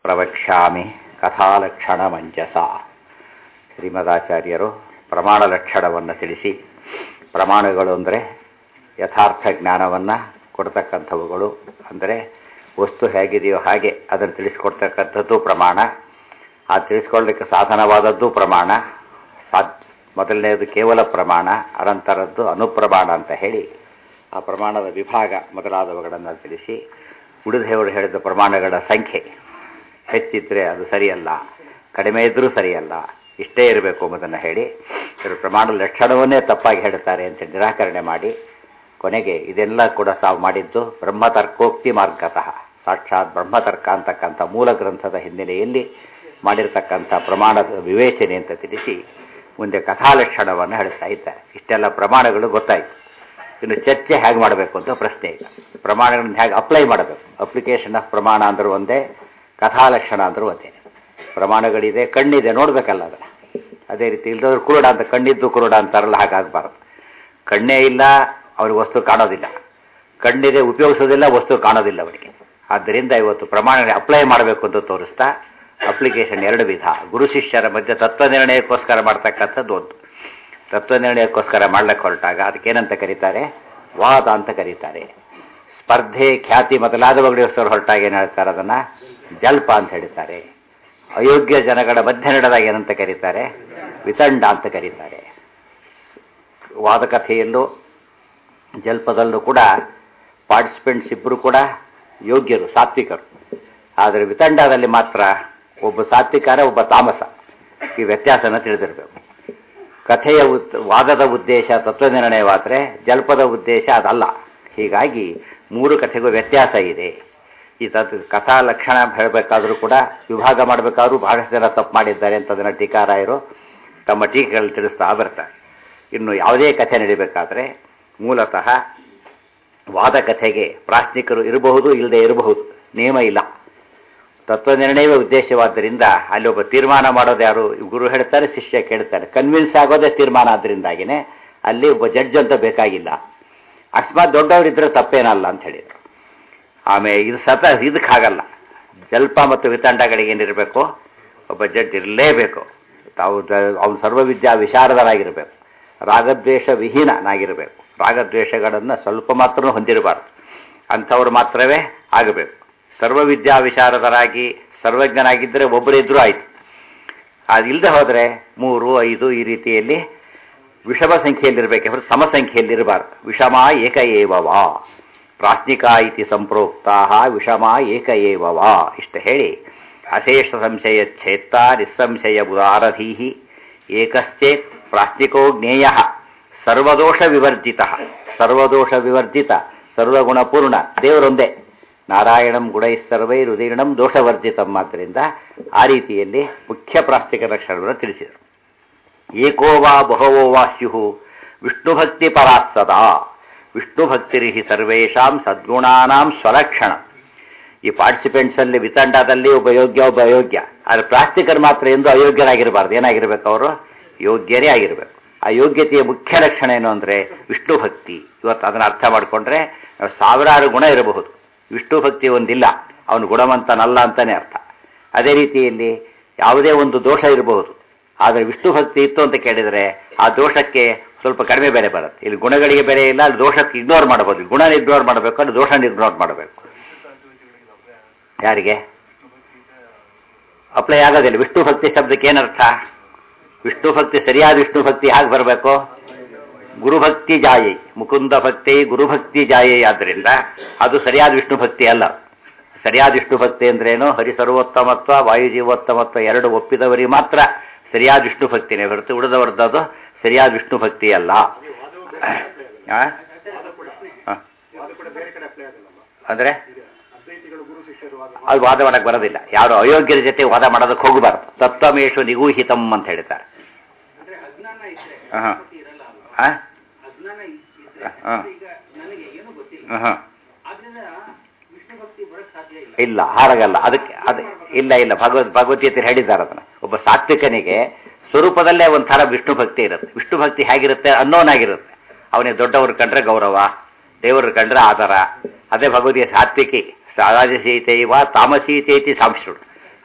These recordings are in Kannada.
ಪ್ರವಕ್ಷ್ಯಾಮಿ ಕಥಾಲಕ್ಷಣ ಮಂಜಸ ಶ್ರೀಮದಾಚಾರ್ಯರು ಪ್ರಮಾಣ ಲಕ್ಷಣವನ್ನು ತಿಳಿಸಿ ಪ್ರಮಾಣಗಳು ಅಂದರೆ ಯಥಾರ್ಥ ಜ್ಞಾನವನ್ನು ಕೊಡ್ತಕ್ಕಂಥವುಗಳು ಅಂದರೆ ವಸ್ತು ಹೇಗಿದೆಯೋ ಹಾಗೆ ಅದನ್ನು ತಿಳಿಸ್ಕೊಡ್ತಕ್ಕಂಥದ್ದು ಪ್ರಮಾಣ ಆ ತಿಳಿಸ್ಕೊಳ್ಳಲಿಕ್ಕೆ ಸಾಧನವಾದದ್ದು ಪ್ರಮಾಣ ಸಾಧ್ ಮೊದಲನೆಯದು ಕೇವಲ ಪ್ರಮಾಣ ಅನಂತರದ್ದು ಅನುಪ್ರಮಾಣ ಅಂತ ಹೇಳಿ ಆ ಪ್ರಮಾಣದ ವಿಭಾಗ ಮೊದಲಾದವುಗಳನ್ನು ತಿಳಿಸಿ ಉಳಿದವರು ಹೇಳಿದ ಪ್ರಮಾಣಗಳ ಸಂಖ್ಯೆ ಹೆಚ್ಚಿದ್ರೆ ಅದು ಸರಿಯಲ್ಲ ಕಡಿಮೆ ಇದ್ದರೂ ಸರಿಯಲ್ಲ ಇಷ್ಟೇ ಇರಬೇಕು ಎಂಬುದನ್ನು ಹೇಳಿ ಇವರು ಪ್ರಮಾಣ ಲಕ್ಷಣವನ್ನೇ ತಪ್ಪಾಗಿ ಹೇಳ್ತಾರೆ ಅಂತ ನಿರಾಕರಣೆ ಮಾಡಿ ಕೊನೆಗೆ ಇದೆಲ್ಲ ಕೂಡ ಸಾವು ಮಾಡಿದ್ದು ಬ್ರಹ್ಮತರ್ಕೋಕ್ತಿ ಮಾರ್ಗತಃ ಸಾಕ್ಷಾತ್ ಬ್ರಹ್ಮತರ್ಕ ಅಂತಕ್ಕಂಥ ಮೂಲ ಗ್ರಂಥದ ಹಿನ್ನೆಲೆಯಲ್ಲಿ ಮಾಡಿರ್ತಕ್ಕಂಥ ಪ್ರಮಾಣದ ವಿವೇಚನೆ ಅಂತ ತಿಳಿಸಿ ಮುಂದೆ ಕಥಾಲಕ್ಷಣವನ್ನು ಹೇಳ್ತಾ ಇದ್ದಾರೆ ಇಷ್ಟೆಲ್ಲ ಪ್ರಮಾಣಗಳು ಗೊತ್ತಾಯಿತು ಇನ್ನು ಚರ್ಚೆ ಹೇಗೆ ಮಾಡಬೇಕು ಅಂತ ಪ್ರಶ್ನೆ ಈಗ ಪ್ರಮಾಣಗಳನ್ನು ಹೇಗೆ ಅಪ್ಲೈ ಮಾಡಬೇಕು ಅಪ್ಲಿಕೇಶನ್ ಆಫ್ ಪ್ರಮಾಣ ಅಂದರೂ ಒಂದೇ ಕಥಾಲಕ್ಷಣ ಅಂದರೂ ಒಂದೇ ಪ್ರಮಾಣಗಳಿದೆ ಕಣ್ಣಿದೆ ನೋಡಬೇಕಲ್ಲ ಅದನ್ನು ಅದೇ ರೀತಿ ಇಲ್ದವ್ರು ಕುರುಡ ಅಂತ ಕಣ್ಣಿದ್ದು ಕುರುಡ ಅಂತಾರಲ್ಲ ಹಾಗಾಗಬಾರ್ದು ಕಣ್ಣೇ ಇಲ್ಲ ಅವ್ರಿಗೆ ವಸ್ತು ಕಾಣೋದಿಲ್ಲ ಕಣ್ಣಿದೆ ಉಪಯೋಗಿಸೋದಿಲ್ಲ ವಸ್ತು ಕಾಣೋದಿಲ್ಲ ಅವರಿಗೆ ಆದ್ದರಿಂದ ಇವತ್ತು ಪ್ರಮಾಣ ಅಪ್ಲೈ ಮಾಡಬೇಕು ಅಂತ ತೋರಿಸ್ತಾ ಅಪ್ಲಿಕೇಶನ್ ಎರಡು ವಿಧ ಗುರು ಶಿಷ್ಯರ ಮಧ್ಯೆ ತತ್ವ ನಿರ್ಣಯಕ್ಕೋಸ್ಕರ ಮಾಡ್ತಕ್ಕಂಥದ್ದು ಒಂದು ತತ್ವ ನಿರ್ಣಯಕ್ಕೋಸ್ಕರ ಮಾಡ್ಲಿಕ್ಕೆ ಹೊರಟಾಗ ಅದಕ್ಕೇನಂತ ಕರೀತಾರೆ ವಾದ ಅಂತ ಕರೀತಾರೆ ಸ್ಪರ್ಧೆ ಖ್ಯಾತಿ ಮೊದಲಾದವುಗಳಿಗೋಸ್ಕರ ಹೊರಟಾಗ ಏನು ಹೇಳ್ತಾರೆ ಅದನ್ನು ಜಲ್ಪ ಅಂತ ಹೇಳ್ತಾರೆ ಅಯೋಗ್ಯ ಜನಗಳ ಮಧ್ಯೆ ನಡೆದಾಗ ಏನಂತ ಕರೀತಾರೆ ವಿತಂಡ ಅಂತ ಕರೀತಾರೆ ವಾದಕಥೆಯಲ್ಲೂ ಜಲ್ಪದಲ್ಲೂ ಕೂಡ ಪಾರ್ಟಿಸಿಪೆಂಟ್ಸ್ ಇಬ್ಬರು ಕೂಡ ಯೋಗ್ಯರು ಸಾತ್ವಿಕರು ಆದರೆ ವಿತಂಡದಲ್ಲಿ ಮಾತ್ರ ಒಬ್ಬ ಸಾತ್ವಿಕಾರ ಒಬ್ಬ ತಾಮಸ ಈ ವ್ಯತ್ಯಾಸನ ತಿಳಿದಿರಬೇಕು ಕಥೆಯ ಉತ್ ವಾದದ ಉದ್ದೇಶ ತತ್ವನಿರ್ಣಯವಾದರೆ ಜಲ್ಪದ ಉದ್ದೇಶ ಅದಲ್ಲ ಹೀಗಾಗಿ ಮೂರು ಕಥೆಗೂ ವ್ಯತ್ಯಾಸ ಇದೆ ಈ ತತ್ ಕಥಾ ಲಕ್ಷಣ ಹೇಳಬೇಕಾದ್ರೂ ಕೂಡ ವಿಭಾಗ ಮಾಡಬೇಕಾದ್ರೂ ಬಹಳಷ್ಟು ಜನ ತಪ್ಪು ಮಾಡಿದ್ದಾರೆ ಅಂತ ಅದನ್ನು ಟೀಕಾರಾಯರು ತಮ್ಮ ಟೀಕೆಗಳು ತಿಳಿಸ್ತಾ ಬರ್ತಾರೆ ಇನ್ನು ಯಾವುದೇ ಕಥೆ ನಡಿಬೇಕಾದ್ರೆ ಮೂಲತಃ ವಾದ ಕಥೆಗೆ ಪ್ರಾಶ್ನಿಕರು ಇರಬಹುದು ಇಲ್ಲದೆ ಇರಬಹುದು ನಿಯಮ ಇಲ್ಲ ತತ್ವ ನಿರ್ಣಯವೇ ಉದ್ದೇಶವಾದ್ದರಿಂದ ಅಲ್ಲಿ ಒಬ್ಬ ತೀರ್ಮಾನ ಮಾಡೋದು ಯಾರು ಗುರು ಹೇಳ್ತಾರೆ ಶಿಷ್ಯ ಕೇಳ್ತಾರೆ ಕನ್ವಿನ್ಸ್ ಆಗೋದೇ ತೀರ್ಮಾನ ಆದ್ದರಿಂದಾಗಿನೇ ಅಲ್ಲಿ ಒಬ್ಬ ಜಡ್ಜ್ ಅಂತ ಬೇಕಾಗಿಲ್ಲ ಅಕಸ್ಮಾತ್ ದೊಡ್ಡವರಿದ್ರೆ ತಪ್ಪೇನಲ್ಲ ಅಂತ ಹೇಳಿದರು ಆಮೇಲೆ ಇದು ಸತ ಇದಕ್ಕೆ ಹಾಗಲ್ಲ ಜಲ್ಪ ಮತ್ತು ವಿತಂಡಗಳಿಗೆ ಏನಿರಬೇಕು ಒಬ್ಬ ಜಡ್ಜ್ ಇರಲೇಬೇಕು ತಾವು ಅವನು ಸರ್ವವಿದ್ಯಾ ವಿಶಾರದರಾಗಿರಬೇಕು ರಾಗದ್ವೇಷ ವಿಹೀನನಾಗಿರಬೇಕು ರಾಗದ್ವೇಷಗಳನ್ನು ಸ್ವಲ್ಪ ಮಾತ್ರ ಹೊಂದಿರಬಾರ್ದು ಅಂಥವ್ರು ಮಾತ್ರವೇ ಆಗಬೇಕು ಸರ್ವವಿದ್ಯಾ ವಿಶಾರದರಾಗಿ ಸರ್ವಜ್ಞನಾಗಿದ್ದರೆ ಒಬ್ಬರಿದ್ರೂ ಆಯಿತು ಅದಿಲ್ಲದೆ ಹೋದರೆ ಮೂರು ಐದು ಈ ರೀತಿಯಲ್ಲಿ ವಿಷಮ ಸಂಖ್ಯೆಯಲ್ಲಿರಬೇಕೆ ಹೊರತು ಸಮ ಸಂಖ್ಯೆಯಲ್ಲಿರಬಾರ್ದು ವಿಷಮ ಏಕ ಏವವಾ ಪ್ರಾಸ್ನಿಕ ಇತಿ ಸಂಪ್ರೋಕ್ತಾ ವಿಷಮ ಏಕ ಏವವಾ ಇಷ್ಟು ಹೇಳಿ ಅಶೇಷ ಸಂಶಯ ಛೇತ್ತ ನಿಸ್ಸಂಶಯ ಬುಧಾರಧೀ ಏಕಶ್ಚೇತ್ ಪ್ರಾಸ್ನಿಕೋ ಜ್ಞೇಯ ಸರ್ವದೋಷ ವಿವರ್ಜಿತ ಸರ್ವದೋಷ ವಿವರ್ಜಿತ ಸರ್ವಗುಣಪೂರ್ಣ ದೇವರೊಂದೇ ನಾರಾಯಣಂ ಗುಣೈಸ್ಸರ್ವೈ ಹೃದಯಣಂ ದೋಷವರ್ಜಿತಂ ಆದ್ದರಿಂದ ಆ ರೀತಿಯಲ್ಲಿ ಮುಖ್ಯ ಪ್ರಾಸ್ತಿಕ ಲಕ್ಷಣವನ್ನು ತಿಳಿಸಿದರು ಏಕೋ ವಾ ಬಹವೋ ವಾ ಸ್ಯು ವಿಷ್ಣುಭಕ್ತಿ ಪರಾತ್ಸದಾ ವಿಷ್ಣುಭಕ್ತಿರಿ ಸರ್ವೇಷಾಂ ಸದ್ಗುಣಾನಾಂ ಸ್ವಲಕ್ಷಣ ಈ ಪಾರ್ಟಿಸಿಪೆಂಟ್ಸಲ್ಲಿ ವಿತಂಡದಲ್ಲಿ ಒಬ್ಬ ಯೋಗ್ಯ ಒಬ್ಬ ಅಯೋಗ್ಯ ಆದರೆ ಪ್ರಾಸ್ತಿಕರು ಮಾತ್ರ ಎಂದು ಅಯೋಗ್ಯರಾಗಿರಬಾರ್ದು ಏನಾಗಿರ್ಬೇಕು ಅವರು ಯೋಗ್ಯರೇ ಆಗಿರಬೇಕು ಆ ಯೋಗ್ಯತೆಯ ಮುಖ್ಯ ಲಕ್ಷಣ ಏನು ಅಂದರೆ ವಿಷ್ಣು ಭಕ್ತಿ ಇವತ್ತು ಅದನ್ನು ಅರ್ಥ ಮಾಡಿಕೊಂಡ್ರೆ ಸಾವಿರಾರು ಗುಣ ಇರಬಹುದು ವಿಷ್ಣು ಭಕ್ತಿ ಒಂದಿಲ್ಲ ಅವನು ಗುಣವಂತನಲ್ಲ ಅಂತಾನೆ ಅರ್ಥ ಅದೇ ರೀತಿಯಲ್ಲಿ ಯಾವುದೇ ಒಂದು ದೋಷ ಇರಬಹುದು ಆದರೆ ವಿಷ್ಣು ಭಕ್ತಿ ಇತ್ತು ಅಂತ ಕೇಳಿದರೆ ಆ ದೋಷಕ್ಕೆ ಸ್ವಲ್ಪ ಕಡಿಮೆ ಬೆಲೆ ಬರುತ್ತೆ ಇಲ್ಲಿ ಗುಣಗಳಿಗೆ ಬೆಲೆ ಇಲ್ಲ ಅಲ್ಲಿ ದೋಷಕ್ಕೆ ಇಗ್ನೋರ್ ಮಾಡಬಹುದು ಗುಣ ಇಗ್ನೋರ್ ಮಾಡಬೇಕು ಅಲ್ಲಿ ದೋಷ ಇಗ್ನೋರ್ ಮಾಡಬೇಕು ಯಾರಿಗೆ ಅಪ್ಲೈ ಆಗೋದಿಲ್ಲ ವಿಷ್ಣು ಭಕ್ತಿ ಶಬ್ದಕ್ಕೆ ಏನರ್ಥ ವಿಷ್ಣು ಭಕ್ತಿ ಸರಿಯಾದ ವಿಷ್ಣು ಭಕ್ತಿ ಹೇಗೆ ಬರಬೇಕು ಗುರುಭಕ್ತಿ ಜಾಯೈ ಮುಕುಂದ ಭಕ್ತಿ ಗುರುಭಕ್ತಿ ಜಾಯೈ ಆದ್ದರಿಂದ ಅದು ಸರಿಯಾದ ವಿಷ್ಣು ಭಕ್ತಿ ಅಲ್ಲ ಸರಿಯಾದ ವಿಷ್ಣು ಭಕ್ತಿ ಅಂದ್ರೇನು ಹರಿಸರ್ವೋತ್ತಮತ್ವ ವಾಯುಜೀವೋತ್ತಮತ್ವ ಎರಡು ಒಪ್ಪಿದವರಿಗೆ ಮಾತ್ರ ಸರಿಯಾದ ವಿಷ್ಣು ಭಕ್ತಿನೇ ಹೊರತು ಉಳಿದವರದ್ದು ಅದು ಸರಿಯಾದ ವಿಷ್ಣು ಭಕ್ತಿ ಅಲ್ಲ ಅಂದ್ರೆ ಅದು ವಾದ ಮಾಡಕ್ಕೆ ಬರೋದಿಲ್ಲ ಯಾರು ಅಯೋಗ್ಯರ ಜೊತೆ ವಾದ ಮಾಡೋದಕ್ಕೆ ಹೋಗಬಾರ್ದು ತತ್ವಮೇಶು ನಿಗೂಹಿತಂ ಅಂತ ಹೇಳ್ತಾರೆ ಇಲ್ಲ ಹಾರಾಗಲ್ಲ ಅದಕ್ಕೆ ಅದು ಇಲ್ಲ ಇಲ್ಲ ಭಗವದ್ ಭಗವದ್ಗೀತೆ ಹೇಳಿದ್ದಾರೆ ಅದನ್ನ ಒಬ್ಬ ಸಾತ್ವಿಕನಿಗೆ ಸ್ವರೂಪದಲ್ಲೇ ಒಂಥರ ವಿಷ್ಣು ಭಕ್ತಿ ಇರುತ್ತೆ ವಿಷ್ಣು ಭಕ್ತಿ ಹೇಗಿರುತ್ತೆ ಅನ್ನೋನ್ ಆಗಿರುತ್ತೆ ಅವನಿಗೆ ದೊಡ್ಡವ್ರು ಕಂಡ್ರೆ ಗೌರವ ದೇವರು ಕಂಡ್ರೆ ಆಧಾರ ಅದೇ ಭಗವದ್ಗೀತೆ ಸಾತ್ವಿಕಿ ರಾಜಸೀತೈವ ತಾಮಸೀತೈತಿ ಸಾಂಶ್ರುಡು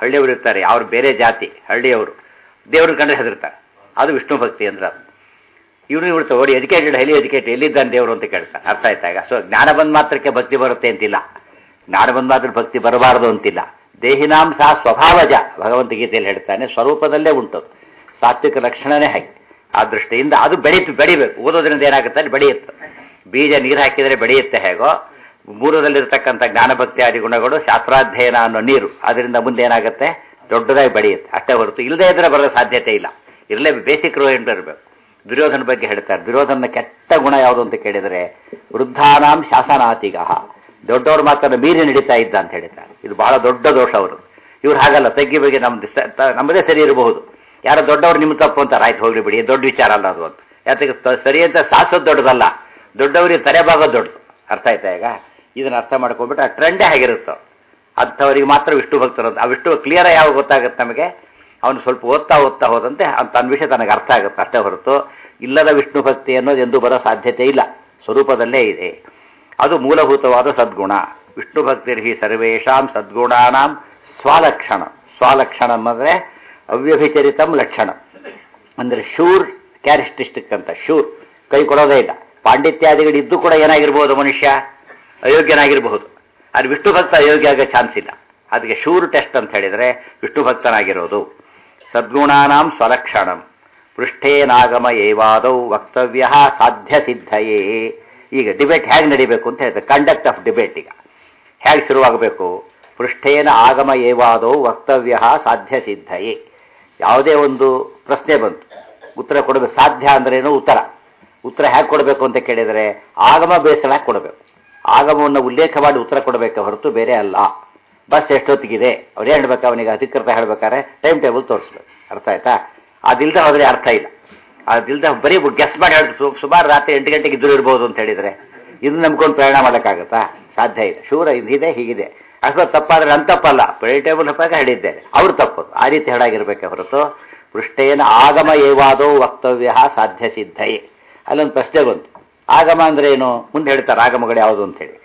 ಹಳ್ಳಿಯವರು ಇರ್ತಾರೆ ಅವ್ರು ಬೇರೆ ಜಾತಿ ಹಳ್ಳಿಯವರು ದೇವ್ರನ್ನ ಕಂಡ್ರೆ ಹೆದರ್ತಾರೆ ಅದು ವಿಷ್ಣು ಭಕ್ತಿ ಅಂದ್ರೆ ಅದು ಇವನು ಇವ್ರು ಓಡಿ ಎಜುಕೇಟೆಡ್ ಹೈಲಿ ಎಜುಕೇಟೆಡ್ ಎಲ್ಲಿದ್ದಾನೆ ದೇವರು ಅಂತ ಕೇಳ್ತಾರೆ ಅರ್ಥ ಆಯ್ತಾಗ ಸೊ ಜ್ಞಾನ ಬಂದ ಮಾತ್ರಕ್ಕೆ ಭಕ್ತಿ ಬರುತ್ತೆ ಅಂತಿಲ್ಲ ಜ್ಞಾನ ಬಂದ ಮಾತ್ರ ಭಕ್ತಿ ಬರಬಾರದು ಅಂತಿಲ್ಲ ದೇಹಿನಾಂ ಸಹ ಸ್ವಭಾವಜ ಭಗವಂತ ಗೀತೆಯಲ್ಲಿ ಹೇಳ್ತಾನೆ ಸ್ವರೂಪದಲ್ಲೇ ಉಂಟು ಸಾತ್ವಿಕ ಲಕ್ಷಣನೇ ಹಾಗೆ ಆ ದೃಷ್ಟಿಯಿಂದ ಅದು ಬೆಳೀತು ಬೆಳಿಬೇಕು ಓದೋದ್ರಿಂದ ಏನಾಗುತ್ತೆ ಅಲ್ಲಿ ಬೆಳೆಯುತ್ತೆ ಬೀಜ ನೀರು ಹಾಕಿದರೆ ಬೆಳೆಯುತ್ತೆ ಹೇಗೋ ಮೂರದಲ್ಲಿರ್ತಕ್ಕಂಥ ಜ್ಞಾನಭಕ್ತಿ ಆದಿ ಗುಣಗಳು ಶಾಸ್ತ್ರಾಧ್ಯಯನ ಅನ್ನೋ ನೀರು ಅದರಿಂದ ಮುಂದೆ ಏನಾಗುತ್ತೆ ದೊಡ್ಡದಾಗಿ ಬೆಳೆಯುತ್ತೆ ಅಷ್ಟೇ ಹೊರತು ಇಲ್ಲದೇ ಇದ್ರೆ ಬರೋ ಸಾಧ್ಯತೆ ಇಲ್ಲ ಇರಲೇ ಬೇಸಿಕ್ ರೋಯಂಟ್ ಇರಬೇಕು ದುರ್ಯೋಧನ ಬಗ್ಗೆ ಹೇಳ್ತಾರೆ ದುರ್ಯೋಧನ ಕೆಟ್ಟ ಗುಣ ಯಾವುದು ಅಂತ ಕೇಳಿದರೆ ವೃದ್ಧಾನಾಂ ಶಾಸನಾತಿಗ ದೊಡ್ಡವ್ರ ಮಾತನ್ನು ಮೀರಿ ನಡೀತಾ ಇದ್ದ ಅಂತ ಹೇಳ್ತಾರೆ ಇದು ಬಹಳ ದೊಡ್ಡ ದೋಷ ಅವರು ಇವ್ರು ಹಾಗಲ್ಲ ತಗ್ಗಿ ಬಗ್ಗೆ ನಮ್ದು ಸ- ತ- ನಮ್ಮದೇ ಸರಿ ಇರಬಹುದು ಯಾರೋ ದೊಡ್ಡವ್ರು ನಿಮ್ಮ ತಪ್ಪು ಅಂತಾರೆ ಆಯ್ತು ಹೋಗ್ಲಿ ಬಿಡಿ ದೊಡ್ಡ ವಿಚಾರ ಅಲ್ಲ ಅದು ಅಂತ ಯಾತಕ್ಕೆ ತ- ಸರಿ ಅಂತ ಸಾಸೋದು ದೊಡ್ಡದಲ್ಲ ದೊಡ್ಡವರಿಗೆ ತಲೆಬಾಗೋದು ದೊಡ್ಡದು ಅರ್ಥ ಆಯ್ತಾ ಈಗ ಇದನ್ನ ಅರ್ಥ ಮಾಡ್ಕೊಂಡ್ಬಿಟ್ಟು ಆ ಟ್ರೆಂಡೇ ಆಗಿರುತ್ತೆ ಅಂಥವರಿಗೆ ಮಾತ್ರ ವಿಷ್ಣು ಭಕ್ತರು ಅಂತ ಆ ವಿಷ್ಣು ಕ್ಲಿಯರ್ ಯಾವಾಗ ಗೊತ್ತಾಗುತ್ತೆ ನಮಗೆ ಅವನು ಸ್ವಲ್ಪ ಓದ್ತಾ ಓದ್ತಾ ಹೋದಂತೆ ಅವ್ನ್ ತನ್ನ ವಿಷಯ ತನಗೆ ಅರ್ಥ ಆಗುತ್ತೆ ಅಷ್ಟೇ ಹೊರತು ಇಲ್ಲದ ವಿಷ್ಣು ಭಕ್ತಿ ಅನ್ನೋದು ಎಂದೂ ಬರೋ ಸಾಧ್ಯತೆ ಇಲ್ಲ ಸ್ವರೂಪದಲ್ಲೇ ಇದೆ ಅದು ಮೂಲಭೂತವಾದ ಸದ್ಗುಣ ವಿಷ್ಣು ಭಕ್ತಿರ್ಹಿ ಸರ್ವೇಷಾಂ ಸದ್ಗುಣಾನಾಂ ಸ್ವಲಕ್ಷಣ ಸ್ವಲಕ್ಷಣ ಅಂದರೆ ಅವ್ಯಭಿಚರಿತಂ ಲಕ್ಷಣ ಅಂದರೆ ಶೂರ್ ಕ್ಯಾರೆಕ್ಟರಿಸ್ಟಿಕ್ ಅಂತ ಶೂರ್ ಕೈ ಕೊಡೋದೇ ಇಲ್ಲ ಪಾಂಡಿತ್ಯಾದಿಗಳು ಇದ್ದು ಕೂಡ ಏನಾಗಿರ್ಬೋದು ಮನುಷ್ಯ ಅಯೋಗ್ಯನಾಗಿರಬಹುದು ಆದರೆ ವಿಷ್ಣು ಭಕ್ತ ಅಯೋಗ್ಯ ಆಗೋ ಚಾನ್ಸ್ ಇಲ್ಲ ಅದಕ್ಕೆ ಶೂರ್ ಟೆಸ್ಟ್ ಅಂತ ಹೇಳಿದರೆ ವಿಷ್ಣು ಭಕ್ತನಾಗಿರೋದು ಸದ್ಗುಣಾನಾಂ ಸ್ವಲಕ್ಷಣಂ ಪೃಷ್ಠೇನಾಗಮ ಏವಾದೌ ವಕ್ತವ್ಯ ಸಾಧ್ಯ ಸಿದ್ಧಯೇ ಈಗ ಡಿಬೇಟ್ ಹೇಗೆ ನಡಿಬೇಕು ಅಂತ ಹೇಳ್ತಾರೆ ಕಂಡಕ್ಟ್ ಆಫ್ ಡಿಬೇಟ್ ಈಗ ಹೇಗೆ ಶುರುವಾಗಬೇಕು ಪೃಷ್ಠೇನ ಆಗಮ ಏವಾದೌ ವಕ್ತವ್ಯ ಸಾಧ್ಯ ಸಿದ್ಧಯೇ ಯಾವುದೇ ಒಂದು ಪ್ರಶ್ನೆ ಬಂತು ಉತ್ತರ ಕೊಡಬೇಕು ಸಾಧ್ಯ ಅಂದ್ರೇನು ಉತ್ತರ ಉತ್ತರ ಹೇಗೆ ಕೊಡಬೇಕು ಅಂತ ಕೇಳಿದರೆ ಆಗಮ ಬೇಸರ ಕೊಡಬೇಕು ಆಗಮವನ್ನು ಉಲ್ಲೇಖ ಮಾಡಿ ಉತ್ತರ ಕೊಡಬೇಕು ಹೊರತು ಬೇರೆ ಅಲ್ಲ ಬಸ್ ಎಷ್ಟೊತ್ತಿಗಿದೆ ಅವ್ರು ಏನು ಹೇಳ್ಬೇಕು ಅವನಿಗೆ ಅಧಿಕೃತ ಹೇಳ್ಬೇಕಾದ್ರೆ ಟೈಮ್ ಟೇಬಲ್ ತೋರಿಸ್ಬೇಕು ಅರ್ಥ ಆಯ್ತಾ ಅದಿಲ್ದೆ ಹೋದ್ರೆ ಅರ್ಥ ಇಲ್ಲ ಅದಿಲ್ದೆ ಬರೀ ಗೆಸ್ ಮಾಡಿ ಹೇಳಿ ಸುಮಾರು ರಾತ್ರಿ ಎಂಟು ಗಂಟೆಗೆ ಇದ್ರು ಇರ್ಬೋದು ಅಂತ ಹೇಳಿದರೆ ಇದು ನಂಬ್ಕೊಂಡು ಪ್ರಯಾಣ ಮಾಡೋಕ್ಕಾಗತ್ತಾ ಸಾಧ್ಯ ಇಲ್ಲ ಶೂರ ಇದಿದೆ ಹೀಗಿದೆ ಅಷ್ಟು ತಪ್ಪಾದ್ರೆ ನನ್ನ ತಪ್ಪಲ್ಲ ಬರೀ ಟೇಬಲ್ ತಪ್ಪಾಗ ಹೇಳಿದ್ದೇನೆ ಅವ್ರು ತಪ್ಪು ಆ ರೀತಿ ಹೇಳಾಗಿರ್ಬೇಕೆ ಹೊರತು ಪೃಷ್ಠೇನ ಆಗಮ ಏವಾದೋ ವಕ್ತವ್ಯ ಸಾಧ್ಯ ಸಿದ್ಧಯೇ ಅಲ್ಲೊಂದು ಪ್ರಶ್ನೆ ಬಂತು ಆಗಮ ಅಂದ್ರೆ ಏನು ಮುಂದೆ ಹೇಳ್ತಾರೆ ಆಗಮಗಳು ಯಾವುದು ಅಂತ ಹೇಳಿ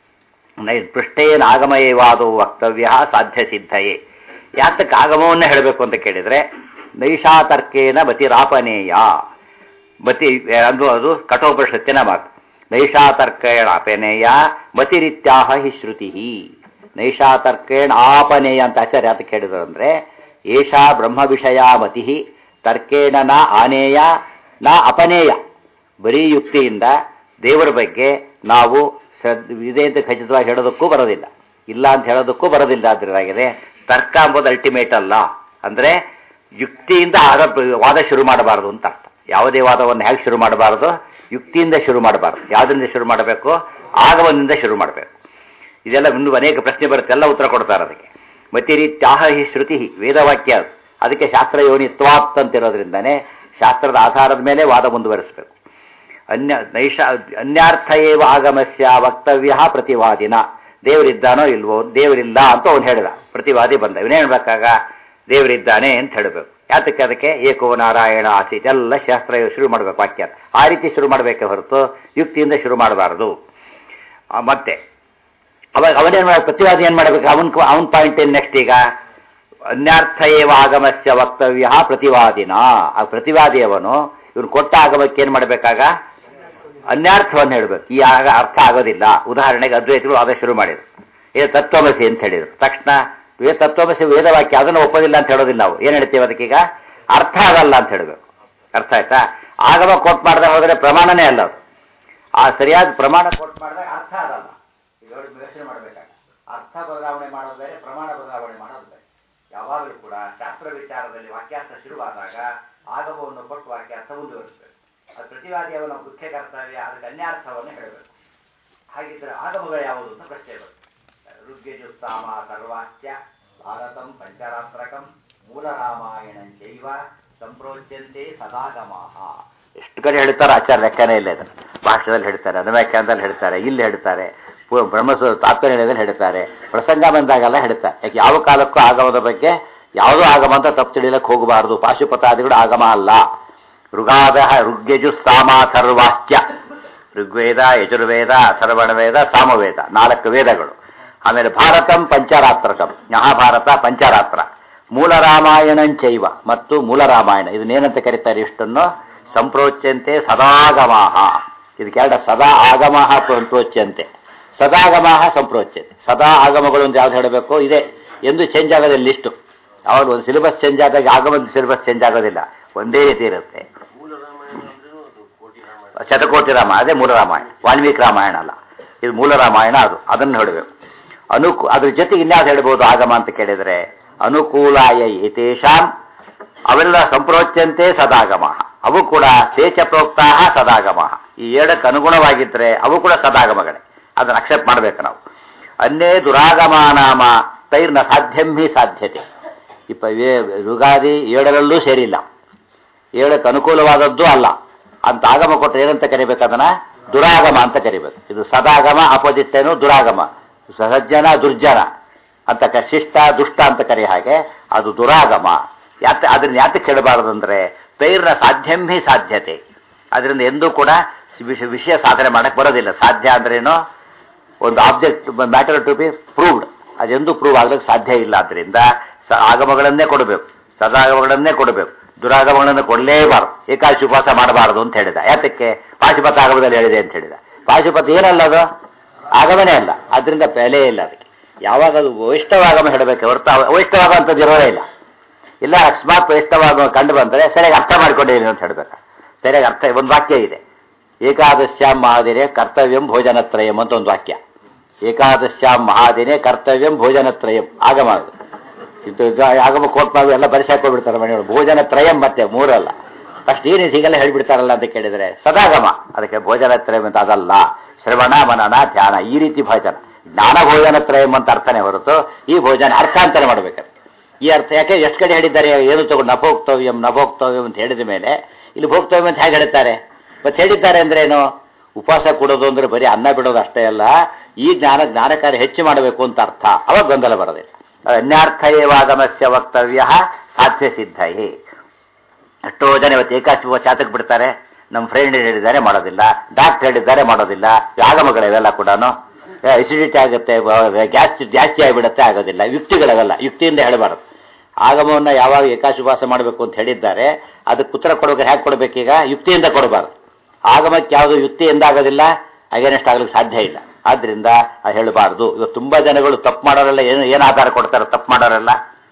ನೈ ಪೃಷ್ಠೇನ ಆಗಮ ಏವಾದೋ ವಕ್ತವ್ಯ ಸಾಧ್ಯ ಸಿದ್ಧಯೇ ಯಾತಕ್ಕೆ ಆಗಮವನ್ನೇ ಹೇಳಬೇಕು ಅಂತ ಕೇಳಿದರೆ ನೈಷಾತರ್ಕೇನ ಮತಿರಾಪನೇಯ ಮತಿ ಅದು ಅದು ಕಠೋಪನಿಷತ್ತಿನ ಮಾತು ನೈಷಾತರ್ಕೇಣ ಅಪನೇಯ ಮತಿರಿತ್ಯಾಹ ಹಿ ಶ್ರುತಿ ನೈಷಾತರ್ಕೇಣ ಆಪನೇಯ ಅಂತ ಆಚಾರ್ಯ ಯಾತಕ್ಕೆ ಹೇಳಿದ್ರು ಅಂದರೆ ಏಷಾ ಬ್ರಹ್ಮ ವಿಷಯ ಮತಿ ತರ್ಕೇಣ ನ ಆನೇಯ ನ ಅಪನೇಯ ಬರೀ ಯುಕ್ತಿಯಿಂದ ದೇವರ ಬಗ್ಗೆ ನಾವು ಶ್ರದ್ ಇದೆ ಅಂತ ಖಚಿತವಾಗಿ ಹೇಳೋದಕ್ಕೂ ಬರೋದಿಲ್ಲ ಇಲ್ಲ ಅಂತ ಹೇಳೋದಕ್ಕೂ ಬರೋದಿಲ್ಲ ಅದರಾಗಿದೆ ತರ್ಕ ಎಂಬುದು ಅಲ್ಟಿಮೇಟ್ ಅಲ್ಲ ಅಂದರೆ ಯುಕ್ತಿಯಿಂದ ಆಗ ವಾದ ಶುರು ಮಾಡಬಾರದು ಅಂತ ಅರ್ಥ ಯಾವುದೇ ವಾದವನ್ನು ಹೇಗೆ ಶುರು ಮಾಡಬಾರದು ಯುಕ್ತಿಯಿಂದ ಶುರು ಮಾಡಬಾರದು ಯಾವುದರಿಂದ ಶುರು ಮಾಡಬೇಕು ಆಗಮನದಿಂದ ಶುರು ಮಾಡಬೇಕು ಇದೆಲ್ಲ ಇನ್ನೂ ಅನೇಕ ಪ್ರಶ್ನೆ ಬರುತ್ತೆ ಎಲ್ಲ ಉತ್ತರ ಕೊಡ್ತಾರೆ ಅದಕ್ಕೆ ಮತಿರೀತ್ಯಾಹ ಹಿ ಶ್ರುತಿ ವೇದವಾಕ್ಯ ಅದು. ಅದಕ್ಕೆ ಶಾಸ್ತ್ರ ಯೋನಿತ್ವಾತ್ ಅಂತಿರೋದ್ರಿಂದನೇ ಶಾಸ್ತ್ರದ ಆಧಾರದ ಮೇಲೆ ವಾದ ಮುಂದುವರಿಸಬೇಕು ಅನ್ಯ ನೈಷ ಅನ್ಯಾರ್ಥ ಏವ ಆಗಮಸ್ಯ ವಕ್ತವ್ಯ ಪ್ರತಿವಾದಿನ ದೇವರಿದ್ದಾನೋ ಇಲ್ವೋ ದೇವರಿಲ್ಲ ಅಂತ ಅವನು ಹೇಳಿದ ಪ್ರತಿವಾದಿ ಬಂದ ಇವನೇ ಹೇಳ್ಬೇಕಾಗ ದೇವರಿದ್ದಾನೆ ಅಂತ ಹೇಳಬೇಕು ಯಾತಕ್ಕೆ ಅದಕ್ಕೆ ಏಕೋ ನಾರಾಯಣ ಆಸೀತ್ ಎಲ್ಲ ಶಾಸ್ತ್ರ ಶುರು ಮಾಡಬೇಕು ವಾಕ್ಯ ಆ ರೀತಿ ಶುರು ಮಾಡಬೇಕೆ ಹೊರತು ಯುಕ್ತಿಯಿಂದ ಶುರು ಮಾಡಬಾರದು ಆ, ಮತ್ತೆ ಅವಾಗ ಅವನೇನು ಮಾಡ ಪ್ರತಿವಾದಿ ಏನು ಮಾಡಬೇಕು ಅವನ್ ಅವನ್ ಪಾಯಿಂಟ್ ಏನು ನೆಕ್ಸ್ಟ್ ಈಗ ಅನ್ಯಾರ್ಥ ಏವ ಆಗಮಸ್ಯ ವಕ್ತವ್ಯ ಪ್ರತಿವಾದಿನ ಆ ಪ್ರತಿವಾದಿಯವನು ಇವನು ಕೊಟ್ಟ ಆಗಮಕ್ಕೆ ಏನು ಮಾಡಬೇಕಾಗ ಅನ್ಯಾರ್ಥವನ್ನು ಹೇಳಬೇಕು ಈ ಆಗ ಅರ್ಥ ಆಗೋದಿಲ್ಲ ಉದಾಹರಣೆಗೆ ಅದ್ವೈತಗಳು ಅದೇ ಶುರು ಮಾಡಿದ್ರು ಏ ತತ್ವಮಸಿ ಅಂತ ಹೇಳಿದ್ರು ತಕ್ಷಣ ವೇ ತತ್ವಮಸಿ ವೇದವಾಕ್ಯ ಅದನ್ನು ಒಪ್ಪೋದಿಲ್ಲ ಅಂತ ಹೇಳೋದಿಲ್ಲ ನಾವು ಏನು ಹೇಳ್ತೀವಿ ಅದಕ್ಕೀಗ ಅರ್ಥ ಆಗಲ್ಲ ಅಂತ ಹೇಳಬೇಕು ಅರ್ಥ ಆಯ್ತಾ ಆಗಮ ಕೊಟ್ಟು ಮಾಡದೆ ಹೋದರೆ ಪ್ರಮಾಣನೇ ಅಲ್ಲ ಅದು ಆ ಸರಿಯಾದ ಪ್ರಮಾಣ ಕೊಟ್ಟು ಮಾಡಿದಾಗ ಅರ್ಥ ಆಗಲ್ಲ ಈಗ ನೋಡಿ ಯೋಚನೆ ಮಾಡಬೇಕಾಗ ಅರ್ಥ ಬದಲಾವಣೆ ಮಾಡೋದು ಬೇರೆ ಪ್ರಮಾಣ ಬದಲಾವಣೆ ಮಾಡೋದು ಬೇರೆ ಯಾವಾಗಲೂ ಕೂಡ ಶಾಸ್ತ್ರ ವಿಚಾರದಲ್ಲಿ ವಾಕ್ಯಾರ್ಥ ಶುರುವಾದಾಗ ಆಗಮವನ್ನು ಕೊಟ್ಟು ವಾಕ್ಯಾರ್ಥ ಮುಂದುವರಿಸಬೇಕು ಅದು ಪ್ರತಿವಾದಿ ಅವನ ಮುಖ್ಯ ಕರ್ತವ್ಯ ಅದಕ್ಕೆ ಅನ್ಯಾರ್ಥವನ್ನು ಹೇಳಬೇಕು ಹಾಗಿದ್ರೆ ಆಗಮಗಳು ಯಾವುದು ಅಂತ ಪ್ರಶ್ನೆ ಬರುತ್ತೆ ಋಗ್ಯಜುಸ್ತಾಮ ಸರ್ವಾಚ್ಯ ಭಾರತಂ ಪಂಚರಾತ್ರಕಂ ಮೂಲ ರಾಮಾಯಣಂಚೈವ ಸಂಪ್ರೋಚ್ಯಂತೆ ಸದಾಗಮಾಹ ಎಷ್ಟು ಕಡೆ ಹೇಳ್ತಾರೆ ಆಚಾರ ಲೆಕ್ಕನೇ ಇಲ್ಲ ಇದನ್ನು ಭಾಷೆದಲ್ಲಿ ಹೇಳ್ತಾರೆ ಅನುವ್ಯಾಖ್ಯಾನದಲ್ಲಿ ಹೇಳ್ತಾರೆ ಇಲ್ಲಿ ಹೇಳ್ತಾರೆ ಪು- ಬ್ರಹ್ಮಸು ತಾತ್ಪರ್ಯದಲ್ಲಿ ಹೇಳ್ತಾರೆ ಪ್ರಸಂಗ ಬಂದಾಗೆಲ್ಲ ಹೇಳ್ತಾರೆ ಯಾಕೆ ಯಾವ ಕಾಲಕ್ಕೂ ಆಗಮದ ಬಗ್ಗೆ ಯಾವುದೋ ಆಗಮ ಅಂತ ತಪ್ಪು ತಿಳಿಯಲಕ್ಕೆ ಹೋಗಬಾರದು ಪಾಶುಪತಾದಿಗಳು ಆಗಮ ಅಲ್ಲ ಋಗಾದ ಋಗ್ಯಜು ಸಾಮಾಥರ್ವಾಚ್ಯ ಋಗ್ವೇದ ಯಜುರ್ವೇದ ಅಥರ್ವಣ ವೇದ ಸಾಮವೇದ ನಾಲ್ಕು ವೇದಗಳು ಆಮೇಲೆ ಭಾರತಂ ಪಂಚರಾತ್ರಕಂ ಮಹಾಭಾರತ ಪಂಚರಾತ್ರ ಮೂಲ ರಾಮಾಯಣಂಚೈವ ಮತ್ತು ಮೂಲ ರಾಮಾಯಣ ಇದನ್ನೇನಂತ ಕರೀತಾರೆ ಇಷ್ಟನ್ನು ಸಂಪ್ರೋಚ್ಯಂತೆ ಸದಾಗಮಾಹ ಇದಕ್ಕೆರಡ ಸದಾ ಆಗಮಃ ಸಂಪ್ರೋಚ್ಯಂತೆ ಸದಾಗಮಃ ಸಂಪ್ರೋಚ್ಯಂತೆ ಸದಾ ಆಗಮಗಳು ಅಂತ ಯಾವ್ದು ಹೇಳಬೇಕು ಇದೆ ಎಂದು ಚೇಂಜ್ ಆಗೋದಿಲ್ಲ ಲಿಸ್ಟು ಅವಾಗ ಒಂದು ಸಿಲೆಬಸ್ ಚೇಂಜ್ ಆದಾಗ ಆಗಮದ ಸಿಲೆಬಸ್ ಚೇಂಜ್ ಆಗೋದಿಲ್ಲ ಒಂದೇ ರೀತಿ ಇರುತ್ತೆ ಶತಕೋಟಿ ರಾಮ ಅದೇ ಮೂಲ ರಾಮಾಯಣ ವಾಲ್ಮೀಕಿ ರಾಮಾಯಣ ಅಲ್ಲ ಇದು ಮೂಲ ರಾಮಾಯಣ ಅದು ಅದನ್ನು ಹೇಳಬೇಕು ಅನುಕೂ ಅದ್ರ ಜೊತೆಗೆ ಇನ್ಯಾವ್ದು ಹೇಳ್ಬೋದು ಆಗಮ ಅಂತ ಕೇಳಿದರೆ ಅನುಕೂಲಾಯ ಏತೇಷಾಂ ಅವೆಲ್ಲ ಸಂಪ್ರೋಚ್ಯಂತೆ ಸದಾಗಮ ಅವು ಕೂಡ ತೇಚ ಪ್ರೋಕ್ತಾ ಸದಾಗಮ ಈ ಏಳಕ್ಕೆ ಅನುಗುಣವಾಗಿದ್ದರೆ ಅವು ಕೂಡ ಸದಾಗಮಗಳೇ ಅದನ್ನು ಅಕ್ಸೆಪ್ಟ್ ಮಾಡಬೇಕು ನಾವು ಅನ್ನೇ ದುರಾಗಮಾನಾಮ ತೈರ್ನ ಸಾಧ್ಯಂ ಹಿ ಸಾಧ್ಯತೆ ಇಪ್ಪ ಯುಗಾದಿ ಏಳರಲ್ಲೂ ಸೇರಿಲ್ಲ ಏಳಕ್ಕೆ ಅನುಕೂಲವಾದದ್ದು ಅಲ್ಲ ಅಂತ ಆಗಮ ಕೊಟ್ಟರೆ ಏನಂತ ಕರಿಬೇಕು ಅದನ್ನ ದುರಾಗಮ ಅಂತ ಕರಿಬೇಕು ಇದು ಸದಾಗಮ ಅಪೋಸಿಟ್ ಏನು ದುರಾಗಮ ಸಜ್ಜನ ದುರ್ಜನ ಅಂತ ಕ ಶಿಷ್ಟ ದುಷ್ಟ ಅಂತ ಕರಿ ಹಾಗೆ ಅದು ದುರಾಗಮ ಯಾತ ಅದನ್ನ ಯಾತಕ್ಕೆ ಕೇಳಬಾರದು ಅಂದ್ರೆ ತೈರ್ನ ಸಾಧ್ಯಂಹಿ ಸಾಧ್ಯತೆ ಅದರಿಂದ ಎಂದೂ ಕೂಡ ವಿಷ- ವಿಷಯ ಸಾಧನೆ ಮಾಡಕ್ಕೆ ಬರೋದಿಲ್ಲ ಸಾಧ್ಯ ಅಂದ್ರೇನು ಒಂದು object matter to be proved ಅದೆಂದೂ ಪ್ರೂವ್ ಆಗ್ಲಿಕ್ಕೆ ಸಾಧ್ಯ ಇಲ್ಲ ಆದ್ದರಿಂದ ಸ- ಆಗಮಗಳನ್ನೇ ಕೊಡಬೇಕು ಸದಾಗಮಗಳನ್ನೇ ಕೊಡಬೇಕು ದುರಾಗಮಗಳನ್ನು ಕೊಡಲೇಬಾರದು ಏಕಾಶಿ ಉಪವಾಸ ಮಾಡಬಾರದು ಅಂತ ಹೇಳಿದ ಯಾತಕ್ಕೆ ಪಾಶುಪತ ಆಗಮದಲ್ಲಿ ಹೇಳಿದೆ ಅಂತ ಹೇಳಿದ ಪಾಶುಪತ ಏನಲ್ಲ ಅದು ಆಗಮನೇ ಅಲ್ಲ ಅದರಿಂದ ಬೆಲೆ ಇಲ್ಲ ಅದಕ್ಕೆ ಯಾವಾಗ ಅದು ವೈಷ್ಣವಾಗಮ ಹೇಳಬೇಕು ಹೊರತು ಅವ- ವೈಷ್ಣವಾಗ ಅಂತದ್ದು ಇರೋದೇ ಇಲ್ಲ ಇಲ್ಲ ಅಕಸ್ಮಾತ್ ವೈಷ್ಣವಾಗ ಕಂಡು ಬಂದರೆ ಸರಿಯಾಗಿ ಅರ್ಥ ಮಾಡ್ಕೊಂಡಿದ್ದೀನಿ ಅಂತ ಹೇಳ್ಬೇಕು ಸರಿಯಾಗಿ ಅರ್ಥ ಒಂದು ವಾಕ್ಯ ಇದೆ ಏಕಾದಶ್ಯಾಂ ಮಹಾದಿನೇ ಕರ್ತವ್ಯಂ ಭೋಜನತ್ರಯಂ ಅಂತ ಒಂದು ವಾಕ್ಯ ಏಕಾದಶ್ಯಾಂ ಮಹಾದಿನೇ ಕರ್ತವ್ಯಂ ಭೋಜನತ್ರಯಂ ಆಗಮ ಅದು. ಇದು ಇದು ಆಗಮ ಕೋಟ್ ನಾವು ಎಲ್ಲ ಬರೆಸಾಕೊಂಡ್ಬಿಡ್ತಾರೆ ಮನೆಯೊಳಗೆ ಭೋಜನ ತ್ರಯಂ ಮತ್ತೆ ಮೂರಲ್ಲ ಫಸ್ಟ್ ಏನು ಹೀಗೆಲ್ಲ ಹೇಳ್ಬಿಡ್ತಾರಲ್ಲ ಅಂತ ಕೇಳಿದ್ರೆ ಸದಾಗಮ ಅದಕ್ಕೆ ಭೋಜನ ತ್ರಯಂ ಅಂತ ಅದಲ್ಲ ಶ್ರವಣ ಮನನ ಧ್ಯಾನ ಈ ರೀತಿ ಭೋಜನ ಜ್ಞಾನ ಭೋಜನ ತ್ರಯಂ ಅಂತ ಅರ್ಥನೇ ಹೊರತು ಈ ಭೋಜನ ಅರ್ಥಾಂತರ ಮಾಡ್ಬೇಕು ಈ ಅರ್ಥ ಯಾಕೆ ಎಷ್ಟು ಕಡೆ ಹೇಳಿದ್ದಾರೆ ಏನು ತಗೊಂಡು ನಭೋಕ್ತವ್ಯಂ ನಭೋಕ್ತವ್ಯಂ ಅಂತ ಹೇಳಿದ ಮೇಲೆ ಇಲ್ಲಿ ಭೋಕ್ತವ್ಯಂ ಅಂತ ಹೇಗೆ ಹೇಳ್ತಾರೆ ಮತ್ತೆ ಹೇಳಿದ್ದಾರೆ ಅಂದ್ರೆ ಏನು ಉಪವಾಸ ಕೊಡೋದು ಅಂದ್ರೆ ಬರೀ ಅನ್ನ ಬಿಡೋದು ಅಷ್ಟೇ ಅಲ್ಲ ಈ ಜ್ಞಾನ ಜ್ಞಾನಕಾರ್ಯ ಹೆಚ್ಚು ಮಾಡಬೇಕು ಅಂತ ಅರ್ಥ ಅವಾಗ ಗೊಂದಲ ಬರೋದಿಲ್ಲ ಅನ್ಯಾರ್ಥ ಏವಾಗಮಸ್ಯ ವಕ್ತವ್ಯ ಸಾಧ್ಯ ಸಿದ್ಧಯೇ ಎಷ್ಟೋ ಜನ ಇವತ್ತು ಏಕಾಶಿ ಚಾತಕ್ಕೆ ಬಿಡ್ತಾರೆ ನಮ್ಮ ಫ್ರೆಂಡ್ ಹೇಳಿದ್ದಾರೆ ಮಾಡೋದಿಲ್ಲ ಡಾಕ್ಟರ್ ಹೇಳಿದ್ದಾರೆ ಮಾಡೋದಿಲ್ಲ ಆಗಮಗಳಿವೆಲ್ಲ ಕೂಡ ಅಸಿಡಿಟಿ ಆಗುತ್ತೆ ಗ್ಯಾಸ್ ಜಾಸ್ತಿ ಆಗಿಬಿಡುತ್ತೆ ಆಗೋದಿಲ್ಲ ಯುಕ್ತಿಗಳವೆಲ್ಲ ಯುಕ್ತಿಯಿಂದ ಹೇಳಬಾರದು ಆಗಮವನ್ನು ಯಾವಾಗ ಏಕಾಶುಭಾಸ ಮಾಡಬೇಕು ಅಂತ ಹೇಳಿದ್ದಾರೆ ಅದಕ್ಕೆ ಉತ್ತರ ಕೊಡಬೇಕು ಹೇಗೆ ಕೊಡಬೇಕೀಗ ಯುಕ್ತಿಯಿಂದ ಕೊಡಬಾರದು ಆಗಮಕ್ಕೆ ಯಾವುದು ಯುಕ್ತಿಯಿಂದ ಆಗೋದಿಲ್ಲ ಅಗೇನೆಸ್ಟ್ ಆಗ್ಲಿಕ್ಕೆ ಸಾಧ್ಯ ಇಲ್ಲ ಆದ್ರಿಂದ ಅದು ಹೇಳಬಾರ್ದು ಇವತ್ತು ತುಂಬಾ ಜನಗಳು ತಪ್ಪು ಮಾಡೋರೆಲ್ಲ ಏನು ಏನು ಆಧಾರ ಕೊಡ್ತಾರೆ ತಪ್ಪು ಮಾಡೋರೆಲ್ಲ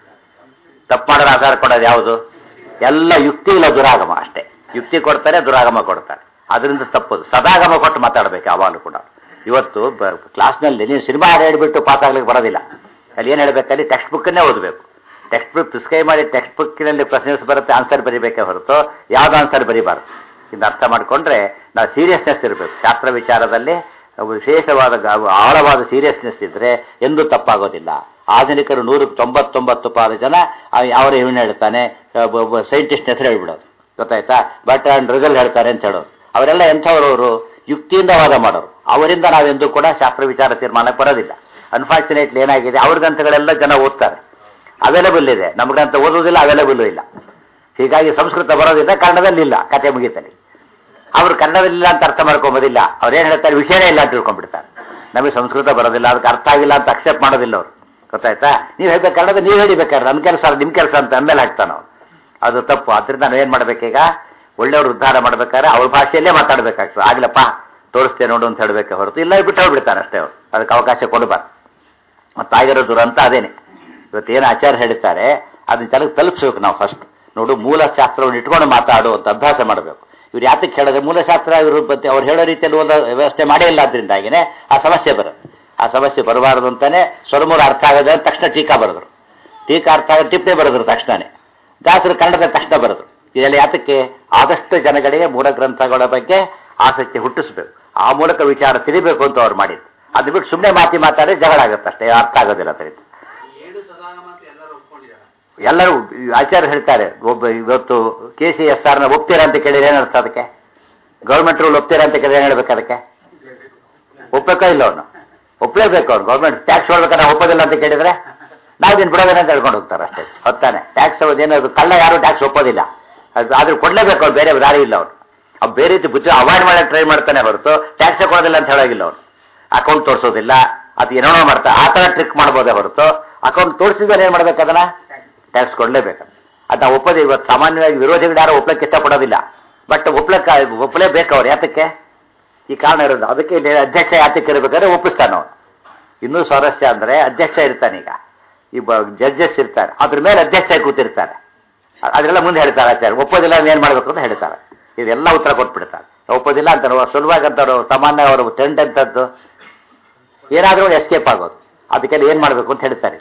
ತಪ್ಪು ಮಾಡೋರು ಆಧಾರ ಕೊಡೋದು ಯಾವುದು ಎಲ್ಲ ಯುಕ್ತಿ ಇಲ್ಲ ದುರಾಗಮ ಅಷ್ಟೇ ಯುಕ್ತಿ ಕೊಡ್ತಾರೆ ದುರಾಗಮ ಕೊಡ್ತಾರೆ ಅದರಿಂದ ತಪ್ಪದು ಸದಾಗಮ ಕೊಟ್ಟು ಮಾತಾಡಬೇಕು ಯಾವಾಗಲೂ ಕೂಡ ಇವತ್ತು ಕ್ಲಾಸ್ನಲ್ಲಿ ನೀವು ಸಿನಿಮಾ ಹಾಡು ಹೇಳ್ಬಿಟ್ಟು ಪಾಸ್ ಆಗ್ಲಿಕ್ಕೆ ಬರೋದಿಲ್ಲ ಅಲ್ಲಿ ಏನು ಹೇಳ್ಬೇಕಲ್ಲಿ ಟೆಕ್ಸ್ಟ್ ಬುಕ್ಕನ್ನೇ ಓದಬೇಕು ಟೆಕ್ಸ್ಟ್ ಬುಕ್ ಪ್ರಿಸ್ಕ್ರೈಬ್ ಮಾಡಿ ಟೆಕ್ಸ್ಟ್ ಬುಕ್ಕಿನಲ್ಲಿ ಪ್ರಶ್ನೆಸ್ ಬರುತ್ತೆ ಆನ್ಸರ್ ಬರೀಬೇಕೇ ಹೊರತು ಯಾವ್ದು ಆನ್ಸರ್ ಬರೀಬಾರ್ದು ಇದನ್ನ ಅರ್ಥ ಮಾಡಿಕೊಂಡ್ರೆ ನಾವು ಸೀರಿಯಸ್ನೆಸ್ ಇರಬೇಕು ಶಾಸ್ತ್ರ ವಿಚಾರದಲ್ಲಿ ವಿಶೇಷವಾದ ಗ- ಆಳವಾದ ಸೀರಿಯಸ್ನೆಸ್ ಇದ್ರೆ ಎಂದೂ ತಪ್ಪಾಗೋದಿಲ್ಲ ಆಧುನಿಕರು ನೂರಕ್ಕೆ ತೊಂಬತ್ತೊಂಬತ್ತು ಪಾಲು ಜನ ಅವರ ಇವನು ಹೇಳ್ತಾನೆ ಸೈಂಟಿಸ್ಟ್ ಹೆಸರು ಹೇಳ್ಬಿಡೋದು ಗೊತ್ತಾಯ್ತಾ ಬಟ್ ಅಂಡ್ ರಿಸಲ್ಟ್ ಹೇಳ್ತಾರೆ ಅಂತ ಹೇಳೋರು ಅವರೆಲ್ಲ ಎಂಥವ್ರು ಅವರು ಯುಕ್ತಿಯಿಂದ ವಾದ ಮಾಡೋರು ಅವರಿಂದ ನಾವೆಂದೂ ಕೂಡ ಶಾಸ್ತ್ರ ವಿಚಾರ ತೀರ್ಮಾನಕ್ಕೆ ಬರೋದಿಲ್ಲ ಅನ್ಫಾರ್ಚುನೇಟ್ಲಿ ಏನಾಗಿದೆ ಅವ್ರ ಗ್ರಂಥಗಳೆಲ್ಲ ಜನ ಓದ್ತಾರೆ ಅವೈಲೇಬಲ್ ಇದೆ ನಮ್ಮ ಗ್ರಂಥ ಓದೋದಿಲ್ಲ ಅವೈಲೇಬಲ್ ಇಲ್ಲ ಹೀಗಾಗಿ ಸಂಸ್ಕೃತ ಬರೋದಿಲ್ಲ ಕನ್ನಡದಲ್ಲಿ ಇಲ್ಲ ಕತೆ ಮುಗಿತಲ್ಲಿ ಅವರು ಕನ್ನಡದಲ್ಲಿಲ್ಲ ಅಂತ ಅರ್ಥ ಮಾಡ್ಕೊಂಬೋದಿಲ್ಲ ಅವ್ರೇನು ಹೇಳ್ತಾರೆ ವಿಷಯನೇ ಇಲ್ಲ ಅಂತ ತಿಳ್ಕೊಂಡ್ಬಿಡ್ತಾರೆ ನಮಗೆ ಸಂಸ್ಕೃತ ಬರೋದಿಲ್ಲ ಅದಕ್ಕೆ ಅರ್ಥ ಆಗಿಲ್ಲ ಅಂತ ಅಕ್ಸೆಪ್ಟ್ ಮಾಡೋದಿಲ್ಲ ಅವರು ಗೊತ್ತಾಯ್ತಾ ನೀವು ಹೇಳ್ಬೇಕು ಕನ್ನಡ ನೀವು ಹೇಳಿಬೇಕಾದ್ರೆ ನನ್ನ ಕೆಲಸ ನಿಮ್ಮ ಕೆಲಸ ಅಂತ ಅಂದಮೇಲೆ ಹಾಕ್ತಾನೆ ಅವ್ನು ಅದು ತಪ್ಪು ಅದರಿಂದ ನಾವೇನು ಮಾಡ್ಬೇಕೀಗ ಒಳ್ಳೆಯವ್ರು ಉದ್ಧಾರ ಮಾಡ್ಬೇಕಾದ್ರೆ ಅವ್ರ ಭಾಷೆಯಲ್ಲೇ ಮಾತಾಡ್ಬೇಕಾಗ್ತದೆ ಆಗ್ಲಪ್ಪ ತೋರಿಸ್ತೇನೆ ನೋಡು ಅಂತ ಹೇಳ್ಬೇಕೆ ಹೊರತು ಇಲ್ಲ ಬಿಟ್ಟು ಹೋಗ್ಬಿಡ್ತಾನೆ ಅಷ್ಟೇ ಅವ್ರು ಅದಕ್ಕೆ ಅವಕಾಶ ಕೊಡಬಾರ್ದು ಮತ್ತಾಗಿರೋ ದುರಂತ ಅದೇನೆ ಇವತ್ತೇನು ಆಚಾರ್ಯ ಹೇಳ್ತಾರೆ ಅದನ್ನ ಜನಕ್ಕೆ ತಲುಪಿಸ್ಬೇಕು ನಾವು ಫಸ್ಟ್ ನೋಡು ಮೂಲ ಶಾಸ್ತ್ರವನ್ನು ಇಟ್ಕೊಂಡು ಮಾತಾಡು ಅಂತ ಅಭ್ಯಾಸ ಮಾಡಬೇಕು ಇವ್ರು ಯಾತಕ್ಕೆ ಹೇಳಿದ್ರೆ ಮೂಲಶಾಸ್ತ್ರ ಇವರು ಮತ್ತೆ ಅವ್ರು ಹೇಳೋ ರೀತಿಯಲ್ಲಿ ಓದೋ ವ್ಯವಸ್ಥೆ ಮಾಡೇ ಇಲ್ಲ ಅದರಿಂದಾಗಿನೇ ಆ ಸಮಸ್ಯೆ ಬರುತ್ತೆ ಆ ಸಮಸ್ಯೆ ಬರಬಾರದು ಅಂತಾನೆ ಸ್ವರಮೂಲ ಅರ್ಥ ಆಗದೆ ಅಂತ ತಕ್ಷಣ ಟೀಕಾ ಬರೆದ್ರು ಟೀಕಾ ಅರ್ಥ ಆಗ ಟಿಪ್ಪಣಿ ಬರೆದ್ರು ತಕ್ಷಣನೇ ದಾಸರು ಕನ್ನಡದ ತಕ್ಷಣ ಬರೆದ್ರು ಇದೆಲ್ಲ ಯಾತಕ್ಕೆ ಆದಷ್ಟು ಜನಗಳಿಗೆ ಮೂಲ ಗ್ರಂಥಗಳ ಬಗ್ಗೆ ಆಸಕ್ತಿ ಹುಟ್ಟಿಸ್ಬೇಕು ಆ ಮೂಲಕ ವಿಚಾರ ತಿಳಿಬೇಕು ಅಂತ ಅವ್ರು ಮಾಡಿದ್ದು ಅದು ಬಿಟ್ಟು ಸುಮ್ಮನೆ ಮಾತಿ ಮಾತಾಡಿ ಜಗಳ ಆಗುತ್ತೆ ಅಷ್ಟೇ ಅರ್ಥ ಆಗೋದಿಲ್ಲ ಅದರಿಂದ ಏಳು ಸದಾಗಮ ಅಂತ ಎಲ್ಲರೂ ಒಪ್ಕೊಂಡಿದ್ದಾರೆ ಎಲ್ಲರೂ ಆಚಾರ್ಯ ಹೇಳ್ತಾರೆ ಒಬ್ಬ ಇವತ್ತು ಕೆ ಸಿ ಎಸ್ ಆರ್ನ ಒಪ್ತೀರಾ ಅಂತ ಕೇಳಿದ್ರೆ ಏನರ್ಥ ಅದಕ್ಕೆ ಗೌರ್ಮೆಂಟ್ ರೂಲ್ ಒಪ್ತೀರಾ ಅಂತ ಕೇಳಿದ್ರೆ ಏನು ಹೇಳ್ಬೇಕು ಅದಕ್ಕೆ ಒಪ್ಪಬೇಕೋ ಇಲ್ಲ ಅವನು ಒಪ್ಪಲೇಬೇಕು ಅವ್ನು ಗೌರ್ಮೆಂಟ್ ಟ್ಯಾಕ್ಸ್ ಹೊಡ್ಬೇಕಾದ್ರೆ ಒಪ್ಪೋದಿಲ್ಲ ಅಂತ ಕೇಳಿದ್ರೆ ನಾವು ದಿನ ಬಿಡೋದೇನೆ ಅಂತ ಹೇಳ್ಕೊಂಡು ಹೋಗ್ತಾರೆ ಅಷ್ಟೇ ಹೊತ್ತಾನೆ ಟ್ಯಾಕ್ಸ್ ಏನದು ಕಳ್ಳ ಯಾರು ಟ್ಯಾಕ್ಸ್ ಒಪ್ಪೋದಿಲ್ಲ ಅದು ಆದ್ರೆ ಕೊಡ್ಲೇಬೇಕು ಅವ್ನು ಬೇರೆ ದಾರಿ ಇಲ್ಲ ಅವ್ನು ಅವ್ನು ಬೇರೆ ರೀತಿ ಬುದ್ಧಿ ಅವಾಯ್ಡ್ ಮಾಡಕ್ಕೆ ಟ್ರೈ ಮಾಡ್ತಾನೆ ಹೊರತು ಟ್ಯಾಕ್ಸ್ ಕೊಡೋದಿಲ್ಲ ಅಂತ ಹೇಳೋಗಿಲ್ಲ ಅವ್ನು ಅಕೌಂಟ್ ತೋರಿಸೋದಿಲ್ಲ ಅದು ಏನೋ ಮಾಡ್ತಾರೆ ಆ ಥರ ಟ್ರಿಕ್ ಮಾಡ್ಬೋದೇ ಹೊರತು ಅಕೌಂಟ್ ತೋರಿಸಿದ ಮೇಲೆ ಏನು ಮಾಡ್ಬೇಕು ಅದನ್ನ ಟ್ಯಾಕ್ಸ್ ಕೊಡಲೇಬೇಕು ಅದು ನಾವು ಒಪ್ಪೋದು ಇವತ್ತು ಸಾಮಾನ್ಯವಾಗಿ ವಿರೋಧಿಗಳು ಯಾರು ಒಪ್ಲಕ್ಕೆ ಇಷ್ಟಪಡೋದಿಲ್ಲ ಬಟ್ ಒಪ್ಲಕ್ಕೆ ಒಪ್ಪಲೇಬೇಕು ಅವ್ರು ಯಾತಕ್ಕೆ ಈ ಕಾರಣ ಇರೋದು ಅದಕ್ಕೆ ಇಲ್ಲಿ ಅಧ್ಯಕ್ಷ ಯಾತಕ್ಕೆ ಇರಬೇಕಾದ್ರೆ ಒಪ್ಪಿಸ್ತಾನೆ ಅವನು ಇನ್ನೂ ಸ್ವಾರಸ್ಯ ಅಂದ್ರೆ ಅಧ್ಯಕ್ಷ ಇರ್ತಾನೆ ಈಗ ಈ ಜಡ್ಜಸ್ ಇರ್ತಾರೆ ಅದ್ರ ಮೇಲೆ ಅಧ್ಯಕ್ಷ ಕೂತಿರ್ತಾರೆ ಅದೆಲ್ಲ ಮುಂದೆ ಹೇಳ್ತಾರೆ ಆಚಾರ್ಯ ಒಪ್ಪೋದಿಲ್ಲ ಏನ್ ಮಾಡ್ಬೇಕು ಅಂತ ಹೇಳ್ತಾರೆ ಇದೆಲ್ಲ ಉತ್ತರ ಕೊಟ್ಬಿಡ್ತಾರೆ ಒಪ್ಪೋದಿಲ್ಲ ಅಂತಾರೆ ಸುಲಭವಾಗಿ ಅಂತಾರೆ ಸಾಮಾನ್ಯ ಅವರು ಟ್ರೆಂಡ್ ಅಂತದ್ದು ಏನಾದರೂ ಎಸ್ಕೇಪ್ ಆಗೋದು ಅದಕ್ಕೆಲ್ಲ ಏನ್ ಮಾಡ್ಬೇಕು ಅಂತ ಹೇಳ್ತಾರೆ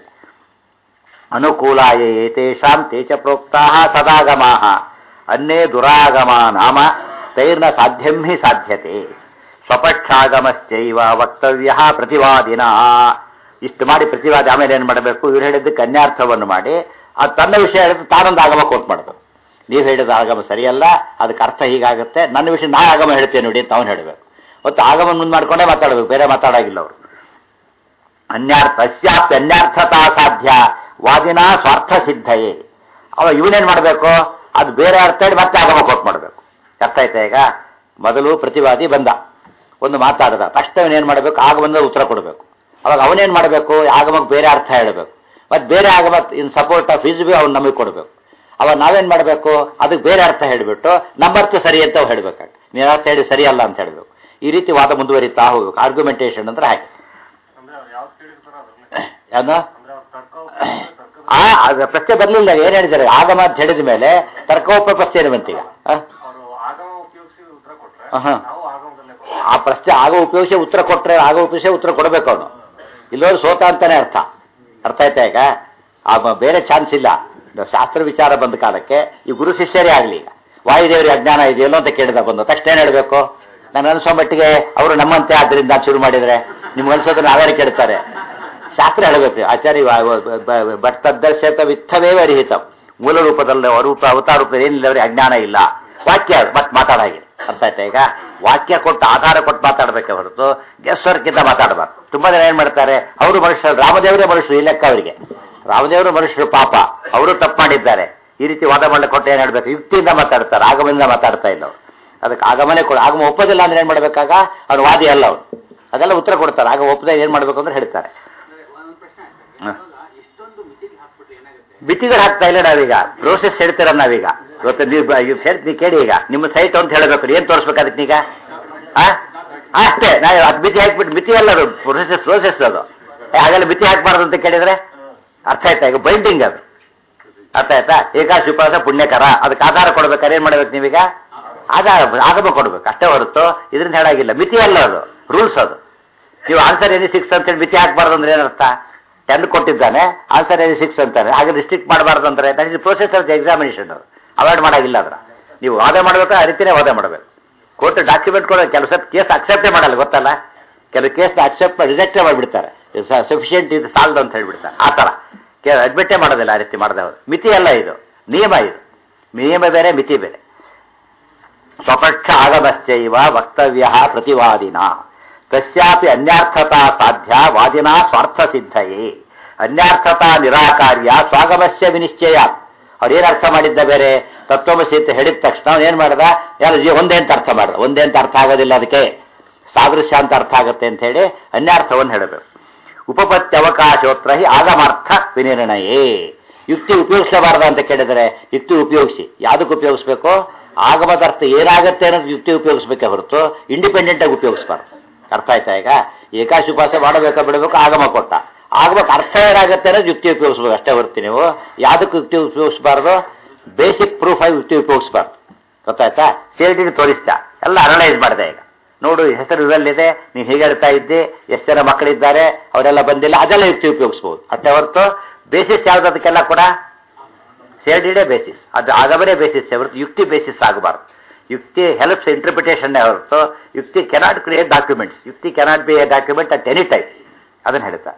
ಅನುಕೂಲಾಯ ಏತೇಷಾಂ ತೇಚ ಪ್ರೋಕ್ತಾ ಸದಾಗಮಾ ಅನ್ನೇ ದುರಾಗಮ ನಾಮ ತೈರ್ನ ಸಾಧ್ಯಂ ಹಿ ಸಾಧ್ಯತೆ ಸ್ವಪಕ್ಷಾಗಮಶ್ಚೈವ ವಕ್ತವ್ಯ ಪ್ರತಿವಾದಿನ ಇಷ್ಟು ಮಾಡಿ ಪ್ರತಿವಾದಿ ಆಮೇಲೆ ಏನು ಮಾಡಬೇಕು ಇವ್ರು ಹೇಳಿದ್ದಕ್ಕೆ ಅನ್ಯಾರ್ಥವನ್ನು ಮಾಡಿ ಅದು ತನ್ನ ವಿಷಯ ಹೇಳಿದ್ರೆ ತಾನೊಂದು ಆಗಮ ಕೋಟ್ ಮಾಡಬೇಕು ನೀವು ಹೇಳಿದ ಆಗಮ ಸರಿಯಲ್ಲ ಅದಕ್ಕೆ ಅರ್ಥ ಹೀಗಾಗುತ್ತೆ ನನ್ನ ವಿಷಯ ನಾ ಆಗಮ ಹೇಳ್ತೇನೆ ನೋಡಿ ಅಂತ ಅವನು ಹೇಳಬೇಕು ಮತ್ತು ಆಗಮ ಮುಂದೆ ಮಾಡ್ಕೊಂಡೇ ಮಾತಾಡಬೇಕು ಬೇರೆ ಮಾತಾಡಾಗಿಲ್ಲ ಅವರು ಅನ್ಯಾರ್ಥ ಅಸ್ಯಾಪ್ಯ ಅನ್ಯಾರ್ಥತಾ ಸಾಧ್ಯ ವಾದಿನ ಸ್ವಾರ್ಥ ಸಿದ್ಧಯೇ ಅವ ಇವನೇನ್ ಮಾಡಬೇಕು ಅದು ಬೇರೆ ಅರ್ಥ ಹೇಳಿ ಮತ್ತೆ ಆಗಮ ಕೋಟ್ ಮಾಡಬೇಕು ಅರ್ಥ ಆಯ್ತಾ ಈಗ ಮೊದಲು ಪ್ರತಿವಾದಿ ಬಂದ ಒಂದು ಮಾತಾಡದ ತಕ್ಷಣ ಏನ್ ಮಾಡಬೇಕು ಆಗಮನ ಉತ್ತರ ಕೊಡಬೇಕು ಅವಾಗ ಅವನೇನ್ ಮಾಡಬೇಕು ಆಗಮಕ್ಕೆ ಬೇರೆ ಅರ್ಥ ಹೇಳಬೇಕು ಮತ್ತೆ ಬೇರೆ ಆಗಮ ಇನ್ ಸಪೋರ್ಟ್ ಆಫ್ ಹಿಸ್ ಬಿ ಅವ್ನು ನಮಗೆ ಕೊಡಬೇಕು ಅವಾಗ ನಾವೇನ್ ಮಾಡಬೇಕು ಅದಕ್ಕೆ ಬೇರೆ ಅರ್ಥ ಹೇಳಿಬಿಟ್ಟು ನಮ್ಮ ಅರ್ಥ ಸರಿ ಅಂತ ಹೇಳ್ಬೇಕಾಗ್ತದೆ ನೀನು ಅರ್ಥ ಹೇಳಿ ಸರಿಯಲ್ಲ ಅಂತ ಹೇಳಬೇಕು ಈ ರೀತಿ ವಾದ ಮುಂದುವರಿತಾ ಹೋಗ್ಬೇಕು ಆರ್ಗ್ಯುಮೆಂಟೇಷನ್ ಅಂದ್ರೆ ಹಾಗೆ ಅಂದ್ರೆ ಅವ್ರು ಯಾವ್ದು ಕೇಳಿರ್ತಾರೋ ಅದ್ರಲ್ಲೇ ಯಾವ್ದು ಅಂದ್ರೆ ಅವ್ರು ತರ್ಕ ತರ್ಕ ಆ ಅದು ಪ್ರಶ್ನೆ ಬರ್ಲಿಲ್ಲ ಏನ್ ಹೇಳಿದ್ದಾರೆ ಆಗಮ ಅಂತ ಹೇಳಿದ ಮೇಲೆ ತರ್ಕೋಪ ಪ್ರಶ್ನೆ ಏನು ಬಂತೀಗ ಆ? ಅವರು ಆಗಮ ಉಪಯೋಗಿಸಿ ಉತ್ತರ ಕೊಟ್ರೆ ಆಹಾ. ನಾವು ಆಗಮದಲ್ಲೇ ಕೊಡ್ತೀವಿ. ಆ ಪ್ರಶ್ನೆ ಆಗ ಉಪಯೋಗಿಸಿ ಉತ್ತರ ಕೊಟ್ರೆ ಆಗ ಉಪಯೋಗಿಸಿ ಉತ್ತರ ಕೊಡಬೇಕು ಅವನು ಇಲ್ಲೋರು ಸೋತ ಅಂತಾನೆ ಅರ್ಥ ಅರ್ಥ ಆಯ್ತಾ ಈಗ ಆ ಮ- ಬೇರೆ ಚಾನ್ಸ್ ಇಲ್ಲ ಇದು ಶಾಸ್ತ್ರ ವಿಚಾರ ಬಂದ ಕಾಲಕ್ಕೆ ಈ ಗುರು ಶಿಷ್ಯರೇ ಆಗ್ಲಿ ಈಗ ವಾಯುದೇವರಿಗೆ ಅಜ್ಞಾನ ಇದೆಯಲ್ಲೋ ಅಂತ ಕೇಳಿದ ಬಂದು ತಕ್ಷಣ ಏನ್ ಹೇಳ್ಬೇಕು ನಾನು ಅನ್ಸೋ ಮಟ್ಟಿಗೆ ಅವರು ನಮ್ಮಂತೆ ಆದ್ರಿಂದ ಶುರು ಮಾಡಿದ್ರೆ ನಿಮ್ಗೆ ಅನ್ಸೋದನ್ನ ನಾವೇನು ಕೇಳ್ತಾರೆ ಶಾಸ್ತ್ರ ಹೇಳಬೇಕು ಆಚಾರ್ಯ ಬಟ್ ತದ್ದರ್ಶತ ವಿತ್ತವೇವ ಅರಿಹಿತ ಮೂಲ ರೂಪದಲ್ಲಿ ರೂಪ ಅವತಾರ ರೂಪದಲ್ಲಿ ಏನಿಲ್ಲ ಅವರಿಗೆ ಅಜ್ಞಾನ ಇಲ್ಲ ವಾಕ್ಯ ಮತ್ ಮಾತಾಡಾಗಿ ಅರ್ಥ ಆಯ್ತಾ ಈಗ ವಾಕ್ಯ ಕೊಟ್ಟು ಆಧಾರ ಕೊಟ್ಟು ಮಾತಾಡ್ಬೇಕೆ ಹೊರತು ಗೆಸ್ವರ್ಕಿಂತ ಮಾತಾಡಬಾರ್ದು ತುಂಬಾ ಜನ ಏನ್ ಮಾಡ್ತಾರೆ ಅವರು ಮನುಷ್ಯರು ರಾಮದೇವರೇ ಮನುಷ್ಯರು ಈ ಲೆಕ್ಕ ಅವರಿಗೆ ರಾಮದೇವರು ಮನುಷ್ಯರು ಪಾಪ ಅವರು ತಪ್ಪು ಮಾಡಿದ್ದಾರೆ ಈ ರೀತಿ ವಾದ ಮಾಡ್ಲಿಕ್ಕೆ ಕೊಟ್ಟು ಏನ್ ಹೇಳ್ಬೇಕು ಯುಕ್ತಿಯಿಂದ ಮಾತಾಡ್ತಾರೆ ಆಗಮದಿಂದ ಮಾತಾಡ್ತಾ ಇಲ್ಲ ಅವ್ರು ಅದಕ್ಕೆ ಆಗಮನೆ ಕೊಡ ಆಗಮ ಒಪ್ಪೋದಿಲ್ಲ ಅಂದ್ರೆ ಏನ್ ಮಾಡ್ಬೇಕಾಗ ಅವ್ನು ವಾದಿ ಅಲ್ಲ ಅವ್ರು ಅದೆಲ್ಲ ಉತ್ತರ ಕೊಡ್ತಾರೆ ಆಗ ಒಪ್ಪದೆ ಏನ್ ಮಾಡ್ಬೇಕು ಅಂದ್ರೆ ಹೇಳ್ತಾರೆ ಅಂದ್ರೆ ಒಂದೊಂದು ಪ್ರಶ್ನೆ ಆಯ್ತು. ಹ. ಇವಾಗ ಇಷ್ಟೊಂದು ಮಿತಿಗೆ ಹಾಕ್ಬಿಟ್ರೆ ಏನಾಗುತ್ತೆ ಬಿಟ್ಟಿಗಳು ಹಾಕ್ತಾ ಇಲ್ಲ ನಾವೀಗ ಪ್ರೋಸೆಸ್ ಹೇಳ್ತೀರ ನಾವೀಗ ಇವತ್ತು ನೀವು ಬ- ಇವ್ ಹೇಳ್ತೀನಿ ಕೇಳಿ ಈಗ ನಿಮ್ಮ ಸೈಟ್ ಅಂತ ಹೇಳಬೇಕು ಏನ್ ತೋರಿಸ್ಬೇಕು ಅದಕ್ಕೆ ಈಗ ಆ? ಆ, ಅಷ್ಟೇ ನಾವು ಅದು ಮಿತಿ ಹಾಕ್ಬಿಟ್ಟು ಮಿತಿ ಅಲ್ಲ ಅದು ಪ್ರೊಸೆಸ್ ಪ್ರೋಸೆಸ್ ಅದು ಏ, ಹಾಗೆಲ್ಲ ಮಿತಿ ಹಾಕ್ಬಾರ್ದು ಅಂತ ಕೇಳಿದ್ರೆ ಅರ್ಥ ಆಯ್ತಾ ಈಗ ಬೈಂಡಿಂಗ್ ಅದು ಅರ್ಥ ಆಯ್ತಾ ಏಕಾಶಿ ಉಪವಾಸ ಪುಣ್ಯಕರ ಅದಕ್ಕೆ ಆಧಾರ ಕೊಡ್ಬೇಕಾದ್ರೆ ಏನ್ ಮಾಡ್ಬೇಕು ನೀವೀಗ ಆಧಾರ ಆಗಮ ಕೊಡ್ಬೇಕು ಅಷ್ಟೇ ಹೊರತು ಇದರಿಂದ ಹೇಳಾಗಿಲ್ಲ ಮಿತಿ ಅಲ್ಲ ಅದು ರೂಲ್ಸ್ ಅದು ನೀವು ಆನ್ಸರ್ ಎನಿ ಸಿಕ್ಸ್ ಅಂತೇಳಿ ಮಿತಿ ಹಾಕ್ಬಾರ್ದು ಅಂದ್ರೆ ಏನರ್ಥ ಟೆನ್ ಕೊಟ್ಟಿದ್ದಾನೆ ಆನ್ಸರ್ ಎನಿ ಸಿಕ್ಸ್ ಅಂತಾನೆ ಹಾಗೆ ರಿಸ್ಟ್ರಿಕ್ಟ್ ಮಾಡಬಾರ್ದು ಅಂದ್ರೆ that is process of the examination ಅದು ಅವಾಯ್ಡ್ ಮಾಡಾಗಿಲ್ಲ ಅದ್ರ ನೀವು ವಾದ ಮಾಡಬೇಕು ಆ ರೀತಿನೇ ವಾದ ಮಾಡಬೇಕು ಕೋರ್ಟ್ ಡಾಕ್ಯುಮೆಂಟ್ ಕೊಡೋ ಕೆಲಸ ಕೇಸ್ ಅಕ್ಸೆಪ್ಟೇ ಮಾಡಲ್ಲ ಗೊತ್ತಲ್ಲ ಕೆಲವು ಕೇಸ್ನ ಅಕ್ಸೆಪ್ಟ್ ರಿಜೆಕ್ಟೇ ಮಾಡಿಬಿಡ್ತಾರೆ ಸಫಿಷಿಯಂಟ್ ಇದು ಸಾಲದು ಅಂತ ಹೇಳ್ಬಿಡ್ತಾರೆ ಆ ಥರ ಅಡ್ಮಿಟೇ ಮಾಡೋದಿಲ್ಲ ಆ ರೀತಿ ಮಾಡಿದವರು ಮಿತಿ ಅಲ್ಲ ಇದು ನಿಯಮ ಇದು ನಿಯಮ ಬೇರೆ ಮಿತಿ ಬೇರೆ ಸ್ವಪಕ್ಷ ಆಗಮಶ್ಚೈವ ವಕ್ತವ್ಯ ಪ್ರತಿವಾದಿನ ತಸ್ಯಾಪಿ ಅನ್ಯಾರ್ಥತಾ ಸಾಧ್ಯ ವಾದಿನ ಸ್ವಾರ್ಥ ಸಿದ್ಧಯೇ ಅನ್ಯಾರ್ಥತಾ ನಿರಾಕಾರ್ಯ ಸ್ವಾಗಮಸ್ಯ ವಿನಿಶ್ಚಯ ಅವ್ರೇನು ಅರ್ಥ ಮಾಡಿದ್ದ ಬೇರೆ ತತ್ವಮಸಿ ಅಂತ ಹೇಳಿದ ತಕ್ಷಣ ಅವ್ನು ಏನ್ ಮಾಡ್ದ ಯಾರು ಜೀವ ಒಂದೇ ಅಂತ ಅರ್ಥ ಮಾಡ್ದ ಒಂದೇ ಅಂತ ಅರ್ಥ ಆಗೋದಿಲ್ಲ ಅದಕ್ಕೆ ಸಾದೃಶ್ಯ ಅಂತ ಅರ್ಥ ಆಗುತ್ತೆ ಅಂತ ಹೇಳಿ ಅನ್ಯಾರ್ಥವನ್ನು ಹೇಳಬೇಕು ಉಪಪತ್ಯವಕಾಶೋತ್ರ ಹಿ ಆಗಮಾರ್ಥ ವಿನಿರ್ಣಯೇ ಯುಕ್ತಿ ಉಪಯೋಗಿಸಬಾರ್ದ ಅಂತ ಕೇಳಿದರೆ ಯುಕ್ತಿ ಉಪಯೋಗಿಸಿ ಯಾವುದಕ್ಕೆ ಉಪಯೋಗಿಸ್ಬೇಕು ಆಗಮದ ಅರ್ಥ ಏನಾಗುತ್ತೆ ಅನ್ನೋದು ಯುಕ್ತಿ ಉಪಯೋಗಿಸ್ಬೇಕೆ ಹೊರತು ಇಂಡಿಪೆಂಡೆಂಟ್ ಆಗಿ ಉಪಯೋಗಿಸ್ಬಾರ್ದು ಅರ್ಥ ಆಯ್ತಾ ಈಗ ಏಕಾಶಿ ಉಪವಾಸ ಮಾಡಬೇಕಾ ಬಿಡಬೇಕು ಆಗಮ ಕೊಟ್ಟ ಆಗಬೇಕು ಅರ್ಥ ಏನಾಗುತ್ತೆ ಅನ್ನೋದು ಯುಕ್ತಿ ಉಪಯೋಗಿಸ್ಬೇಕು ಅಷ್ಟೇ ಹೊರತು ನೀವು ಯಾವುದಕ್ಕೆ ಯುಕ್ತಿ ಉಪಯೋಗಿಸಬಾರ್ದು ಬೇಸಿಕ್ ಪ್ರೂಫ್ ಆಗಿ ಯುಕ್ತಿ ಉಪಯೋಗಿಸ್ಬಾರ್ದು ಗೊತ್ತಾಯ್ತಾ ಸೇರಿಟಿಗೆ ತೋರಿಸ್ತಾ ಎಲ್ಲ ಅನಲೈಸ್ ಮಾಡಿದೆ ಈಗ ನೋಡು ಹೆಸರು ಇದರಲ್ಲಿದೆ ನೀನು ಹೇಗೆ ಹೇಳ್ತಾ ಇದ್ದಿ ಎಷ್ಟು ಜನ ಮಕ್ಕಳಿದ್ದಾರೆ ಅವರೆಲ್ಲ ಬಂದಿಲ್ಲ ಅದೆಲ್ಲ ಯುಕ್ತಿ ಉಪಯೋಗಿಸ್ಬೋದು ಅಷ್ಟೇ ಹೊರತು ಬೇಸಿಸ್ ಯಾವ್ದು ಅದಕ್ಕೆಲ್ಲ ಕೂಡ ಸೇರ್ಡಿಡೇ ಬೇಸಿಸ್ ಅದು ಆಗಬರೇ ಬೇಸಿಸ್ ಹೊರತು ಯುಕ್ತಿ ಬೇಸಿಸ್ ಆಗಬಾರ್ದು ಯುಕ್ತಿ ಹೆಲ್ಪ್ಸ್ ಇಂಟರ್ಪ್ರಿಟೇಷನ್ ಹೊರತು ಯುಕ್ತಿ ಕೆನಾಟ್ ಕ್ರಿಯೇಟ್ ಡಾಕ್ಯುಮೆಂಟ್ಸ್ ಯುಕ್ತಿ cannot be a document at any time ಅದನ್ನು ಹೇಳ್ತಾ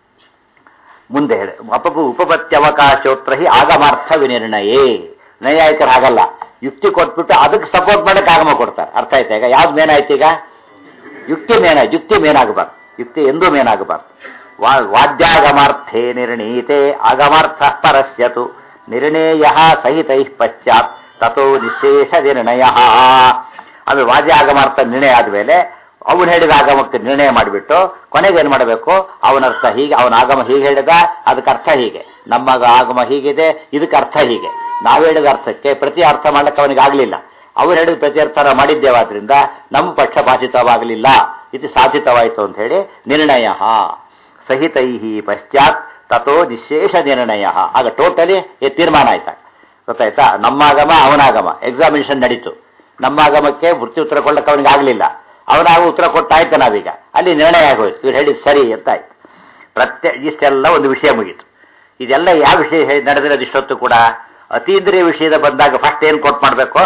ಮುಂದೆ ಹೇಳಿ ಅಪಪು ಉಪಪತ್ಯವಕಾಶೋತ್ರ ಹಿ ಆಗಮಾರ್ಥ ವಿನಿರ್ಣಯೇ ನೈಯಾಯಿಕರು ಹಾಗಲ್ಲ ಯುಕ್ತಿ ಕೊಟ್ಬಿಟ್ಟು ಅದಕ್ಕೆ ಸಪೋರ್ಟ್ ಮಾಡಕ್ಕೆ ಆಗಮ ಕೊಡ್ತಾರೆ ಅರ್ಥ ಆಯ್ತಾ ಈಗ ಯಾವ್ದು ಮೇನ್ ಆಯ್ತು ಈಗ ಯುಕ್ತಿ ಮೇನ ಯುಕ್ತಿ ಮೇನಾಗಬಾರ್ದು ಯುಕ್ತಿ ಎಂದೂ ಮೇನಾಗಬಾರ್ದು ವಾ ವಾದ್ಯಾಗಮಾರ್ಥೇ ನಿರ್ಣೀತೆ ಆಗಮಾರ್ಥ ಪರಸ್ಯತು ನಿರ್ಣೇಯ ಸಹಿತೈ ಪಶ್ಚಾತ್ ತಥೋ ನಿಶೇಷ ನಿರ್ಣಯ ಆಮೇಲೆ ವಾದ್ಯ ಆಗಮಾರ್ಥ ನಿರ್ಣಯ ಆದಮೇಲೆ ಅವನು ಹೇಳಿದ ಆಗಮಕ್ಕೆ ನಿರ್ಣಯ ಮಾಡಿಬಿಟ್ಟು ಕೊನೆಗೆ ಏನ್ ಮಾಡಬೇಕು ಅವನ ಅರ್ಥ ಹೀಗೆ ಅವನ ಆಗಮ ಹೀಗೆ ಹೇಳಿದ ಅದಕ್ಕೆ ಅರ್ಥ ಹೀಗೆ ನಮ್ಮ ಆಗಮ ಹೀಗಿದೆ ಇದಕ್ಕೆ ಅರ್ಥ ಹೀಗೆ ನಾವು ಹೇಳಿದ ಅರ್ಥಕ್ಕೆ ಪ್ರತಿ ಅರ್ಥ ಮಾಡಕ್ಕೆ ಅವನಿಗೆ ಆಗ್ಲಿಲ್ಲ ಅವ್ರು ಹೇಳಿದ ಪ್ರತಿ ಅರ್ಥ ನಾವು ಮಾಡಿದ್ದೇವಾದ್ರಿಂದ ನಮ್ಮ ಪಕ್ಷಪಾತಿತವಾಗಲಿಲ್ಲ ಇದು ಸಾಧಿತವಾಯಿತು ಅಂತ ಹೇಳಿ ನಿರ್ಣಯ ಸಹಿತೈ ಪಶ್ಚಾತ್ ತಥೋ ನಿಶೇಷ ನಿರ್ಣಯ ಆಗ ಟೋಟಲಿ ತೀರ್ಮಾನ ಆಯ್ತಾ ಗೊತ್ತಾಯ್ತಾ ನಮ್ಮ ಆಗಮ ಅವನಾಗಮ ಎಕ್ಸಾಮಿನೇಷನ್ ನಡೀತು ನಮ್ಮ ಆಗಮಕ್ಕೆ ವೃತ್ತಿ ಉತ್ತರ ಕೊಡಕ್ಕೆ ಅವನಿಗೆ ಆಗಲಿಲ್ಲ ಅವನಾಗ ಉತ್ತರ ಕೊಟ್ಟಾಯ್ತು ನಾವೀಗ ಅಲ್ಲಿ ನಿರ್ಣಯ ಆಗೋಯ್ತು ಇವ್ರು ಹೇಳಿದ್ ಸರಿ ಅಂತ ಆಯ್ತು ಪ್ರತ್ಯೇ ಇಷ್ಟೆಲ್ಲ ಒಂದು ವಿಷಯ ಮುಗೀತು ಇದೆಲ್ಲ ಯಾವ ವಿಷಯ ಹೇ- ನಡೆದಿರೋದು ಇಷ್ಟೊತ್ತು ಕೂಡ ಅತೀಂದ್ರಿಯ ವಿಷಯದ ಬಂದಾಗ ಫಸ್ಟ್ ಏನು ಕೋಟ್ ಮಾಡಬೇಕು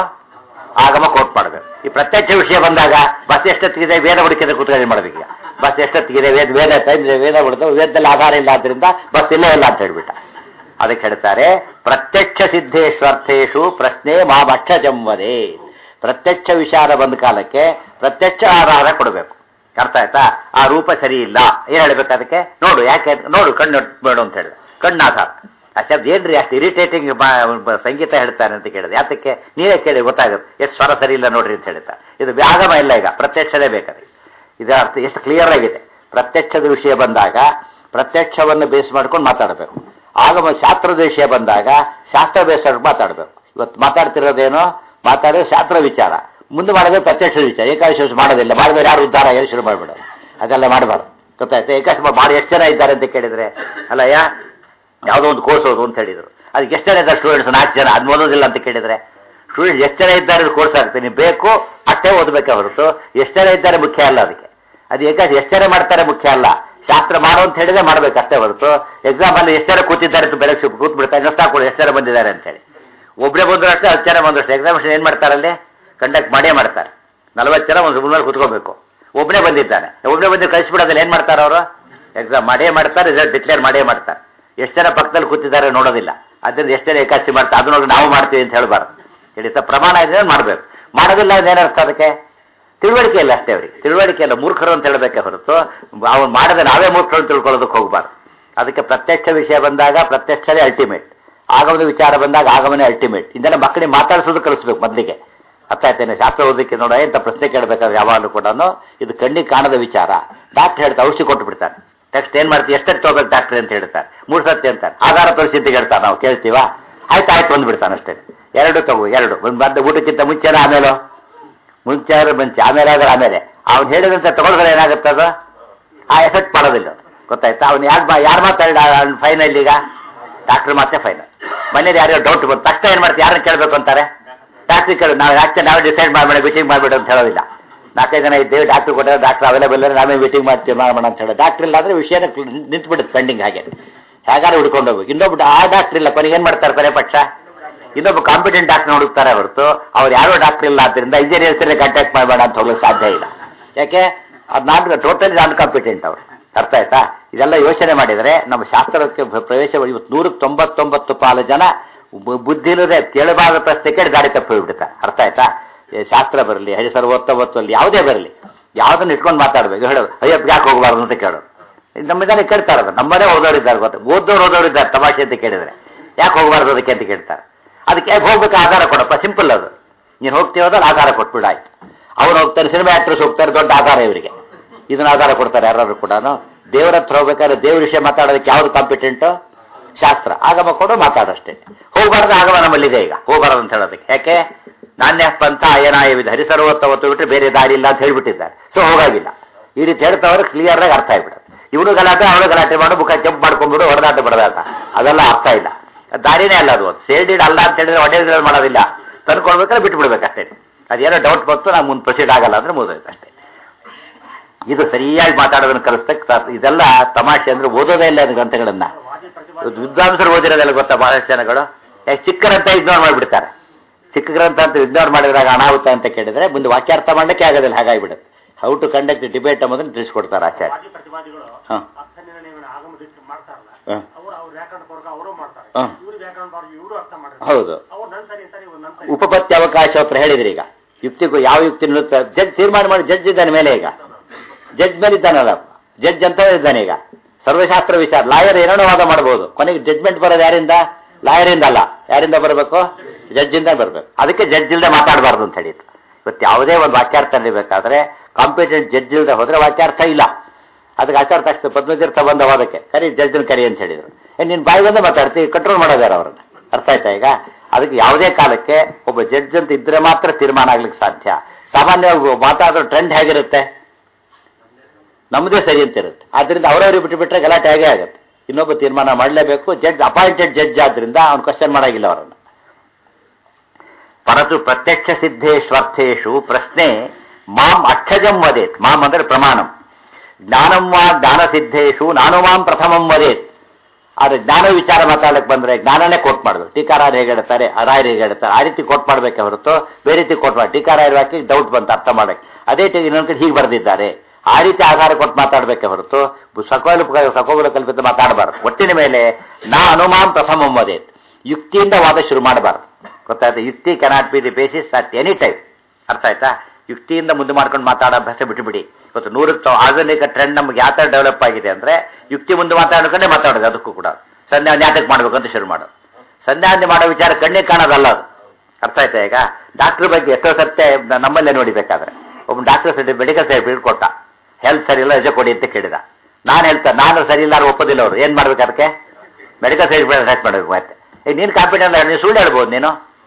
ಆಗಮ ಕೋಟ್ ಮಾಡಬೇಕು ಈ ಪ್ರತ್ಯಕ್ಷ ವಿಷಯ ಬಂದಾಗ ಬಸ್ ಎಷ್ಟೊತ್ತಿಗಿದೆ ವೇದ ಹುಡುಕಿದ್ರೆ ಕೂತ್ಕೊಂಡು ಮಾಡ್ಬೇಕು ಈಗ ಬಸ್ ಎಷ್ಟೊತ್ತಿಗಿದೆ ವೇದ ವೇದ ಟೈಮ್ ವೇದ ಹುಡುಕ ವೇದದಲ್ಲಿ ಆಧಾರ ಇಲ್ಲ ಆದ್ರಿಂದ ಬಸ್ ಇಲ್ಲೇ ಇಲ್ಲ ಅಂತ ಹೇಳ್ಬಿಟ್ಟ ಅದಕ್ಕೆ ಹೇಳ್ತಾರೆ ಪ್ರತ್ಯಕ್ಷ ಸಿದ್ಧೇಶ್ವರ್ಥೇಶು ಪ್ರಶ್ನೆ ಮಾಮಕ್ಷ ಜಂವದೆ ಪ್ರತ್ಯಕ್ಷ ವಿಚಾರ ಬಂದ ಕಾಲಕ್ಕೆ ಪ್ರತ್ಯಕ್ಷ ಆಧಾರ ಕೊಡಬೇಕು ಅರ್ಥ ಆಯ್ತಾ ಆ ರೂಪ ಸರಿ ಇಲ್ಲ ಏನ್ ಹೇಳ್ಬೇಕು ಅದಕ್ಕೆ ನೋಡು ಯಾಕೆ ನೋಡು ಕಣ್ಣು ಬೇಡ ಅಂತ ಹೇಳಿದ ಕಣ್ಣು ಆಧಾರ ಅಷ್ಟೇ ಏನ್ರಿ ಅಷ್ಟು ಇರಿಟೇಟಿಂಗ್ ಸಂಗೀತ ಹೇಳ್ತಾನೆ ಅಂತ ಕೇಳಿದೆ ಯಾತಕ್ಕೆ ನೀವೇ ಕೇಳಿ ಗೊತ್ತಾಗುತ್ತೆ ಎಷ್ಟು ಸ್ವರ ಸರಿ ಇಲ್ಲ ನೋಡ್ರಿ ಅಂತ ಹೇಳ್ತಾ ಇದು ಆಗಮ ಇಲ್ಲ ಈಗ ಪ್ರತ್ಯಕ್ಷನೇ ಬೇಕಾದ್ರೆ ಇದರ ಅರ್ಥ ಎಷ್ಟು ಕ್ಲಿಯರ್ ಆಗಿದೆ ಪ್ರತ್ಯಕ್ಷದ ವಿಷಯ ಬಂದಾಗ ಪ್ರತ್ಯಕ್ಷವನ್ನು ಬೇಸ್ ಮಾಡ್ಕೊಂಡು ಮಾತಾಡಬೇಕು ಆಗಮ ಶಾಸ್ತ್ರದ ವಿಷಯ ಬಂದಾಗ ಶಾಸ್ತ್ರ ಬೇಸ್ ಮಾಡ್ಕೊಂಡು ಮಾತಾಡಬೇಕು ಇವತ್ತು ಮಾತಾಡ್ತಿರೋದೇನೋ ಮಾತಾಡೋದು ಶಾಸ್ತ್ರ ವಿಚಾರ ಮುಂದೆ ಮಾಡೋದು ಪ್ರತ್ಯಕ್ಷ ವಿಚಾರ ಏಕಾದಶಿ ವರ್ಷ ಮಾಡೋದಿಲ್ಲ ಮಾಡಿದ್ರೆ ಯಾರು ಉದ್ಧಾರ ಏನು ಶುರು ಮಾಡ್ಬಿಡೋದು ಅದೆಲ್ಲ ಮಾಡಬಾರ್ದು ಗೊತ್ತಾಯ್ತು ಏಕಾದಶಿ ಮಾಡಿ ಎಷ್ಟು ಜನ ಇದ್ದಾರೆ ಅಂತ ಕೇಳಿದ್ರೆ ಅಲ್ಲ ಯಾ ಯಾವುದೋ ಒಂದು ಕೋರ್ಸ್ ಓದು ಅಂತ ಹೇಳಿದ್ರು ಅದಕ್ಕೆ ಎಷ್ಟು ಜನ ಇದ್ದಾರೆ ಸ್ಟೂಡೆಂಟ್ಸ್ ನಾಲ್ಕು ಜನ ಅದು ಓದೋದಿಲ್ಲ ಅಂತ ಕೇಳಿದ್ರೆ ಸ್ಟೂಡೆಂಟ್ ಎಷ್ಟು ಜನ ಇದ್ದಾರೆ ಕೋರ್ಸ್ ಆಗ್ತೀನಿ ಬೇಕು ಅಷ್ಟೇ ಓದಬೇಕೆ ಹೊರತು ಎಷ್ಟು ಜನ ಇದ್ದಾರೆ ಮುಖ್ಯ ಅಲ್ಲ ಅದಕ್ಕೆ ಅದು ಏಕಾದಶಿ ಎಷ್ಟು ಜನ ಮಾಡ್ತಾರೆ ಮುಖ್ಯ ಅಲ್ಲ ಶಾಸ್ತ್ರ ಮಾಡು ಅಂತ ಹೇಳಿದ್ರೆ ಮಾಡ್ಬೇಕು ಅಷ್ಟೇ ಹೊರತು ಎಕ್ಸಾಮ್ ಅಲ್ಲಿ ಎಷ್ಟು ಜನ ಕೂತಿದ್ದಾರೆ ಅಂತ ಬೆಳಗ್ಗೆ ಕೂತ್ ಬಿಡ್ತಾರೆ ಇನ್ನೊಸ್ತಾ ಕೊಡು ಎಷ್ಟು ಜನ ಬಂದಿದ್ದಾರೆ ಅಂತ ಹೇಳಿ ಒಬ್ಬರೇ ಬಂದ್ರು ಅಷ್ಟೇ ಹತ್ತು ಜನ ಬಂದಷ್ಟು ಎಕ್ಸಾಮಿನೇಷನ್ ಏನ್ ಮಾಡ್ತಾರಲ್ಲಿ ಕಂಡಕ್ಟ್ ಮಾಡೇ ಮಾಡ್ತಾರೆ ನಲವತ್ತು ಜನ ಒಂದು ರೂಮ್ನಲ್ಲಿ ಕುತ್ಕೋಬೇಕು ಒಬ್ಬನೇ ಬಂದಿದ್ದಾನೆ ಒಬ್ಬನೇ ಬಂದು ಕಳಿಸ್ಬಿಡೋದಿಲ್ಲ ಏನ್ ಮಾಡ್ತಾರೆ ಅವರು ಎಕ್ಸಾಮ್ ಮಾಡೇ ಮಾಡ್ತಾರೆ ರಿಸಲ್ಟ್ ಡಿಕ್ಲೇರ್ ಮಾಡೇ ಮಾಡ್ತಾರೆ ಎಷ್ಟು ಜನ ಪಕ್ಕದಲ್ಲಿ ಕೂತಿದ್ದಾರೆ ನೋಡೋದಿಲ್ಲ ಅದರಿಂದ ಎಷ್ಟು ಜನ ಏಕಾಸ್ತಿ ಮಾಡ್ತಾರೆ ಅದನ್ನೋಗಿ ನಾವು ಮಾಡ್ತೀವಿ ಅಂತ ಹೇಳ್ಬಾರ್ದು ಹಿಡಿತ ಪ್ರಮಾಣ ಇದೆ ಮಾಡೋಬೇಕು ಮಾಡೋದಿಲ್ಲ ಏನರ್ಥ ಅದಕ್ಕೆ ತಿಳುವಳಿಕೆ ಇಲ್ಲ ಅಷ್ಟೇ ಅವ್ರಿಗೆ ತಿಳುವಳಿಕೆ ಇಲ್ಲ ಮೂರ್ಖರು ಅಂತ ಹೇಳಬೇಕೆ ಹೊರತು ಅವ್ನು ಮಾಡದೆ ನಾವೇ ಮೂರ್ಖರು ಅಂತ ತಿಳ್ಕೊಳ್ಳೋದಕ್ಕೆ ಹೋಗ್ಬಾರ್ದು ಅದಕ್ಕೆ ಪ್ರತ್ಯಕ್ಷ ವಿಷಯ ಬಂದಾಗ ಪ್ರತ್ಯಕ್ಷನೇ ಅಲ್ಟಿಮೇಟ್ ಆಗಮನ ವಿಚಾರ ಬಂದಾಗ ಆಗಮನೇ ಅಲ್ಟಿಮೇಟ್ ಇದೆಲ್ಲ ಮಕ್ಕಳಿಗೆ ಮಾತಾಡಿಸೋದು ಕಲಿಸ್ಬೇಕು ಮೊದಲಿಗೆ ಅರ್ಥ ಆಯ್ತೇನೆ ಶಾಸ್ತ್ರ ಓದಕ್ಕೆ ನೋಡ ಎಂತ ಪ್ರಶ್ನೆ ಕೇಳಬೇಕಾದ್ರೆ ಯಾವಾಗಲೂ ಕೂಡ ಇದು ಕಣ್ಣಿಗೆ ಕಾಣದ ವಿಚಾರ ಡಾಕ್ಟರ್ ಹೇಳ್ತಾರೆ ಔಷಧಿ ಕೊಟ್ಟು ಬಿಡ್ತಾರೆ ನೆಕ್ಸ್ಟ್ ಏನ್ ಮಾಡ್ತೀವಿ ಎಷ್ಟಕ್ಕೆ ತಗೋಬೇಕು ಡಾಕ್ಟರ್ ಅಂತ ಹೇಳ್ತಾರೆ ಮೂರು ಸತಿ ಅಂತಾರೆ ಆಧಾರ ತೋರಿಸಿ ಅಂತ ಹೇಳ್ತಾರೆ ನಾವು ಕೇಳ್ತೀವಾ ಆಯ್ತು ಆಯ್ತು ಬಂದ್ಬಿಡ್ತಾನೆ ಅಷ್ಟೇ ಎರಡು ತಗೋ ಎರಡು ಒಂದು ಬಂದ ಊಟಕ್ಕಿಂತ ಮುಂಚೆನ ಆಮೇಲೆ ಮುಂಚೆ ಆದ್ರೆ ಮುಂಚೆ ಆಮೇಲೆ ಆದ್ರೆ ಆಮೇಲೆ ಅವ್ನು ಹೇಳಿದಂತೆ ತಗೊಳ್ದ್ರೆ ಏನಾಗುತ್ತೆ ಅದು ಆ ಎಫೆಕ್ಟ್ ಮಾಡೋದಿಲ್ಲ ಗೊತ್ತಾಯ್ತಾ ಅವ್ನು ಯಾರು ಯಾರು ಮಾತಾಡ ಫೈನಲ್ ಈಗ ಡಾಕ್ಟರ್ ಮಾತೇ ಫೈನಲ್ ಮನೇಲಿ ಯಾರೋ ಡೌಟ್ ಬಂತು ತಕ್ಷಣ ಏನ್ ಮಾಡ್ತೀವಿ ಯಾರನ್ನ ಕೇಳಬೇಕು ಅಂತಾರೆ ಡಾಕ್ಟ್ರಿಗೆ ಕೇಳು ನಾವು ಯಾಕೆ ನಾವೇ ಡಿಸೈಡ್ ಮಾಡ್ಬೇಡ ಮೀಟಿಂಗ್ ಮಾಡ್ಬೇಡ ಅಂತ ಹೇಳೋದಿಲ್ಲ ನಾಲ್ಕೈದು ಜನ ಇದ್ದೇವೆ ಡಾಕ್ಟರ್ ಕೊಟ್ಟರೆ ಡಾಕ್ಟರ್ ಅವೈಲೇಬಲ್ ಇದ್ರೆ ನಾವೇ ಮೀಟಿಂಗ್ ಮಾಡ್ತೀವಿ ಮಾಡೋಣ ಅಂತ ಹೇಳಿ ಡಾಕ್ಟರ್ ಇಲ್ಲ ಅಂದ್ರೆ ವಿಷಯನ ನಿಂತ್ಬಿಡುತ್ತೆ ಪೆಂಡಿಂಗ್ ಹಾಗೆ ಹೇಗಾರು ಹುಡ್ಕೊಂಡು ಹೋಗ್ಬೇಕು ಇನ್ನೊಬ್ಬ ಆ ಡಾಕ್ಟರ್ ಇಲ್ಲ ಕೊನೆಗೆ ಏನ್ ಮಾಡ್ತಾರೆ ಕೊನೆ ಪಕ್ಷ ಇನ್ನೊಬ್ಬ ಕಾಂಪಿಟೆಂಟ್ ಡಾಕ್ಟರ್ ಹುಡುಕ್ತಾರೆ ಹೊರತು ಅವ್ರು ಯಾರೋ ಡಾಕ್ಟರ್ ಇಲ್ಲ ಆದ್ದರಿಂದ ಇಂಜಿನಿಯರ್ಸ್ ಕಾಂಟ್ಯಾಕ್ಟ್ ಮಾಡಬೇಡ ಅಂತ ಹೋಗ್ಲಿಕ್ಕೆ ಸಾಧ್ಯ ಇಲ್ಲ ಯಾಕೆ ಅದು ನಾನ್ ಟೋಟಲಿ ನಾನ್ ಕಾಂಪಿಟೆಂಟ್ ಅವರು ಅರ್ಥ ಆಯ್ತಾ ಇದೆಲ್ಲ ಯೋಚನೆ ಮಾಡಿದರೆ ನಮ್ಮ ಶಾಸ್ತ್ರಕ್ಕೆ ಭ- ಪ್ರವೇಶ ಇವತ್ತು ನೂರಕ್ಕೆ ತೊಂಬತ್ತೊಂಬತ್ತು ಪಾಲು ಜನ ಬು- ಬುದ್ಧಿ ಇಲ್ಲದೆ ಕೇಳಬಾರದ ಪ್ರಶ್ನೆ ಕೇಳಿ ದಾರಿ ತಪ್ಪಿ ಹೋಗ್ಬಿಡ್ತಾರೆ ಅರ್ಥ ಆಯ್ತಾ ಈ ಶಾಸ್ತ್ರ ಬರಲಿ ಹರಿಸರ್ ಒತ್ತೊತ್ತಲ್ಲಿ ಯಾವುದೇ ಬರಲಿ ಯಾವ್ದನ್ನ ಇಟ್ಕೊಂಡು ಮಾತಾಡ್ಬೇಕು ಹೇಳೋದು ಅಯ್ಯಪ್ಪ ಯಾಕೆ ಹೋಗಬಾರ್ದು ಅಂತ ಕೇಳೋದು ಇದು ನಮ್ಮ ಜನ ಕೇಳ್ತಾರೆ ಅದು ನಮ್ಮನೇ ಓದೋರಿದ್ದಾರೆ ಗೊತ್ತ ಓದೋರು ಓದೋರಿದ್ದಾರೆ ತಮಾಷೆ ಅಂತ ಕೇಳಿದ್ರೆ ಯಾಕೆ ಹೋಗಬಾರ್ದು ಅದಕ್ಕೆ ಅಂತ ಕೇಳ್ತಾರೆ ಅದಕ್ಕೆ ಯಾಕೆ ಹೋಗ್ಬೇಕು ಆಧಾರ ಕೊಡಪ್ಪ ಸಿಂಪಲ್ ಅದು ನೀನು ಹೋಗ್ತೀವೋದ್ರೆ ಆಧಾರ ಕೊಟ್ಬಿಡ ಆಯ್ತು ಅವ್ರು ಹೋಗ್ತಾರೆ ಸಿನಿಮಾ ಆಕ್ಟ್ರೆಸ್ ಹೋಗ್ತಾರೆ ದೊಡ್ಡ ಆಧಾರ ಇವರಿಗೆ ಇದನ್ನ ಆಧಾರ ಕೊಡ್ತಾರೆ ಯಾರು ಕೂಡ ದೇವರ ಹತ್ರ ಹೋಗ್ಬೇಕಾದ್ರೆ ದೇವ್ರ ವಿಷಯ ಮಾತಾಡೋದಕ್ಕೆ ಯಾವ್ದು ಕಾಂಪಿಟೆಂಟು ಶಾಸ್ತ್ರ ಆಗಮ ಕೊಡು ಮಾತಾಡಷ್ಟೇ ಹೋಗ್ಬಾರ್ದು ಆಗಮ ನಮ್ಮಲ್ಲಿದೆ ಈಗ ಹೋಗ್ಬಾರ್ದು ಅಂತ ಹೇಳೋದಕ್ಕೆ ಯಾಕೆ ನಾಣ್ಯ ಪಂಥ ಅಯನಾಯವಿದೆ ಹರಿಸರ್ವತ್ತ ಒತ್ತು ಬಿಟ್ಟರೆ ಬೇರೆ ದಾರಿ ಇಲ್ಲ ಅಂತ ಹೇಳ್ಬಿಟ್ಟಿದ್ದಾರೆ ಸೊ ಹೋಗಾಗಿಲ್ಲ ಈ ರೀತಿ ಹೇಳ್ತಾವ್ರೆ ಕ್ಲಿಯರ್ ಆಗಿ ಅರ್ಥ ಆಗ್ಬಿಡುತ್ತೆ ಇವನು ಗಲಾಟೆ ಅವನು ಗಲಾಟೆ ಮಾಡು ಮುಖ ಕೆಂಪು ಮಾಡ್ಕೊಂಡ್ಬಿಡು ಹೊಡೆದಾಟ ಬಡದಾಟ ಅದೆಲ್ಲ ಅರ್ಥ ಇಲ್ಲ ದಾರಿನೇ ಅಲ್ಲ ಅದು ಸೇರ್ಡಿಡ್ ಅಲ್ಲ ಅಂತ ಹೇಳಿದ್ರೆ ಒಡೆಯ ಮಾಡೋದಿಲ್ಲ ತಂದ್ಕೊಳ್ಬೇಕಾದ್ರೆ ಬಿಟ್ಟು ಬಿಡ್ಬೇಕಷ್ಟೇ ಅದೇನೋ ಡೌಟ್ ಬಂತು ನಾವು ಮುಂದೆ ಪ್ರೊಸೀಡ್ ಆಗಲ್ಲ ಅಂದ್ರೆ ಮುಗಿದೋಯ್ತು ಅಷ್ಟೇ ಇದು ಸರಿಯಾಗಿ ಮಾತಾಡೋದನ್ನ ಕಲಿಸ್ತಕ್ಕ ಇದೆಲ್ಲ ತಮಾಷೆ ಅಂದ್ರೆ ಓದೋದೇ ಇಲ್ಲ ಅದು ಗ್ರಂಥಗಳನ್ನ ಇವತ್ತು ವಿದ್ವಾಂಸರು ಓದಿರೋದೆಲ್ಲ ಗೊತ್ತಾ ಬಹಳಷ್ಟು ಜನಗಳು ಯಾಕೆ ಚಿಕ್ಕರಂತ ಇಗ್ನೋರ್ ಮಾಡಿಬಿಡ್ತಾರೆ ಚಿಕ್ಕ ಗ್ರಂಥ ಅಂತ ಇಗ್ನೋರ್ ಮಾಡಿದಾಗ ಅನಾಹುತ ಅಂತ ಕೇಳಿದ್ರೆ ಮುಂದೆ ವಾಕ್ಯಾರ್ಥ ಮಾಡಕ್ಕೆ ಆಗೋದಿಲ್ಲ ಹಾಗಾಗಿಬಿಡುತ್ತೆ ಹೌ ಟು ಕಂಡಕ್ಟ್ ಡಿಬೇಟ್ ಎಂಬುದನ್ನು ತಿಳಿಸ್ಕೊಡ್ತಾರೆ ಆಚಾರ್ಯ ವಾದಿ ಪ್ರತಿವಾದಿಗಳು ಹಾ. ಅರ್ಥ ನಿರ್ಣಯವನ್ನು ಆಗಮದಿಟ್ಟು ಮಾಡ್ತಾರಲ್ಲ ಹಾ. ಅವರು ಅವ್ರ ವ್ಯಾಕರಣ ವರ್ಗ ಅವರು ಮಾಡ್ತಾರೆ ಹಾ. ಇವ್ರು ವ್ಯಾಕರಣ ವರ್ಗ ಇವರು ಅರ್ಥ ಮಾಡ್ತಾರೆ ಹೌದು ಅವ್ರು ನನ್ ಸರಿ ಅಂತಾರೆ ಇವ್ರು ನನ್ ಸರಿ ಉಪಪತ್ತಿ ಅವಕಾಶ ಹತ್ರ ಹೇಳಿದ್ರಿ ಈಗ ಯುಕ್ತಿಗೂ ಯಾವ ಯುಕ್ತಿ ಜಡ್ಜ್ ತೀರ್ಮಾನ ಮಾಡಿ ಜಡ್ಜ್ ಇದ್ದಾನೆ ಮೇಲೆ ಈಗ ಜಡ್ಜ್ ಮೇಲೆ ಇದ್ದಾನಲ್ಲ ಜಡ್ಜ್ ಅಂತ ಇದ್ದಾನೆ ಈಗ ಸರ್ವಶಾಸ್ತ್ರ ವಿಚಾರ ಲಾಯರ್ ಏನೇನೋ ವಾದ ಮಾಡಬಹುದು ಕೊನೆಗೆ ಜಡ್ಜ್ಮೆಂಟ್ ಬರೋದು ಯಾರಿಂದ ಲಾಯರಿಂದ ಅಲ್ಲ ಯಾರಿಂದ ಬರಬೇಕು ಜಡ್ಜ್ ಇಂದ ಬರಬೇಕು ಅದಕ್ಕೆ ಜಡ್ಜ್ ಇಲ್ಲದೆ ಮಾತಾಡಬಾರ್ದು ಅಂತ ಹೇಳಿತ್ತು ಇವತ್ತು ಯಾವುದೇ ಒಂದು ವಾಕ್ಯಾರ್ಥ ನಡಿಬೇಕಾದ್ರೆ ಕಾಂಪಿಟೆಂಟ್ ಜಡ್ಜ್ ಇಲ್ಲದೆ ಹೋದ್ರೆ ವಾಕ್ಯಾರ್ಥ ಇಲ್ಲ ಅದಕ್ಕೆ ಆಚಾರ್ಯ ತಕ್ಷಣ ಪದ್ಮತೀರ್ಥ ಬಂದ ಹೋದಕ್ಕೆ ಕರಿ ಜಡ್ಜನ್ ಕರಿ ಅಂತ ಹೇಳಿದ್ರು ಏ ನೀನ್ ಬಾಯಿ ಬಂದ ಮಾತಾಡ್ತೀವಿ ಕಂಟ್ರೋಲ್ ಮಾಡೋದಾರ ಅವ್ರನ್ನ ಅರ್ಥ ಆಯ್ತಾ ಈಗ ಅದಕ್ಕೆ ಯಾವುದೇ ಕಾಲಕ್ಕೆ ಒಬ್ಬ ಜಡ್ಜ್ ಅಂತ ಇದ್ರೆ ಮಾತ್ರ ತೀರ್ಮಾನ ಆಗ್ಲಿಕ್ಕೆ ಸಾಧ್ಯ ಸಾಮಾನ್ಯ ಮಾತಾಡೋ ಟ್ರೆಂಡ್ ಹೇಗಿರುತ್ತೆ ನಮ್ಮದೇ ಸರಿ ಅಂತ ಇರುತ್ತೆ ಆದ್ರಿಂದ ಅವರವ್ರಿಗೆ ಬಿಟ್ಟು ಬಿಟ್ರೆ ಗಲಾಟೆ ಆಗೇ ಆಗುತ್ತೆ ಇನ್ನೊಬ್ಬ ತೀರ್ಮಾನ ಮಾಡಲೇಬೇಕು ಜಡ್ಜ್ ಅಪಾಯಿಂಟೆಡ್ ಜಡ್ಜ್ ಆದ್ರಿಂದ ಅವ್ನು ಕ್ವಶನ್ ಮಾಡಾಗಿಲ್ಲ ಅವರನ್ನು ಪರತು ಪ್ರತ್ಯಕ್ಷ ಸಿದ್ಧೇಶ್ವರ್ಥೇಶು ಪ್ರಶ್ನೆ ಮಾಂ ಅಕ್ಷಜಂ ವದೇತ್ ಮಾಂ ಅಂದ್ರೆ ಪ್ರಮಾಣಂ ಜ್ಞಾನಂ ವಾ ಜ್ಞಾನ ಸಿದ್ಧೇಶು ನಾನು ಮಾಂ ಪ್ರಥಮಂ ವದೇತ್ ಆದ್ರೆ ಜ್ಞಾನ ವಿಚಾರ ಮಾತಾಡಕ್ಕೆ ಬಂದ್ರೆ ಜ್ಞಾನನೇ ಕೋಟ್ ಮಾಡೋದು ಟೀಕಾರಾಯರು ಹೇಗೆ ಹೇಳ್ತಾರೆ ರಾಯರು ಹೇಗೆ ಹೇಳ್ತಾರೆ ಆ ರೀತಿ ಕೋಟ್ ಮಾಡ್ಬೇಕೆ ಹೊರತು ಬೇರೆ ರೀತಿ ಕೋಟ್ ಮಾಡಿ ಟೀಕಾರಾಯರು ಹಾಕಿ ಡೌಟ್ ಬಂತು ಅರ್ಥ ಮಾಡಕ್ಕೆ ಅದೇ ಟೀ ಇನ್ನೊಂದು ಕಡೆ ಹೀಗೆ ಬರೆದಿದ್ದಾರೆ ಆ ರೀತಿ ಆಧಾರ ಕೊಟ್ಟು ಮಾತಾಡಬೇಕೆ ಹೊರತು ಸಕೋಲ ಸಕೋಲ ಕಲ್ಪಿತ ಮಾತಾಡಬಾರ್ದು ಒಟ್ಟಿನ ಮೇಲೆ ನಾ ಅನುಮಾನ್ ಪ್ರಥಮಂ ವದೇತ್ ಯುಕ್ತಿಯಿಂದ ವಾದ ಶುರು ಮಾಡಬಾರ್ದು ಗೊತ್ತಾಯ್ತಾ ಯುಕ್ತಿ cannot be the basis at any time ಅರ್ಥ ಆಯ್ತಾ ಯುಕ್ತಿಯಿಂದ ಮುಂದೆ ಮಾಡ್ಕೊಂಡು ಮಾತಾಡೋ ಅಭ್ಯಾಸ ಬಿಟ್ಟುಬಿಡಿ ಇವತ್ತು ನೂರಕ್ಕೆ ಆಧುನಿಕ ಟ್ರೆಂಡ್ ನಮ್ಗೆ ಯಾವ ಥರ ಡೆವಲಪ್ ಆಗಿದೆ ಅಂದ್ರೆ ಯುಕ್ತಿ ಮುಂದೆ ಮಾತಾಡ್ಕೊಂಡೇ ಮಾತಾಡೋದು ಅದಕ್ಕೂ ಕೂಡ ಸಂಧ್ಯಾ ನ್ಯಾಟಕ್ಕೆ ಮಾಡ್ಬೇಕು ಅಂತ ಶುರು ಮಾಡೋದು ಸಂಧ್ಯಾವಂತಿ ಮಾಡೋ ವಿಚಾರ ಕಣ್ಣಿಗೆ ಕಾಣೋದಲ್ಲ ಅದು ಅರ್ಥ ಆಯ್ತಾ ಈಗ ಡಾಕ್ಟರ್ ಬಗ್ಗೆ ಎಷ್ಟೋ ಸತ್ಯ ನಮ್ಮಲ್ಲೇ ನೋಡಿಬೇಕಾದ್ರೆ ಒಬ್ಬ ಡಾಕ್ಟರ್ ಸರ್ಟಿಫಿಕೇಟ್ ಮೆಡಿಕಲ್ ಸರ್ಟಿಫಿಕೇಟ್ ಕೊಟ್ಟ ಹೆಲ್ತ್ ಸರಿ ಇಲ್ಲ ರಜೆ ಕೊಡಿ ಅಂತ ಕೇಳಿದ ನಾನು ಹೇಳ್ತೇನೆ ನಾನು ಸರಿ ಇಲ್ಲ ಅವ್ರು ಒಪ್ಪೋದಿಲ್ಲ ಅವರು ಏನ್ ಮಾಡ್ಬೇಕು ಅದಕ್ಕೆ ಮೆಡಿಕಲ್ ಸರ್ಟಿಫಿಕೇಟ್ ಅಟ್ಯಾಚ್ ಮಾಡಬೇಕು ಮತ್ತೆ ಈಗ ನೀನು ಕಾಂಪಿಟೆಂಟ್ ನೀನು ಸುಳ್ಳು ಹೇಳ್ಬೋದು ನೀನು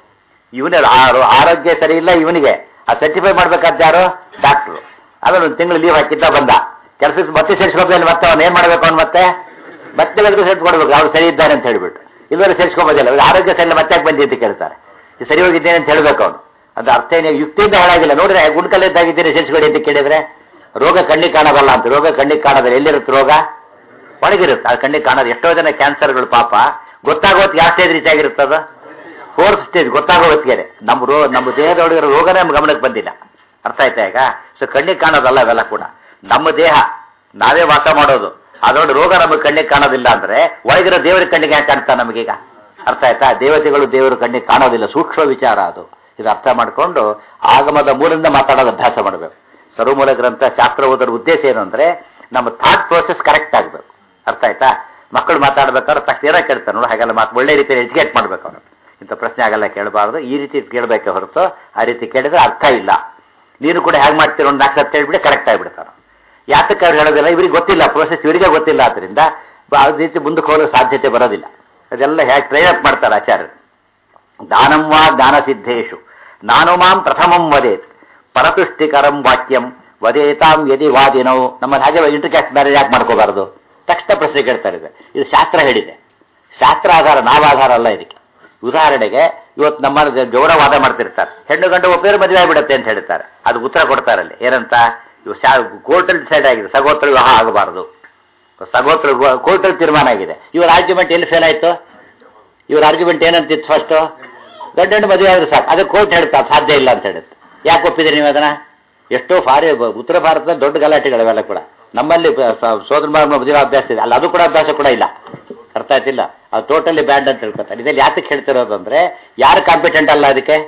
ಇವನೇ ಆರೋಗ್ಯ ಸರಿ ಇಲ್ಲ ಇವನಿಗೆ ಆ ಸರ್ಟಿಫೈ ಮಾಡ್ಬೇಕಾದ ಯಾರು ಡಾಕ್ಟ್ರು ಆಮೇಲೆ ಒಂದು ತಿಂಗಳು ಲೀವ್ ಹಾಕಿದ್ದ ಬಂದ ಕೆಲಸಕ್ಕೆ ಮತ್ತೆ ಸೇರಿಸ್ಕೋಬೇಕು ಮತ್ತೆ ಅವನು ಏನ್ ಮಾಡ್ಬೇಕು ಅವ್ನು ಮತ್ತೆ ಮತ್ತೆ ಮೆಡಿಕಲ್ ಸರ್ಟಿಫಿಕೇಟ್ ಕೊಡ್ಬೇಕು ಅವ್ರು ಸರಿ ಇದ್ದಾರೆ ಅಂತ ಹೇಳ್ಬಿಟ್ಟು ಇಲ್ಲವರೆ ಸೇರಿಸ್ಕೊಂಬೋದಿಲ್ಲ ಇವ್ರು ಆರೋಗ್ಯ ಸರಿ ಇಲ್ಲ ಮತ್ತೆ ಯಾಕೆ ಬಂದಿ ಅಂತ ಕೇಳ್ತಾರೆ ಈ ಸರಿ ಹೋಗಿದ್ದೇನೆ ಅಂತ ಹೇಳ್ಬೇಕು ಅವನು ಅದು ಅರ್ಥ ಏನು ಯುಕ್ತಿಯಿಂದ ಹಾಳಾಗಿಲ್ಲ ನೋಡಿದ್ರೆ ಗುಂಡ್ಕಲ್ಲಿದ್ದಾಗಿದ್ದೇನೆ ಸೇರಿಸ್ಕೊಡಿ ಅಂತ ಕೇಳಿದ್ರೆ ರೋಗ ಕಣ್ಣಿಗೆ ಕಾಣೋದಲ್ಲ ಅಂತ ರೋಗ ಕಣ್ಣಿಗೆ ಕಾಣೋದಿಲ್ಲ ಎಲ್ಲಿರುತ್ತೆ ರೋಗ ಒಳಗಿರುತ್ತೆ ಅದು ಕಣ್ಣಿಗೆ ಕಾಣೋದು ಎಷ್ಟೋ ಜನ ಕ್ಯಾನ್ಸರ್ಗಳು ಪಾಪ ಗೊತ್ತಾಗೋತ್ತು ಯಾವ ಸ್ಟೇಜ್ ರೀಚ್ ಆಗಿರುತ್ತದ ಫೋರ್ತ್ ಸ್ಟೇಜ್ ಗೊತ್ತಾಗೋ ಹೊತ್ತಿಗೆ ನಮ್ಮ ರೋ ನಮ್ಮ ದೇಹದೊಳಗಿರೋ ರೋಗನೇ ನಮ್ಮ ಗಮನಕ್ಕೆ ಬಂದಿಲ್ಲ ಅರ್ಥ ಆಯ್ತಾ ಈಗ ಸೊ ಕಣ್ಣಿಗೆ ಕಾಣೋದಲ್ಲ ಅವೆಲ್ಲ ಕೂಡ ನಮ್ಮ ದೇಹ ನಾವೇ ವಾಸ ಮಾಡೋದು ಅದರೊಳಗೆ ರೋಗ ನಮಗೆ ಕಣ್ಣಿಗೆ ಕಾಣೋದಿಲ್ಲ ಅಂದ್ರೆ ಒಳಗಿರೋ ದೇವರ ಕಣ್ಣಿಗೆ ಯಾಕೆ ಕಾಣ್ತಾ ನಮಗೀಗ ಅರ್ಥ ಆಯ್ತಾ ದೇವತೆಗಳು ದೇವರು ಕಣ್ಣಿಗೆ ಕಾಣೋದಿಲ್ಲ ಸೂಕ್ಷ್ಮ ವಿಚಾರ ಅದು ಇದು ಅರ್ಥ ಮಾಡಿಕೊಂಡು ಆಗಮದ ಮೂಲದಿಂದ ಮಾತಾಡೋದು ಅಭ್ಯಾಸ ಮಾಡಬೇಕು ಸರ್ವಮೂಲ ಗ್ರಂಥ ಶಾಸ್ತ್ರ ಓದೋದ್ರ ಉದ್ದೇಶ ಏನು ಅಂದ್ರೆ ನಮ್ಮ ಥಾಟ್ ಪ್ರೋಸೆಸ್ ಕರೆಕ್ಟ್ ಆಗಬೇಕು ಅರ್ಥ ಆಯ್ತಾ ಮಕ್ಕಳು ಮಾತಾಡ್ಬೇಕಾದ್ರೆ ತಕ್ಷಣ ಏನೋ ಕೇಳ್ತಾರೆ ನೋಡು ಹಾಗೆಲ್ಲ ಮಾತು ಒಳ್ಳೆ ರೀತಿಯಲ್ಲಿ ಎಜುಕೇಟ್ ಮಾಡ್ಬೇಕು ಅವ್ರು ಇಂಥ ಪ್ರಶ್ನೆ ಆಗಲ್ಲ ಕೇಳಬಾರ್ದು ಈ ರೀತಿ ಕೇಳಬೇಕೆ ಹೊರತು ಆ ರೀತಿ ಕೇಳಿದ್ರೆ ಅರ್ಥ ಇಲ್ಲ ನೀನು ಕೂಡ ಹೇಗೆ ಮಾಡ್ತೀರೋ ಒಂದು ನಾಲ್ಕು ಸತ್ತು ಹೇಳ್ಬಿಟ್ಟು ಕರೆಕ್ಟ್ ಆಗಿಬಿಡ್ತಾರೆ ಯಾತಕ್ಕೆ ಅವ್ರು ಹೇಳೋದಿಲ್ಲ ಇವ್ರಿಗೆ ಗೊತ್ತಿಲ್ಲ ಪ್ರೋಸೆಸ್ ಇವರಿಗೆ ಗೊತ್ತಿಲ್ಲ ಆದ್ರಿಂದ ಆ ರೀತಿ ಮುಂದಕ್ಕೆ ಹೋಗೋ ಸಾಧ್ಯತೆ ಬರೋದಿಲ್ಲ ಅದೆಲ್ಲ ಹೇಗೆ ಟ್ರೈನ್ ಅಪ್ ಮಾಡ್ತಾರೆ ಆಚಾರ್ಯರು ದಾನಂವಾ ಜ್ಞಾನ ಸಿದ್ಧೇಶು ನಾನು ಮಾಂ ಪ್ರಥಮಂ ವದೇತ್ ಪರತುಷ್ಟಿಕರಂ ವಾಕ್ಯಂ ವದೇತಾಂ ಯದಿ ವಾದಿನೋ ನಮ್ಮಲ್ಲಿ ಹಾಗೆ ಇಂಟರ್ಕ್ಯಾಸ್ಟ್ ಬೇರೆ ಯಾಕೆ ಮಾಡ್ಕೋಬಾರದು ತಕ್ಷಣ ಪ್ರಶ್ನೆ ಕೇಳ್ತಾರೆ ಇದು ಇದು ಶಾಸ್ತ್ರ ಹೇಳಿದೆ ಶಾಸ್ತ್ರ ಆಧಾರ ನಾವಾಧಾರ ಅಲ್ಲ ಇದಕ್ಕೆ ಉದಾಹರಣೆಗೆ ಇವತ್ತು ನಮ್ಮ ಗೌರವ ವಾದ ಮಾಡ್ತಿರ್ತಾರೆ ಹೆಣ್ಣು ಗಂಡು ಒಪ್ಪೇರು ಮದುವೆ ಆಗಿಬಿಡುತ್ತೆ ಅಂತ ಹೇಳ್ತಾರೆ ಅದು ಉತ್ತರ ಕೊಡ್ತಾರೆ ಅಲ್ಲಿ ಏನಂತ ಇವು ಕೋರ್ಟಲ್ಲಿ ಡಿಸೈಡ್ ಆಗಿದೆ ಸಗೋತ್ರ ವಿವಾಹ ಆಗಬಾರದು ಸಗೋತ್ರ ಕೋರ್ಟಲ್ಲಿ ತೀರ್ಮಾನ ಆಗಿದೆ ಇವರ ಆರ್ಗ್ಯುಮೆಂಟ್ ಎಲ್ಲಿ ಫೇಲ್ ಆಯ್ತು ಇವ್ರ ಆರ್ಗ್ಯುಮೆಂಟ್ ಏನಂತಿತ್ತು ಫಸ್ಟ್ ಗಂಡ ಹೆಣ್ಣು ಮದುವೆ ಆದ್ರೆ ಸಾಕು ಅದಕ್ಕೆ ಕೋರ್ಟ್ ಹೇಳ್ತಾ ಸಾಧ್ಯ ಇಲ್ಲ ಅಂತ ಹೇಳುತ್ತೆ ಯಾಕೆ ಒಪ್ಪಿದ್ರಿ ನೀವು ಅದನ್ನ ಎಷ್ಟೋ ಫಾರಿ ಉತ್ತರ ಭಾರತದ ದೊಡ್ಡ ಗಲಾಟೆಗಳಿವೆಲ್ಲ ಕೂಡ ನಮ್ಮಲ್ಲಿ ಸೋದರ ಮದುವೆ ಅಭ್ಯಾಸ ಇದೆ ಅಲ್ಲ ಅದು ಕೂಡ ಅಭ್ಯಾಸ ಕೂಡ ಇಲ್ಲ ಅರ್ಥ ಆಯ್ತಿಲ್ಲ ಅದು ಟೋಟಲಿ ಬ್ಯಾಂಡ್ ಅಂತ ಹೇಳ್ಕೊತಾರೆ ಇದರಲ್ಲಿ ಯಾತಕ್ಕೆ ಹೇಳ್ತಿರೋದು ಅಂದ್ರೆ ಯಾರು ಕಾಂಪಿಟೆಂಟ್ ಅಲ್ಲ ಅದಕ್ಕೆ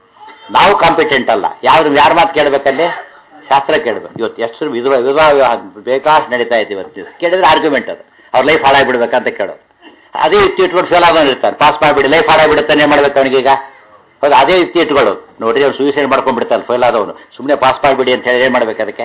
ನಾವು ಕಾಂಪಿಟೆಂಟ್ ಅಲ್ಲ ಯಾವ್ದು ಯಾರ ಮಾತು ಕೇಳಬೇಕಲ್ಲಿ ಶಾಸ್ತ್ರ ಕೇಳಬೇಕು ಇವತ್ತು ಎಷ್ಟು ವಿಧವಾ ವಿವಾಹ ವಿವಾಹ ಬೇಕಾಷ್ಟು ನಡೀತಾ ಇದೆ ಇವತ್ತು ದಿವಸ ಕೇಳಿದ್ರೆ ಆರ್ಗ್ಯುಮೆಂಟ್ ಅದು ಅವ್ರ ಲೈಫ್ ಹಾಳಾಗ್ಬಿಡ್ಬೇಕಂತ ಕೇಳೋದು ಅದೇ ಯುಕ್ತಿ ಇಟ್ಕೊಂಡು ಫೇಲ್ ಆಗೋನು ಇರ್ತಾರೆ ಪಾಸ್ ಮಾಡಿಬಿಡಿ ಲೈಫ್ ಹಾಳಾಗ್ಬಿಡುತ್ತಾನೆ ಏನು ಮಾಡ್ಬೇಕು ಅವನಿಗೀಗ ಹೌದು ಅದೇ ಯುಕ್ತಿ ಇಟ್ಕೊಳ್ಳೋದು ನೋಡ್ರಿ ಅವ್ನು ಸೂಸೈಡ್ ಮಾಡ್ಕೊಂಡ್ಬಿಡ್ತಾನೆ ಫೇಲ್ ಆದವನು ಸುಮ್ಮನೆ ಪಾಸ್ ಮಾಡಿಬಿಡಿ ಅಂತ ಹೇಳಿ ಏನು ಮಾಡ್ಬೇಕು ಅದಕ್ಕೆ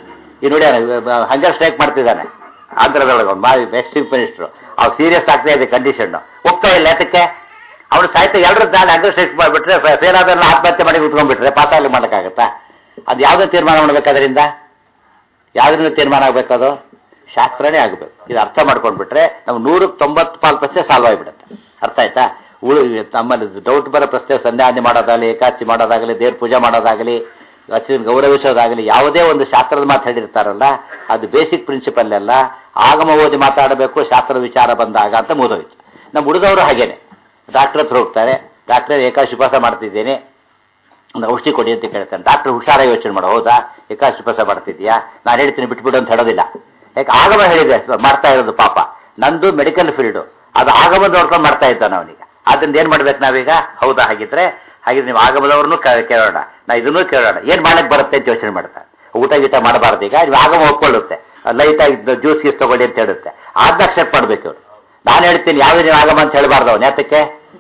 ಈ ನೋಡಿ ಹಂಗರ್ ಸ್ಟ್ರೈಕ್ ಮಾಡ್ತಿದ್ದಾನೆ ಆಂಧ್ರದೊಳಗೆ ಒಂದು ಮಾಜಿ ಬೆಸ್ಟ್ ಚೀಫ್ ಮಿನಿಸ್ಟರ್ ಅವ್ರು ಸೀರಿಯಸ್ ಆಗ್ತಾ ಇದೆ ಕಂಡೀಷನ್ ಒಪ್ತಾ ಇಲ್ಲ ಯಾತಕ್ಕೆ ಅವ್ನು ಸಾಹಿತ್ಯ ಎಲ್ಲರ ದಾಳಿ ಹಂಗರ್ ಸ್ಟ್ರೈಕ್ ಮಾಡಿಬಿಟ್ರೆ ಫೇಲ್ ಆದವ್ರನ್ನ ಆತ್ಮಹತ್ಯೆ ಮಾಡಿ ಉಟ್ಕೊಂಡ್ಬಿಟ್ರೆ ಪಾಸ್ ಆಗಲಿ ಮಾಡೋಕ್ಕಾಗತ್ತಾ ಅದು ಯಾವುದೋ ತೀರ್ಮಾನ ಮಾಡ್ಬೇಕು ಅದರಿಂದ ಯಾವ್ದ್ರಿಂದ ತೀರ್ಮಾನ ಆಗ್ಬೇಕದು ಶಾಸ್ತ್ರನೇ ಆಗಬೇಕು ಇದು ಅರ್ಥ ಮಾಡ್ಕೊಂಡ್ಬಿಟ್ರೆ ನಾವು ನೂರಕ್ಕೆ ತೊಂಬತ್ತು ಪಾಲು ಪ್ರಶ್ನೆ ಸಾಲ್ವ್ ಆಗಿಬಿಡುತ್ತೆ ಅರ್ಥ ಆಯ್ತಾ ಉಳು ನಮ್ಮಲ್ಲಿ ಡೌಟ್ ಬರೋ ಪ್ರಶ್ನೆ ಸಂಧ್ಯಾವಂದನೆ ಮಾಡೋದಾಗಲಿ ಏಕಾಚಿ ಮಾಡೋದಾಗಲಿ ದೇವ್ರ ಪೂಜೆ ಮಾಡೋದಾಗಲಿ ಅಚ್ಚಿನ ಗೌರವಿಸೋದಾಗಲಿ ಯಾವುದೇ ಒಂದು ಶಾಸ್ತ್ರದ ಮಾತು ಹೇಳಿರ್ತಾರಲ್ಲ ಅದು ಬೇಸಿಕ್ ಪ್ರಿನ್ಸಿಪಲ್ ಅಲ್ಲ ಆಗಮ ಓದಿ ಮಾತಾಡಬೇಕು ಶಾಸ್ತ್ರದ ವಿಚಾರ ಬಂದಾಗ ಅಂತ ಮುಗಿದೋಯ್ತು ನಮ್ಮ ಹುಡುಗವರು ಹಾಗೇನೆ ಡಾಕ್ಟರ್ ಹತ್ರ ಹೋಗ್ತಾರೆ ಡಾಕ್ಟರ್ ಏಕಾಶಿ ಉಪವಾಸ ಮಾಡ್ತಿದ್ದೇನೆ ಒಂದು ಔಷಧಿ ಕೊಡಿ ಅಂತ ಕೇಳ್ತಾನೆ ಡಾಕ್ಟರ್ ಹುಷಾರಾಗಿ ಯೋಚನೆ ಮಾಡೋ ಹೌದಾ ಏಕಾಶಿ ಉಪವಾಸ ಮಾಡ್ತಿದ್ಯಾ ನಾನು ಹೇಳ್ತೀನಿ ಬಿಟ್ಬಿಡು ಅಂತ ಹೇಳೋದಿಲ್ಲ ಯಾಕೆ ಆಗಮ ಹೇಳಿದೆ ಮಾಡ್ತಾ ಇರೋದು ಪಾಪ ನಂದು ಮೆಡಿಕಲ್ ಫೀಲ್ಡು ಅದು ಆಗಮ ನೋಡ್ಕೊಂಡು ಮಾಡ್ತಾ ಇದ್ದಾನೆ ಅವನಿಗೆ ಅದರಿಂದ ಏನ್ ಮಾಡ್ಬೇಕು ನಾವೀಗ ಹೌದಾ ಹಾಗಿದ್ರೆ ಹಾಗಿದ್ರೆ ನೀವು ಆಗಮದವ್ರನ್ನು ಕೇಳೋಣ ನಾ ಇದನ್ನೂ ಕೇಳೋಣ ಏನ್ ಮಾಡಕ್ ಬರುತ್ತೆ ಅಂತ ಯೋಚನೆ ಮಾಡ್ತಾರೆ ಊಟ ಗೀಟ ಮಾಡಬಾರ್ದು ಈಗ ನೀವು ಆಗಮ ಒಪ್ಕೊಳ್ಳುತ್ತೆ ಲೈಟ್ ಆಗಿ ಜ್ಯೂಸ್ ಗೀಸ್ ತಗೊಳ್ಳಿ ಅಂತ ಹೇಳುತ್ತೆ ಅದನ್ನ ಅಕ್ಸೆಪ್ಟ್ ಮಾಡ್ಬೇಕು ಇವ್ರು ನಾನು ಹೇಳ್ತೀನಿ ಯಾವುದೇ ನೀವು ಆಗಮ ಅಂತ ಹೇಳ್ಬಾರ್ದು ಅವನು ಯಾತಕ್ಕೆ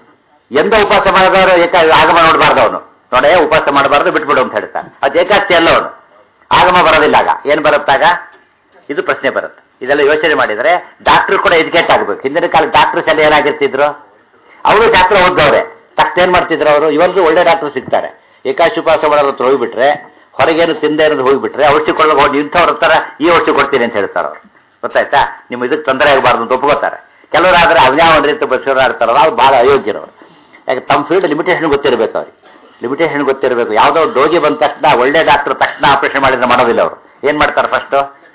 ಎಂದ ಉಪವಾಸ ಮಾಡಿದವರು ಏಕ ಆಗಮ ನೋಡಬಾರ್ದು ಅವನು ನೋಡೇ ಉಪವಾಸ ಮಾಡಬಾರ್ದು ಬಿಟ್ಬಿಡು ಅಂತ ಹೇಳ್ತಾನೆ ಅದು ಏಕಾಸ್ತಿ ಅಲ್ಲ ಅವನು ಆಗಮ ಬರೋದಿಲ್ಲ ಆಗ ಏನ್ ಬರುತ್ತಾಗ ಇದು ಪ್ರಶ್ನೆ ಬರುತ್ತೆ ಇದೆಲ್ಲ ಯೋಚನೆ ಮಾಡಿದ್ರೆ ಡಾಕ್ಟರ್ ಕೂಡ ಎಜುಕೇಟ್ ಆಗ್ಬೇಕು ಹಿಂದಿನ ಕಾಲ ಡಾಕ್ಟರ್ಸ್ ಎಲ್ಲ ಏನಾಗಿರ್ತಿದ್ರು ಅವರು ಶಾಸ್ತ್ರ ಓದ್ದವ್ರೆ ತಕ್ಷಣ ಏನ್ ಮಾಡ್ತಿದ್ರು ಅವರು ಇವತ್ತು ಒಳ್ಳೆ ಡಾಕ್ಟರ್ ಸಿಗ್ತಾರೆ ಏಕಾಶುಪಾಸ ಮಾಡೋರ ಹತ್ರ ಹೋಗ್ಬಿಟ್ರೆ ಹೊರಗೇನು ತಿಂದೆ ಅನ್ನೋದು ಹೋಗ್ಬಿಟ್ರೆ ಔಷಧಿ ಕೊಳ್ಳೋಕೆ ಹೋಗಿ ಇಂಥವ್ರ ಹತ್ರ ಈ ಔಷಧಿ ಕೊಡ್ತೀನಿ ಅಂತ ಹೇಳ್ತಾರೆ ಅವ್ರು ಗೊತ್ತಾಯ್ತಾ ನಿಮ್ಮ ಇದಕ್ಕೆ ತೊಂದರೆ ಆಗಬಾರ್ದು ಅಂತ ಒಪ್ಕೋತಾರೆ ಕೆಲವರಾದ್ರೆ ಅವ್ಯಾವ ರೀತಿ ಬಸ್ಸರು ಆಡ್ತಾರಲ್ಲ ಅವ್ರು ಬಹಳ ಅಯೋಗ್ಯರವರು ಯಾಕೆ ತಮ್ಮ ಫೀಲ್ಡ್ ಲಿಮಿಟೇಷನ್ ಗೊತ್ತಿರಬೇಕು ಅವ್ರಿಗೆ ಲಿಮಿಟೇಷನ್ ಗೊತ್ತಿರಬೇಕು ಯಾವುದೋ ಒಂದು ರೋಗಿ ಬಂದ ತಕ್ಷಣ ಒಳ್ಳೆ ಡಾಕ್ಟರ್ ತಕ್ಷಣ ಆಪರೇಷನ್ ಮಾಡಿದ್ರೆ ಮಾಡೋದಿಲ್ಲ ಅವರು ಏನ್ ಮಾಡ್ತಾರೆ ಫಸ್ಟ್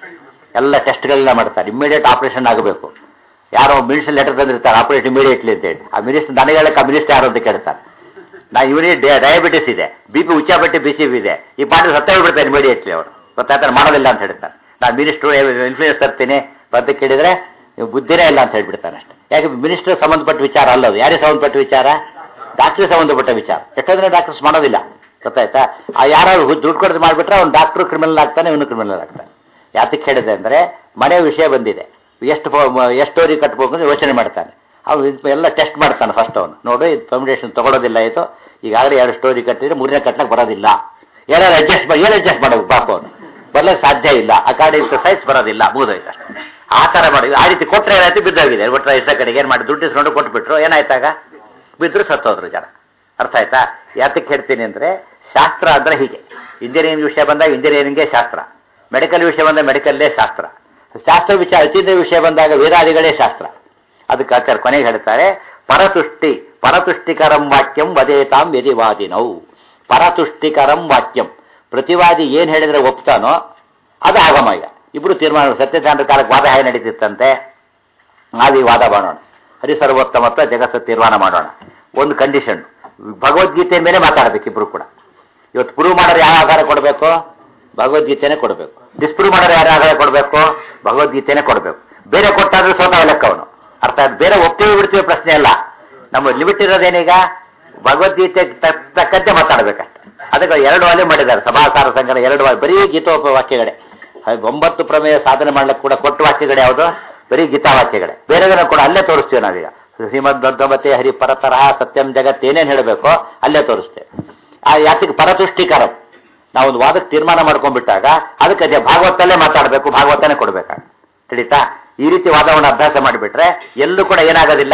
ಎಲ್ಲ ಟೆಸ್ಟ್ಗಳನ್ನ ಮಾಡ್ತಾರೆ ಇಮಿಡಿಯೇಟ್ ಆಪರೇಷನ್ ಆಗಬೇಕು ಯಾರೋ ಮಿನಿಸ್ಟರ್ ಲೆಟರ್ ತಂದಿರ್ತಾರೆ ಆಪರೇಟ್ ಇಮಿಡಿಯೇಟ್ಲಿ ಅಂತ ಹೇಳಿ ಆ ಮಿನಿಸ್ಟರ್ ನನಗೆ ಹೇಳಕ್ಕೆ ಆ ಮಿನಿಸ್ಟರ್ ಯಾರು ಅಂತ ಕೇಳ್ತಾರೆ ನಾ ಇವನಿಗೆ ಡಯಾಬಿಟಿಸ್ ಇದೆ ಬಿ ಪಿ ಉಚ್ಚಾಪಟ್ಟಿ ಬಿ ಸಿ ಇದೆ ಈ ಪಾಟಿ ಸತ್ತ ಬಿಡ್ತಾರೆ ಇಮಿಡಿಯೇಟ್ಲಿ ಅವರು ಗೊತ್ತಾಯ್ತಾರೆ ಮಾಡೋದಿಲ್ಲ ಅಂತ ಹೇಳ್ತಾರೆ ನಾನು ಮಿನಿಸ್ಟ್ರು ಇನ್ಫ್ಲೂಯೆನ್ಸ್ ತರ್ತೀನಿ ಅಂತ ಕೇಳಿದ್ರೆ ನೀವು ಬುದ್ಧಿನೇ ಇಲ್ಲ ಅಂತ ಹೇಳ್ಬಿಡ್ತಾನೆ ಅಷ್ಟೇ ಯಾಕೆ ಮಿನಿಸ್ಟರ್ ಸಂಬಂಧಪಟ್ಟ ವಿಚಾರ ಅಲ್ಲ ಅದು ಯಾರಿಗೆ ಸಂಬಂಧಪಟ್ಟ ವಿಚಾರ ಡಾಕ್ಟ್ರಿಗೆ ಸಂಬಂಧಪಟ್ಟ ವಿಚಾರ ಎಷ್ಟೊಂದ್ರೆ ಡಾಕ್ಟರ್ಸ್ ಮಾಡೋದಿಲ್ಲ ಗೊತ್ತಾಯ್ತಾ ಆ ಯಾರು ದುಡ್ಡು ಕೊಡೋದು ಮಾಡಿಬಿಟ್ರೆ ಅವ್ನು ಡಾಕ್ಟ್ರು ಕ್ರಿಮಿನಲ್ ಆಗ್ತಾನೆ ಇವನು ಕ್ರಿಮಿನಲ್ ಆಗ್ತಾನೆ ಯಾತಕ್ಕೆ ಹೇಳಿದೆ ಅಂದ್ರೆ ಮನೆ ವಿಷಯ ಬಂದಿದೆ ಎಷ್ಟು ಫೋ- ಎಷ್ಟು ಸ್ಟೋರಿ ಕಟ್ಬೇಕು ಅಂತ ಯೋಚನೆ ಮಾಡ್ತಾನೆ ಅವ್ನು ಇದ್ ಎಲ್ಲ ಟೆಸ್ಟ್ ಮಾಡ್ತಾನೆ ಫಸ್ಟ್ ಅವನು ನೋಡಿ ಫೌಂಡೇಶನ್ ತಗೊಳ್ಳೋದಿಲ್ಲ ಇದು ಈಗಾಗಲೇ ಎರಡು ಸ್ಟೋರಿ ಕಟ್ಟಿದ್ರೆ ಮೂರನೇ ಕಟ್ಟಕ್ಕೆ ಬರೋದಿಲ್ಲ ಏನಾರು ಅಡ್ಜಸ್ಟ್ ಮಾಡಿ ಏನು ಅಡ್ಜಸ್ಟ್ ಮಾಡಬೇಕು ಪಾಪ ಅವನು ಬರ್ಲಿಕ್ಕೆ ಸಾಧ್ಯ ಇಲ್ಲ ಅಕಾರ್ಡಿಂಗ್ ಟು ಸೈನ್ಸ್ ಬರೋದಿಲ್ಲ ಮುಗಿದೋಯ್ತು ಅಷ್ಟೇ ಆ ಥರ ಮಾಡಿ ಆ ರೀತಿ ಕೊಟ್ಟರೆ ಏನಾಯ್ತು ಬಿದ್ದೋಗಿದೆ ಕೊಟ್ಟರೆ ಇಷ್ಟ ಕಡೆಗೆ ಏನು ಮಾಡಿ ದುಡ್ಡು ಇಸ್ಕೊಂಡು ಕೊಟ್ಬಿಟ್ರು ಏನಾಯ್ತಾಗ ಬಿದ್ರು ಸತ್ತೋದ್ರು ಜನ ಅರ್ಥ ಆಯ್ತಾ ಯಾತಕ್ಕೆ ಹೇಳ್ತೀನಿ ಅಂದ್ರೆ ಶಾಸ್ತ್ರ ಅಂದ್ರೆ ಹೀಗೆ ಇಂಜಿನಿಯರಿಂಗ್ ವಿಷಯ ಬಂದಾಗ ಇಂಜಿನಿಯರಿಂಗ್ಗೆ ಶಾಸ್ತ್ರ ಮೆಡಿಕಲ್ ವಿಷಯ ಬಂದಾಗ ಮೆಡಿಕಲ್ಲೇ ಶಾಸ್ತ್ರ ಶಾಸ್ತ್ರ ವಿಚಾರ ಅತೀಂದ್ರ ವಿಷಯ ಬಂದಾಗ ವೇದಾದಿಗಳೇ ಶಾಸ್ತ್ರ ಅದಕ್ಕೆ ಆಚಾರ್ಯ ಕೊನೆಗೆ ಹೇಳ್ತಾರೆ ಪರತುಷ್ಟಿ ಪರತುಷ್ಟಿಕರಂ ವಾಕ್ಯಂ ವದೇತಾಂ ಯದಿವಾದಿನೌ ಪರತುಷ್ಟಿಕರಂ ವಾಕ್ಯಂ ಪ್ರತಿವಾದಿ ಏನ್ ಹೇಳಿದ್ರೆ ಒಪ್ತಾನೋ ಅದು ಆಗಮ ಈಗ ಇಬ್ರು ತೀರ್ಮಾನ ಸತ್ಯಚಾಂದ್ರ ಕಾಲಕ್ಕೆ ವಾದ ಹೇಗೆ ನಡೀತಿತ್ತಂತೆ ನಾವೀ ವಾದ ಮಾಡೋಣ ಹರಿಸರ್ವೋತ್ತಮತ್ವ ಜಗತ್ತು ತೀರ್ಮಾನ ಮಾಡೋಣ ಒಂದು ಕಂಡೀಷನ್ ಭಗವದ್ಗೀತೆ ಮೇಲೆ ಮಾತಾಡಬೇಕು ಇಬ್ರು ಕೂಡ ಇವತ್ತು ಪ್ರೂವ್ ಮಾಡೋರು ಯಾವ ಆಧಾರ ಕೊಡಬೇಕು ಭಗವದ್ಗೀತೆನೇ ಕೊಡಬೇಕು ಡಿಸ್ಪ್ರೂವ್ ಮಾಡೋರು ಯಾರು ಆಧಾರ ಕೊಡಬೇಕು ಭಗವದ್ಗೀತೆನೇ ಕೊಡಬೇಕು ಬೇರೆ ಕೊಟ್ಟಾದ್ರೂ ಸೋತ ಲೆಕ್ಕ ಅವನು ಅರ್ಥ ಆಯ್ತು ಬೇರೆ ಒಪ್ತೀವಿ ಬಿಡ್ತೀವಿ ಪ್ರಶ್ನೆ ಅಲ್ಲ ನಮ್ಮ ಲಿಮಿಟ್ ಇರೋದೇನೀಗ ಭಗವದ್ಗೀತೆ ತಕ್- ತಕ್ಕಂತೆ ಮಾತಾಡ್ಬೇಕಷ್ಟೆ ಅದಕ್ಕೆ ಎರಡು ವಾಲ್ಯ ಮಾಡಿದ್ದಾರೆ ಸಭಾಸಾರ ಸಂಘನ ಎರಡು ವಾಲ್ಯ ಬರೀ ಗೀತೋಪ ವಾಕ್ಯಗಳೇ ಹಾಗೆ ಒಂಬತ್ತು ಪ್ರಮೇಯ ಸಾಧನೆ ಮಾಡ್ಲಿಕ್ಕೆ ಕೂಡ ಕೊಟ್ಟು ವಾಕ್ಯಗಳೇ ಯಾವುದು ಬರೀ ಗೀತಾ ವಾಕ್ಯಗಳೇ ಬೇರೆ ಕೂಡ ಅಲ್ಲೇ ತೋರಿಸ್ತೀವಿ ನಾವೀಗ ಶ್ರೀಮದ್ ದೊಡ್ಡಮತೆ ಹರಿ ಪರತರಹ ಸತ್ಯಂ ಜಗತ್ ಏನೇನು ಹೇಳಬೇಕೋ ಅಲ್ಲೇ ತೋರಿಸ್ತೇವೆ ಆ ಯಾತಿಗೆ ಪರತುಷ್ಟಿಕರಂ ನಾವೊಂದು ವಾದಕ್ಕೆ ತೀರ್ಮಾನ ಮಾಡ್ಕೊಂಡ್ಬಿಟ್ಟಾಗ ಅದಕ್ಕೆ ಅದೇ ಭಾಗವತಲ್ಲೇ ಮಾತಾಡಬೇಕು ಭಾಗವತನೇ ಕೊಡ್ಬೇಕಾಗ ತಿಳಿತಾ ಈ ರೀತಿ ವಾದವನ್ನು ಅಭ್ಯಾಸ ಮಾಡಿಬಿಟ್ರೆ ಎಲ್ಲೂ ಕೂಡ ಏನಾಗೋದಿಲ್ಲ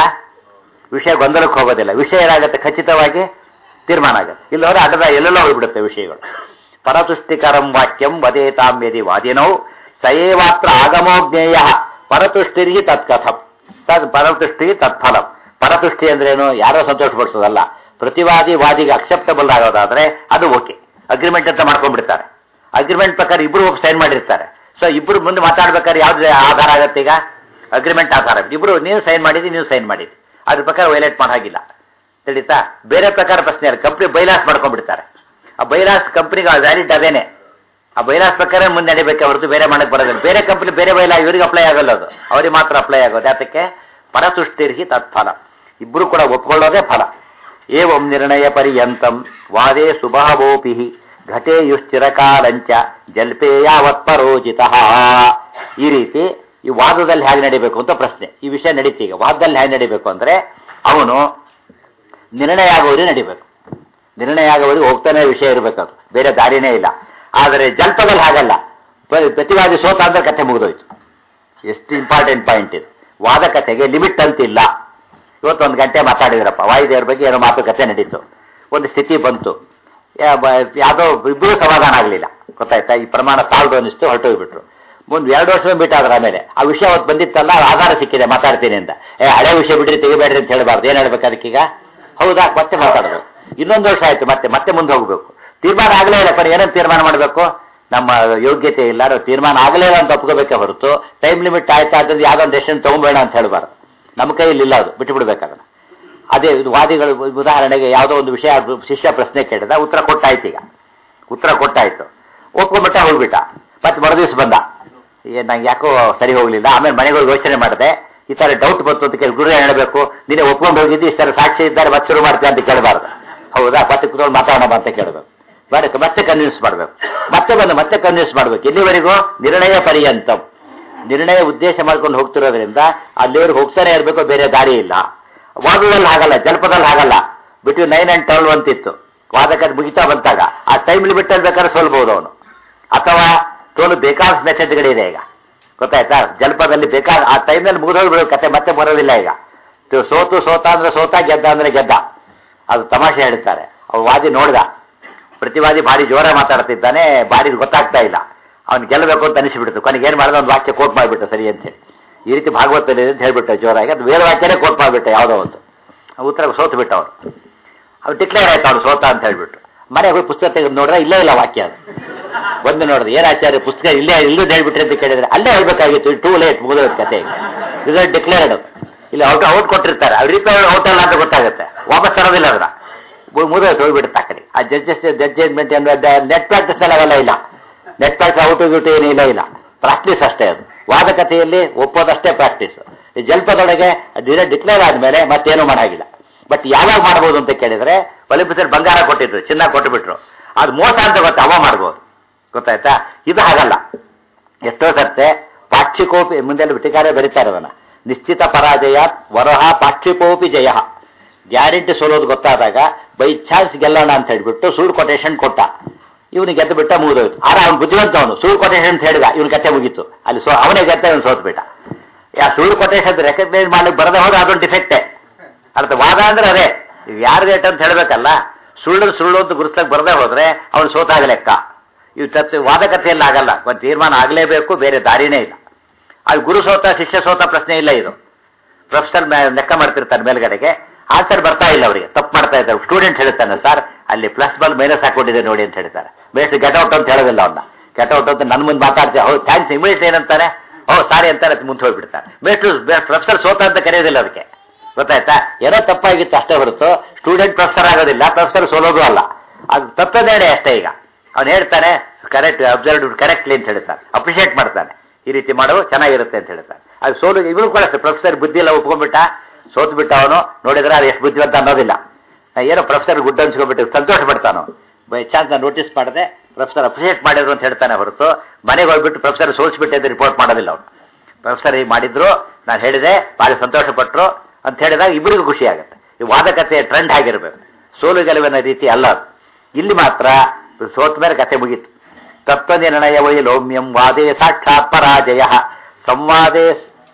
ವಿಷಯ ಗೊಂದಲಕ್ಕೆ ಹೋಗೋದಿಲ್ಲ ವಿಷಯ ಏನಾಗುತ್ತೆ ಖಚಿತವಾಗಿ ತೀರ್ಮಾನ ಆಗುತ್ತೆ ಇಲ್ಲವರೆ ಅಡ್ಡದ ಎಲ್ಲೆಲ್ಲೋ ಹೋಗ್ಬಿಡುತ್ತೆ ವಿಷಯಗಳು ಪರತುಷ್ಟಿಕರಂ ವಾಕ್ಯಂ ವದೇತಾಂ ಯದಿ ವಾದಿನೌ ಸಯೇವಾತ್ರ ಆಗಮೋ ಜ್ಞೇಯ ಪರತುಷ್ಟಿರಿಗೆ ತತ್ಕಥಂ ತದ್ ಪರತುಷ್ಟಿ ತತ್ಫಲಂ ಪರತುಷ್ಟಿ ಅಂದ್ರೇನು ಯಾರೋ ಸಂತೋಷಪಡಿಸೋದಲ್ಲ ಪ್ರತಿವಾದಿ ವಾದಿಗೆ ಅಕ್ಸೆಪ್ಟಬಲ್ ಆಗೋದಾದ್ರೆ ಅದು ಓಕೆ ಅಗ್ರಿಮೆಂಟ್ ಅಂತ ಮಾಡ್ಕೊಂಡ್ಬಿಡ್ತಾರೆ ಅಗ್ರಿಮೆಂಟ್ ಪ್ರಕಾರ ಇಬ್ರು ಸೈನ್ ಮಾಡಿರ್ತಾರೆ ಸೊ ಇಬ್ರು ಮುಂದೆ ಮಾತಾಡ್ಬೇಕಾದ್ರೆ ಯಾವ್ದು ಆಧಾರ ಆಗತ್ತೆ ಈಗ ಅಗ್ರಿಮೆಂಟ್ ಆಧಾರ ಇಬ್ರು ನೀವು ಸೈನ್ ಮಾಡಿದಿ ನೀವು ಸೈನ್ ಮಾಡಿದಿ ಅದ್ರ ಪ್ರಕಾರ ವೈಲೇಟ್ ಮಾಡೋ ಹಾಗಿಲ್ಲ ತಿಳಿತಾ ಬೇರೆ ಪ್ರಕಾರ ಪ್ರಶ್ನೆ ಇಲ್ಲ ಕಂಪ್ನಿ ಬೈಲಾಸ್ ಮಾಡ್ಕೊಂಡ್ಬಿಡ್ತಾರೆ ಆ ಬೈಲಾಸ್ ಕಂಪ್ನಿಗೆ ವ್ಯಾಲಿಡ್ ಅದೇನೆ ಆ ಬೈಲಾಸ್ ಪ್ರಕಾರ ಮುಂದೆ ನಡಿಬೇಕೆ ಹೊರತು ಬೇರೆ ಮಾಡಕ್ ಬರೋದಿಲ್ಲ ಬೇರೆ ಕಂಪ್ನಿ ಬೇರೆ ಬೈಲಾ ಇವರಿಗೆ ಅಪ್ಲೈ ಆಗಲ್ಲ ಅದು ಅವರಿಗೆ ಮಾತ್ರ ಅಪ್ಲೈ ಆಗೋದು ಯಾತಕ್ಕೆ ಪರತುಷ್ಟಿರ್ಹಿ ತತ್ಫಲ ಇಬ್ರು ಕೂಡ ಒಪ್ಕೊಳ್ಳೋದೇ ಫಲ ಏವಂ ನಿರ್ಣಯ ಪರ್ಯಂತಂ ವಾದೇ ಸುಬಹವೋಪಿ ಘಟೇಯುಶ್ಚಿರಕಾಲಂಚ ಜಲ್ಪೇಯಾವತ್ ಪರೋಜಿತ ಈ ರೀತಿ ಈ ವಾದದಲ್ಲಿ ಹೇಗೆ ನಡಿಬೇಕು ಅಂತ ಪ್ರಶ್ನೆ ಈ ವಿಷಯ ನಡೀತಿ ಈಗ ವಾದದಲ್ಲಿ ಹೇಗೆ ನಡಿಬೇಕು ಅಂದ್ರೆ ಅವನು ನಿರ್ಣಯ ಆಗೋರಿಗೆ ನಡಿಬೇಕು ನಿರ್ಣಯ ಆಗೋವರೆಗೆ ಹೋಗ್ತಾನೆ ವಿಷಯ ಇರಬೇಕದು ಬೇರೆ ದಾರಿನೇ ಇಲ್ಲ ಆದರೆ ಜಲ್ಪದಲ್ಲಿ ಹಾಗಲ್ಲ ಪ್ರ- ಪ್ರತಿವಾದಿ ಸೋತ ಅಂದ್ರೆ ಕಥೆ ಮುಗಿದೋಯ್ತು ಎಷ್ಟು ಇಂಪಾರ್ಟೆಂಟ್ ಪಾಯಿಂಟ್ ಇದು ವಾದ ಕಥೆಗೆ ಲಿಮಿಟ್ ಅಂತಿಲ್ಲ ಇವತ್ತು ಒಂದು ಗಂಟೆ ಮಾತಾಡಿದ್ರಪ್ಪ ವಾಯುದೇವ್ರ ಬಗ್ಗೆ ಏನೋ ಮಾತುಕತೆ ನಡೀತು ಒಂದು ಸ್ಥಿತಿ ಬಂತು ಯಾ- ಬ- ಯಾವುದೋ ಇಬ್ಬರು ಸಮಾಧಾನ ಆಗಲಿಲ್ಲ ಗೊತ್ತಾಯ್ತಾ ಈ ಪ್ರಮಾಣ ಸಾಲದು ಅನ್ನಿಸ್ತು ಹೊರಟೋಗ್ಬಿಟ್ರು ಮುಂದೆ ಎರಡು ವರ್ಷ ಬಿಟ್ಟಾದ್ರ ಆಮೇಲೆ ಆ ವಿಷಯ ಅವತ್ತು ಬಂದಿತ್ತಲ್ಲ ಅದು ಆಧಾರ ಸಿಕ್ಕಿದೆ ಮಾತಾಡ್ತೀನಿ ಅಂತ ಏ ಹಳೆ ವಿಷಯ ಬಿಡ್ರಿ ತೆಗಿಬೇಡ್ರಿ ಅಂತ ಹೇಳಬಾರ್ದು ಏನ್ ಹೇಳ್ಬೇಕು ಅದಕ್ಕೀಗ ಹೌದಾ ಮತ್ತೆ ಮಾತಾಡಬೇಕು ಇನ್ನೊಂದು ವರ್ಷ ಆಯ್ತು ಮತ್ತೆ ಮತ್ತೆ ಮುಂದೆ ಹೋಗ್ಬೇಕು ತೀರ್ಮಾನ ಆಗಲೇ ಇಲ್ಲ ಕಡೆ ಏನಂತ ತೀರ್ಮಾನ ಮಾಡಬೇಕು ನಮ್ಮ ಯೋಗ್ಯತೆ ಇಲ್ಲ ನಾವು ತೀರ್ಮಾನ ಆಗಲೇ ಇಲ್ಲ ಅಂತ ಒಪ್ಕೋಬೇಕೆ ಹೊರತು ಟೈಮ್ ಲಿಮಿಟ್ ಆಯ್ತಾ ಅಂತಂದ್ರೆ ಯಾವ್ದೋ ಒಂದು ಡೆಸಿಷನ್ ತಗೊಂಬೇಡ ಅಂತ ಹೇಳಬಾರ್ದು ನಮ್ಮ ಕೈಯಲ್ಲಿ ಇಲ್ಲ ಅದು ಬಿಟ್ಟು ಬಿಡ್ಬೇಕಾದ್ರೆ ಅದೇ ಇದು ವಾದಿಗಳು ಉದಾಹರಣೆಗೆ ಯಾವುದೋ ಒಂದು ವಿಷಯ ಶಿಷ್ಯ ಪ್ರಶ್ನೆ ಕೇಳಿದ ಉತ್ತರ ಕೊಟ್ಟಾಯ್ತು ಈಗ ಉತ್ತರ ಕೊಟ್ಟಾಯ್ತು ಒಪ್ಕೊಂಡ್ಬಿಟ್ಟ ಹೋಗ್ಬಿಟ್ಟ ಮತ್ತೆ ಮರುದಿವ್ಸ ಬಂದ ಏ ನಂಗೆ ಯಾಕೋ ಸರಿ ಹೋಗ್ಲಿಲ್ಲ ಆಮೇಲೆ ಮನೆಗೆ ಹೋಗಿ ಯೋಚನೆ ಮಾಡಿದೆ ಈ ತರ ಡೌಟ್ ಬಂತು ಅಂತ ಕೇಳಿ ಗುರು ಏನ್ ಹೇಳಬೇಕು ನೀನೇ ಒಪ್ಕೊಂಡು ಹೋಗಿದ್ದಿ ಸರ್ ಸಾಕ್ಷಿ ಇದ್ದಾರೆ ಮತ್ತೆ ಶುರು ಮಾಡ್ತೀಯ ಅಂತ ಕೇಳಬಾರ್ದು ಹೌದಾ ಮತ್ತೆ ಕುತ್ಕೊಂಡು ಮಾತಾಡೋಣ ಅಂತ ಕೇಳಬೇಕು ಬೇಡ ಮತ್ತೆ ಕನ್ವಿನ್ಸ್ ಮಾಡ್ಬೇಕು ಮತ್ತೆ ಬಂದು ಮತ್ತೆ ಕನ್ವಿನ್ಸ್ ಮಾಡ್ಬೇಕು ಎಲ್ಲಿವರೆಗೂ ನಿರ್ಣಯ ಪರ್ಯಂತಂ ನಿರ್ಣಯ ಉದ್ದೇಶ ಮಾಡ್ಕೊಂಡು ಹೋಗ್ತಿರೋದ್ರಿಂದ ಅಲ್ಲಿವರೆಗೆ ಹೋಗ್ತಾನೆ ಇರಬೇಕು ಬೇರೆ ದಾರಿ ಇಲ್ಲ ವಾದದಲ್ಲಿ ಹಾಗಲ್ಲ ಜಲ್ಪದಲ್ಲಿ ಹಾಗಲ್ಲ ಬಿಟ್ವೀನ್ ನೈನ್ ಅಂಡ್ ಟ್ವೆಲ್ವ್ ಅಂತಿತ್ತು ವಾದಕ್ಕೆ ಅದು ಮುಗಿತಾ ಬಂತಾಗ ಆ ಟೈಮ್ ಲಿಮಿಟ್ ಅಲ್ಲಿ ಬೇಕಾದ್ರೆ ಸೋಲ್ಬಹುದು ಅವನು ಅಥವಾ ಟೋಲು ಬೇಕಾದ ಮೆಸೇಜ್ಗಳಿದೆ ಈಗ ಗೊತ್ತಾಯ್ತಾ ಜಲ್ಪದಲ್ಲಿ ಬೇಕಾದ ಆ ಟೈಮಲ್ಲಿ ಮುಗಿದೋಗ್ಬಿಡೋ ಕತೆ ಮತ್ತೆ ಬರೋದಿಲ್ಲ ಈಗ ತು- ಸೋತು ಸೋತ ಅಂದ್ರೆ ಸೋತ ಗೆದ್ದ ಅಂದ್ರೆ ಗೆದ್ದ ಅದು ತಮಾಷೆ ಹೇಳ್ತಾರೆ ಅವ್ರು ವಾದಿ ನೋಡ್ದ ಪ್ರತಿವಾದಿ ಭಾರಿ ಜೋರ ಮಾತಾಡ್ತಿದ್ದಾನೆ ಭಾರಿ ಗೊತ್ತಾಗ್ತಾ ಇಲ್ಲ ಅವ್ನು ಗೆಲ್ಲಬೇಕು ಅಂತ ಅನಿಸ್ಬಿಡ್ತು ಕೊನೆಗೆ ಏನ್ ಮಾಡಿದ ಒಂದು ವಾಕ್ಯ ಕೋಟ್ ಮಾಡಿಬಿಟ್ಟು ಸರಿ ಅಂತೇಳಿ ಈ ರೀತಿ ಭಾಗವತದಲ್ಲಿ ಇದೆ ಅಂತ ಹೇಳ್ಬಿಟ್ಟು ಜೋರಾಗಿ ಅದು ವೇದ ವಾಕ್ಯನೇ ಕೋಟ್ ಮಾಡಿಬಿಟ್ಟೆ ಯಾವುದೋ ಒಂದು ಆ ಉತ್ತರ ಸೋತು ಬಿಟ್ಟ ಅವ್ರು ಅವ್ರು ಡಿಕ್ಲೇರ್ ಆಯ್ತು ಅವ್ರು ಸೋತ ಅಂತ ಹೇಳ್ಬಿಟ್ಟು ಮನೆಗೆ ಹೋಗಿ ಪುಸ್ತಕ ತೆಗೆದು ನೋಡ್ರೆ ಇಲ್ಲೇ ಇಲ್ಲ ವಾಕ್ಯ ಅದು ಬಂದು ನೋಡಿದ್ರೆ ಏನ್ ಆಚಾರ್ಯ ಪುಸ್ತಕ ಇಲ್ಲೇ ಇಲ್ಲೂ ಹೇಳ್ಬಿಟ್ರಿ ಅಂತ ಕೇಳಿದ್ರೆ ಅಲ್ಲೇ ಹೇಳ್ಬೇಕಾಗಿತ್ತು ಟೂ ಲೇಟ್ ಮುಗಿದೋದ್ ಕತೆ ರಿಸಲ್ಟ್ ಡಿಕ್ಲೇರ್ಡ್ ಇಲ್ಲಿ ಔಟ್ ಔಟ್ ಕೊಟ್ಟಿರ್ತಾರೆ ಅವ್ರ ರೀತಿ ಔಟ್ ಅಲ್ಲ ಅಂತ ಗೊತ್ತಾಗುತ್ತೆ ವಾಪಸ್ ತರೋದಿಲ್ಲ ಅದನ್ನ ಮುಗಿದೋಯ್ತು ಹೋಗ್ಬಿಡುತ್ತೆ ಆ ಕಡೆ ಆ ಜಡ್ಜಸ್ ಜಡ್ಜ್ಮೆಂಟ್ ನೆಟ್ ಪ್ರಾಕ್ಟೀಸ್ ಅವೆಲ್ಲ ಇಲ್ಲ ನೆಟ್ ಪ್ರಾಕ್ಟೀಸ್ ಔಟ್ ಗಿಟ್ಟು ಏನು ಇಲ್ಲ ಇಲ್ಲ ಪ್ರಾಕ್ಟೀಸ್ ಅಷ್ಟೇ ಅದು ವಾದಕತೆಯಲ್ಲಿ ಒಪ್ಪೋದಷ್ಟೇ ಪ್ರಾಕ್ಟೀಸ್ ಈ ಜಲ್ಪದೊಳಗೆ ಅದು ಡಿಕ್ಲೇರ್ ಆದ್ಮೇಲೆ ಮತ್ತೇನು ಮಾಡಾಗಿಲ್ಲ ಬಟ್ ಯಾವಾಗ ಮಾಡ್ಬೋದು ಅಂತ ಕೇಳಿದ್ರೆ ಒಲಿಂಪಿಕ್ಸ್ ಬಂಗಾರ ಕೊಟ್ಟಿದ್ರು ಚಿನ್ನ ಕೊಟ್ಟುಬಿಟ್ರು ಅದು ಮೋಸ ಅಂತ ಗೊತ್ತಾ ಅವ ಮಾಡ್ಬೋದು ಗೊತ್ತಾಯ್ತಾ ಇದು ಹಾಗಲ್ಲ ಎಷ್ಟೋ ಸರ್ತೆ ಪಾಕ್ಷಿಕೋಪಿ ಮುಂದೆ ಬಿಟ್ಟಿಕಾರೆ ಬರೀತಾರೆ ಅದನ್ನ ನಿಶ್ಚಿತ ಪರಾಜಯ ವರಹ ಪಾಕ್ಷಿಕೋಪಿ ಜಯ ಗ್ಯಾರಂಟಿ ಸೋಲೋದು ಗೊತ್ತಾದಾಗ ಬೈ ಚಾನ್ಸ್ ಗೆಲ್ಲೋಣ ಅಂತ ಹೇಳ್ಬಿಟ್ಟು ಸುಳ್ಳು ಕೊಟೇಶನ್ ಕೊಟ್ಟ ಇವನಿಗೆ ಗೆದ್ದು ಬಿಟ್ಟ ಮುಗಿದೋಯ್ತು ಆರ ಅವ್ನು ಬುದ್ಧಿವಂತ ಅವನು ಸುಳ್ಳು ಕೊಟೇಶನ್ ಅಂತ ಹೇಳಿದ ಇವನ್ ಕತೆ ಮುಗೀತು ಅಲ್ಲಿ ಸೋ ಅವನೇ ಗೆದ್ದ ಇವನು ಸೋತ್ ಬಿಟ್ಟ ಯಾ ಸುಳ್ಳು ಕೊಟೇಶನ್ ರೆಕಗ್ನೈಸ್ ಮಾಡ್ಲಿಕ್ಕೆ ಬರದೆ ಹೋದ್ರೆ ಅದೊಂದು ಡಿಫೆಕ್ಟೇ ಅರ್ಥ ವಾದ ಅಂದ್ರೆ ಅದೇ ಇದು ಯಾರು ರೇಟ್ ಅಂತ ಹೇಳ್ಬೇಕಲ್ಲ ಸುಳ್ಳು ಸುಳ್ಳು ಅಂತ ಗುರುಸ್ತಕ್ಕೆ ಬರದೆ ಹೋದ್ರೆ ಅವನು ಸೋತಾಗ ಲೆಕ್ಕ ಇವು ತತ್ವ ವಾದಕತೆಯಲ್ಲಿ ಆಗಲ್ಲ ಒಂದು ತೀರ್ಮಾನ ಆಗಲೇಬೇಕು ಬೇರೆ ದಾರಿನೇ ಇಲ್ಲ ಅದು ಗುರು ಸೋತ ಶಿಷ್ಯ ಸೋತ ಪ್ರಶ್ನೆ ಇಲ್ಲ ಇದು ಪ್ರೊಫೆಸರ್ ಲೆಕ್ಕ ಮಾಡ್ತಿರ್ತಾನೆ ಮೇಲ್ಗಡೆಗೆ ಆನ್ಸರ್ ಬರ್ತಾ ಇಲ್ಲ ಅವರಿಗೆ ತಪ್ಪು ಮಾಡ್ತಾ ಇದ್ದಾರೆ ಸ್ಟೂಡೆಂಟ್ ಹೇಳ್ತಾನೆ ಸರ್ ಅಲ್ಲಿ ಪ್ಲಸ್ ಬಲ್ ಮೈನಸ್ ಹಾಕೊಂಡಿದೆ ನೋಡಿ ಅಂತ ಹೇಳ್ತಾರೆ ಬೇಸ್ಟ್ ಗೆಟ್ ಔಟ್ ಅಂತ ಹೇಳೋದಿಲ್ಲ ಅವನ್ನ ಗೆಟ್ ಔಟ್ ಅಂತ ನನ್ನ ಮುಂದೆ ಮಾತಾಡ್ತೀವಿ ಹೌದು ಥ್ಯಾಂಕ್ಸ್ ಇಮಿಡಿಯೇಟ್ ಏನಂತಾನೆ ಓ ಸಾರಿ ಅಂತಾರೆ ಮುಂದೆ ಹೋಗ್ಬಿಡ್ತಾರೆ ಬೇಸ್ಟ್ ಪ್ರೊಫೆಸರ್ ಸೋತ ಅಂತ ಕರೆಯೋದಿಲ್ಲ ಅದಕ್ಕೆ ಗೊತ್ತಾಯ್ತಾ ಏನೋ ತಪ್ಪಾಗಿತ್ತು ಅಷ್ಟೇ ಹೊರತು ಸ್ಟೂಡೆಂಟ್ ಪ್ರೊಫೆಸರ್ ಆಗೋದಿಲ್ಲ ಪ್ರೊಫೆಸರ್ ಸೋಲೋದು ಅಲ್ಲ ಅದು ತಪ್ಪದೇನೆ ಅಷ್ಟೇ ಈಗ ಅವ್ನು ಹೇಳ್ತಾನೆ ಕರೆಕ್ಟ್ ಅಬ್ಸರ್ವ್ ಕರೆಕ್ಟ್ಲಿ ಅಂತ ಹೇಳ್ತಾನೆ ಅಪ್ರಿಷಿಯೇಟ್ ಮಾಡ್ತಾನೆ ಈ ರೀತಿ ಮಾಡೋ ಚೆನ್ನಾಗಿರುತ್ತೆ ಅಂತ ಹೇಳ್ತಾನೆ ಅದು ಸೋಲು ಇವನು ಕೂಡ ಅಷ್ಟೇ ಪ್ರೊಫೆಸರ್ ಬುದ್ಧಿ ಎಲ್ಲ ಒಪ್ಕೊಂಡ್ಬಿಟ್ಟ ಸೋತು ಬಿಟ್ಟ ಅವನು ನೋಡಿದ್ರೆ ಅದು ಎಷ್ಟು ಬುದ್ಧಿವಂತ ಅನ್ನೋದಿಲ್ಲ ನಾ ಏನೋ ಪ್ರೊಫೆಸರ್ ಗುಡ್ ಅನ್ಸ್ಕೊಂಡ್ಬಿಟ್ಟು ಸಂತೋಷ ಪಡ್ತಾನೋ ಬೈ ಚಾನ್ಸ್ ನಾನು ನೋಟಿಸ್ ಮಾಡಿದೆ ಪ್ರೊಫೆಸರ್ ಅಪ್ರಿಷಿಯೇಟ್ ಮಾಡಿದ್ರು ಅಂತ ಹೇಳ್ತಾನೆ ಹೊರತು ಮನೆಗೆ ಹೋಗ್ಬಿಟ್ಟು ಪ್ರೊಫೆಸರ್ ಸೋಲ್ಸ್ಬಿಟ್ಟೆ ಅಂತ ರಿಪೋರ್ಟ್ ಮಾಡೋದಿಲ್ಲ ಅವನು ಪ್ರೊಫೆಸರ್ ಹೀಗೆ ಮಾಡಿದ್ರು ನಾನು ಹೇಳಿದೆ ಭಾರಿ ಸಂತೋಷ ಪಟ್ಟರು ಅಂತ ಹೇಳಿದಾಗ ಇಬ್ಬರಿಗೂ ಖುಷಿ ಆಗುತ್ತೆ ಈ ವಾದಕತೆ ಟ್ರೆಂಡ್ ಆಗಿರ್ಬೇಕು ಸೋಲು ಗೆಲುವಿನ ರೀತಿ ಅಲ್ಲ ಅದು. ಇಲ್ಲಿ ಮಾತ್ರ ಸೋತ ಮೇಲೆ ಕತೆ ಮುಗೀತು ತತ್ವ ನಿರ್ಣಯ ವೈಲೋಮ್ಯಂ ವಾದೇ ಸಾಕ್ಷಾತ್ ಪರಾಜಯ ಸಂವಾದೇ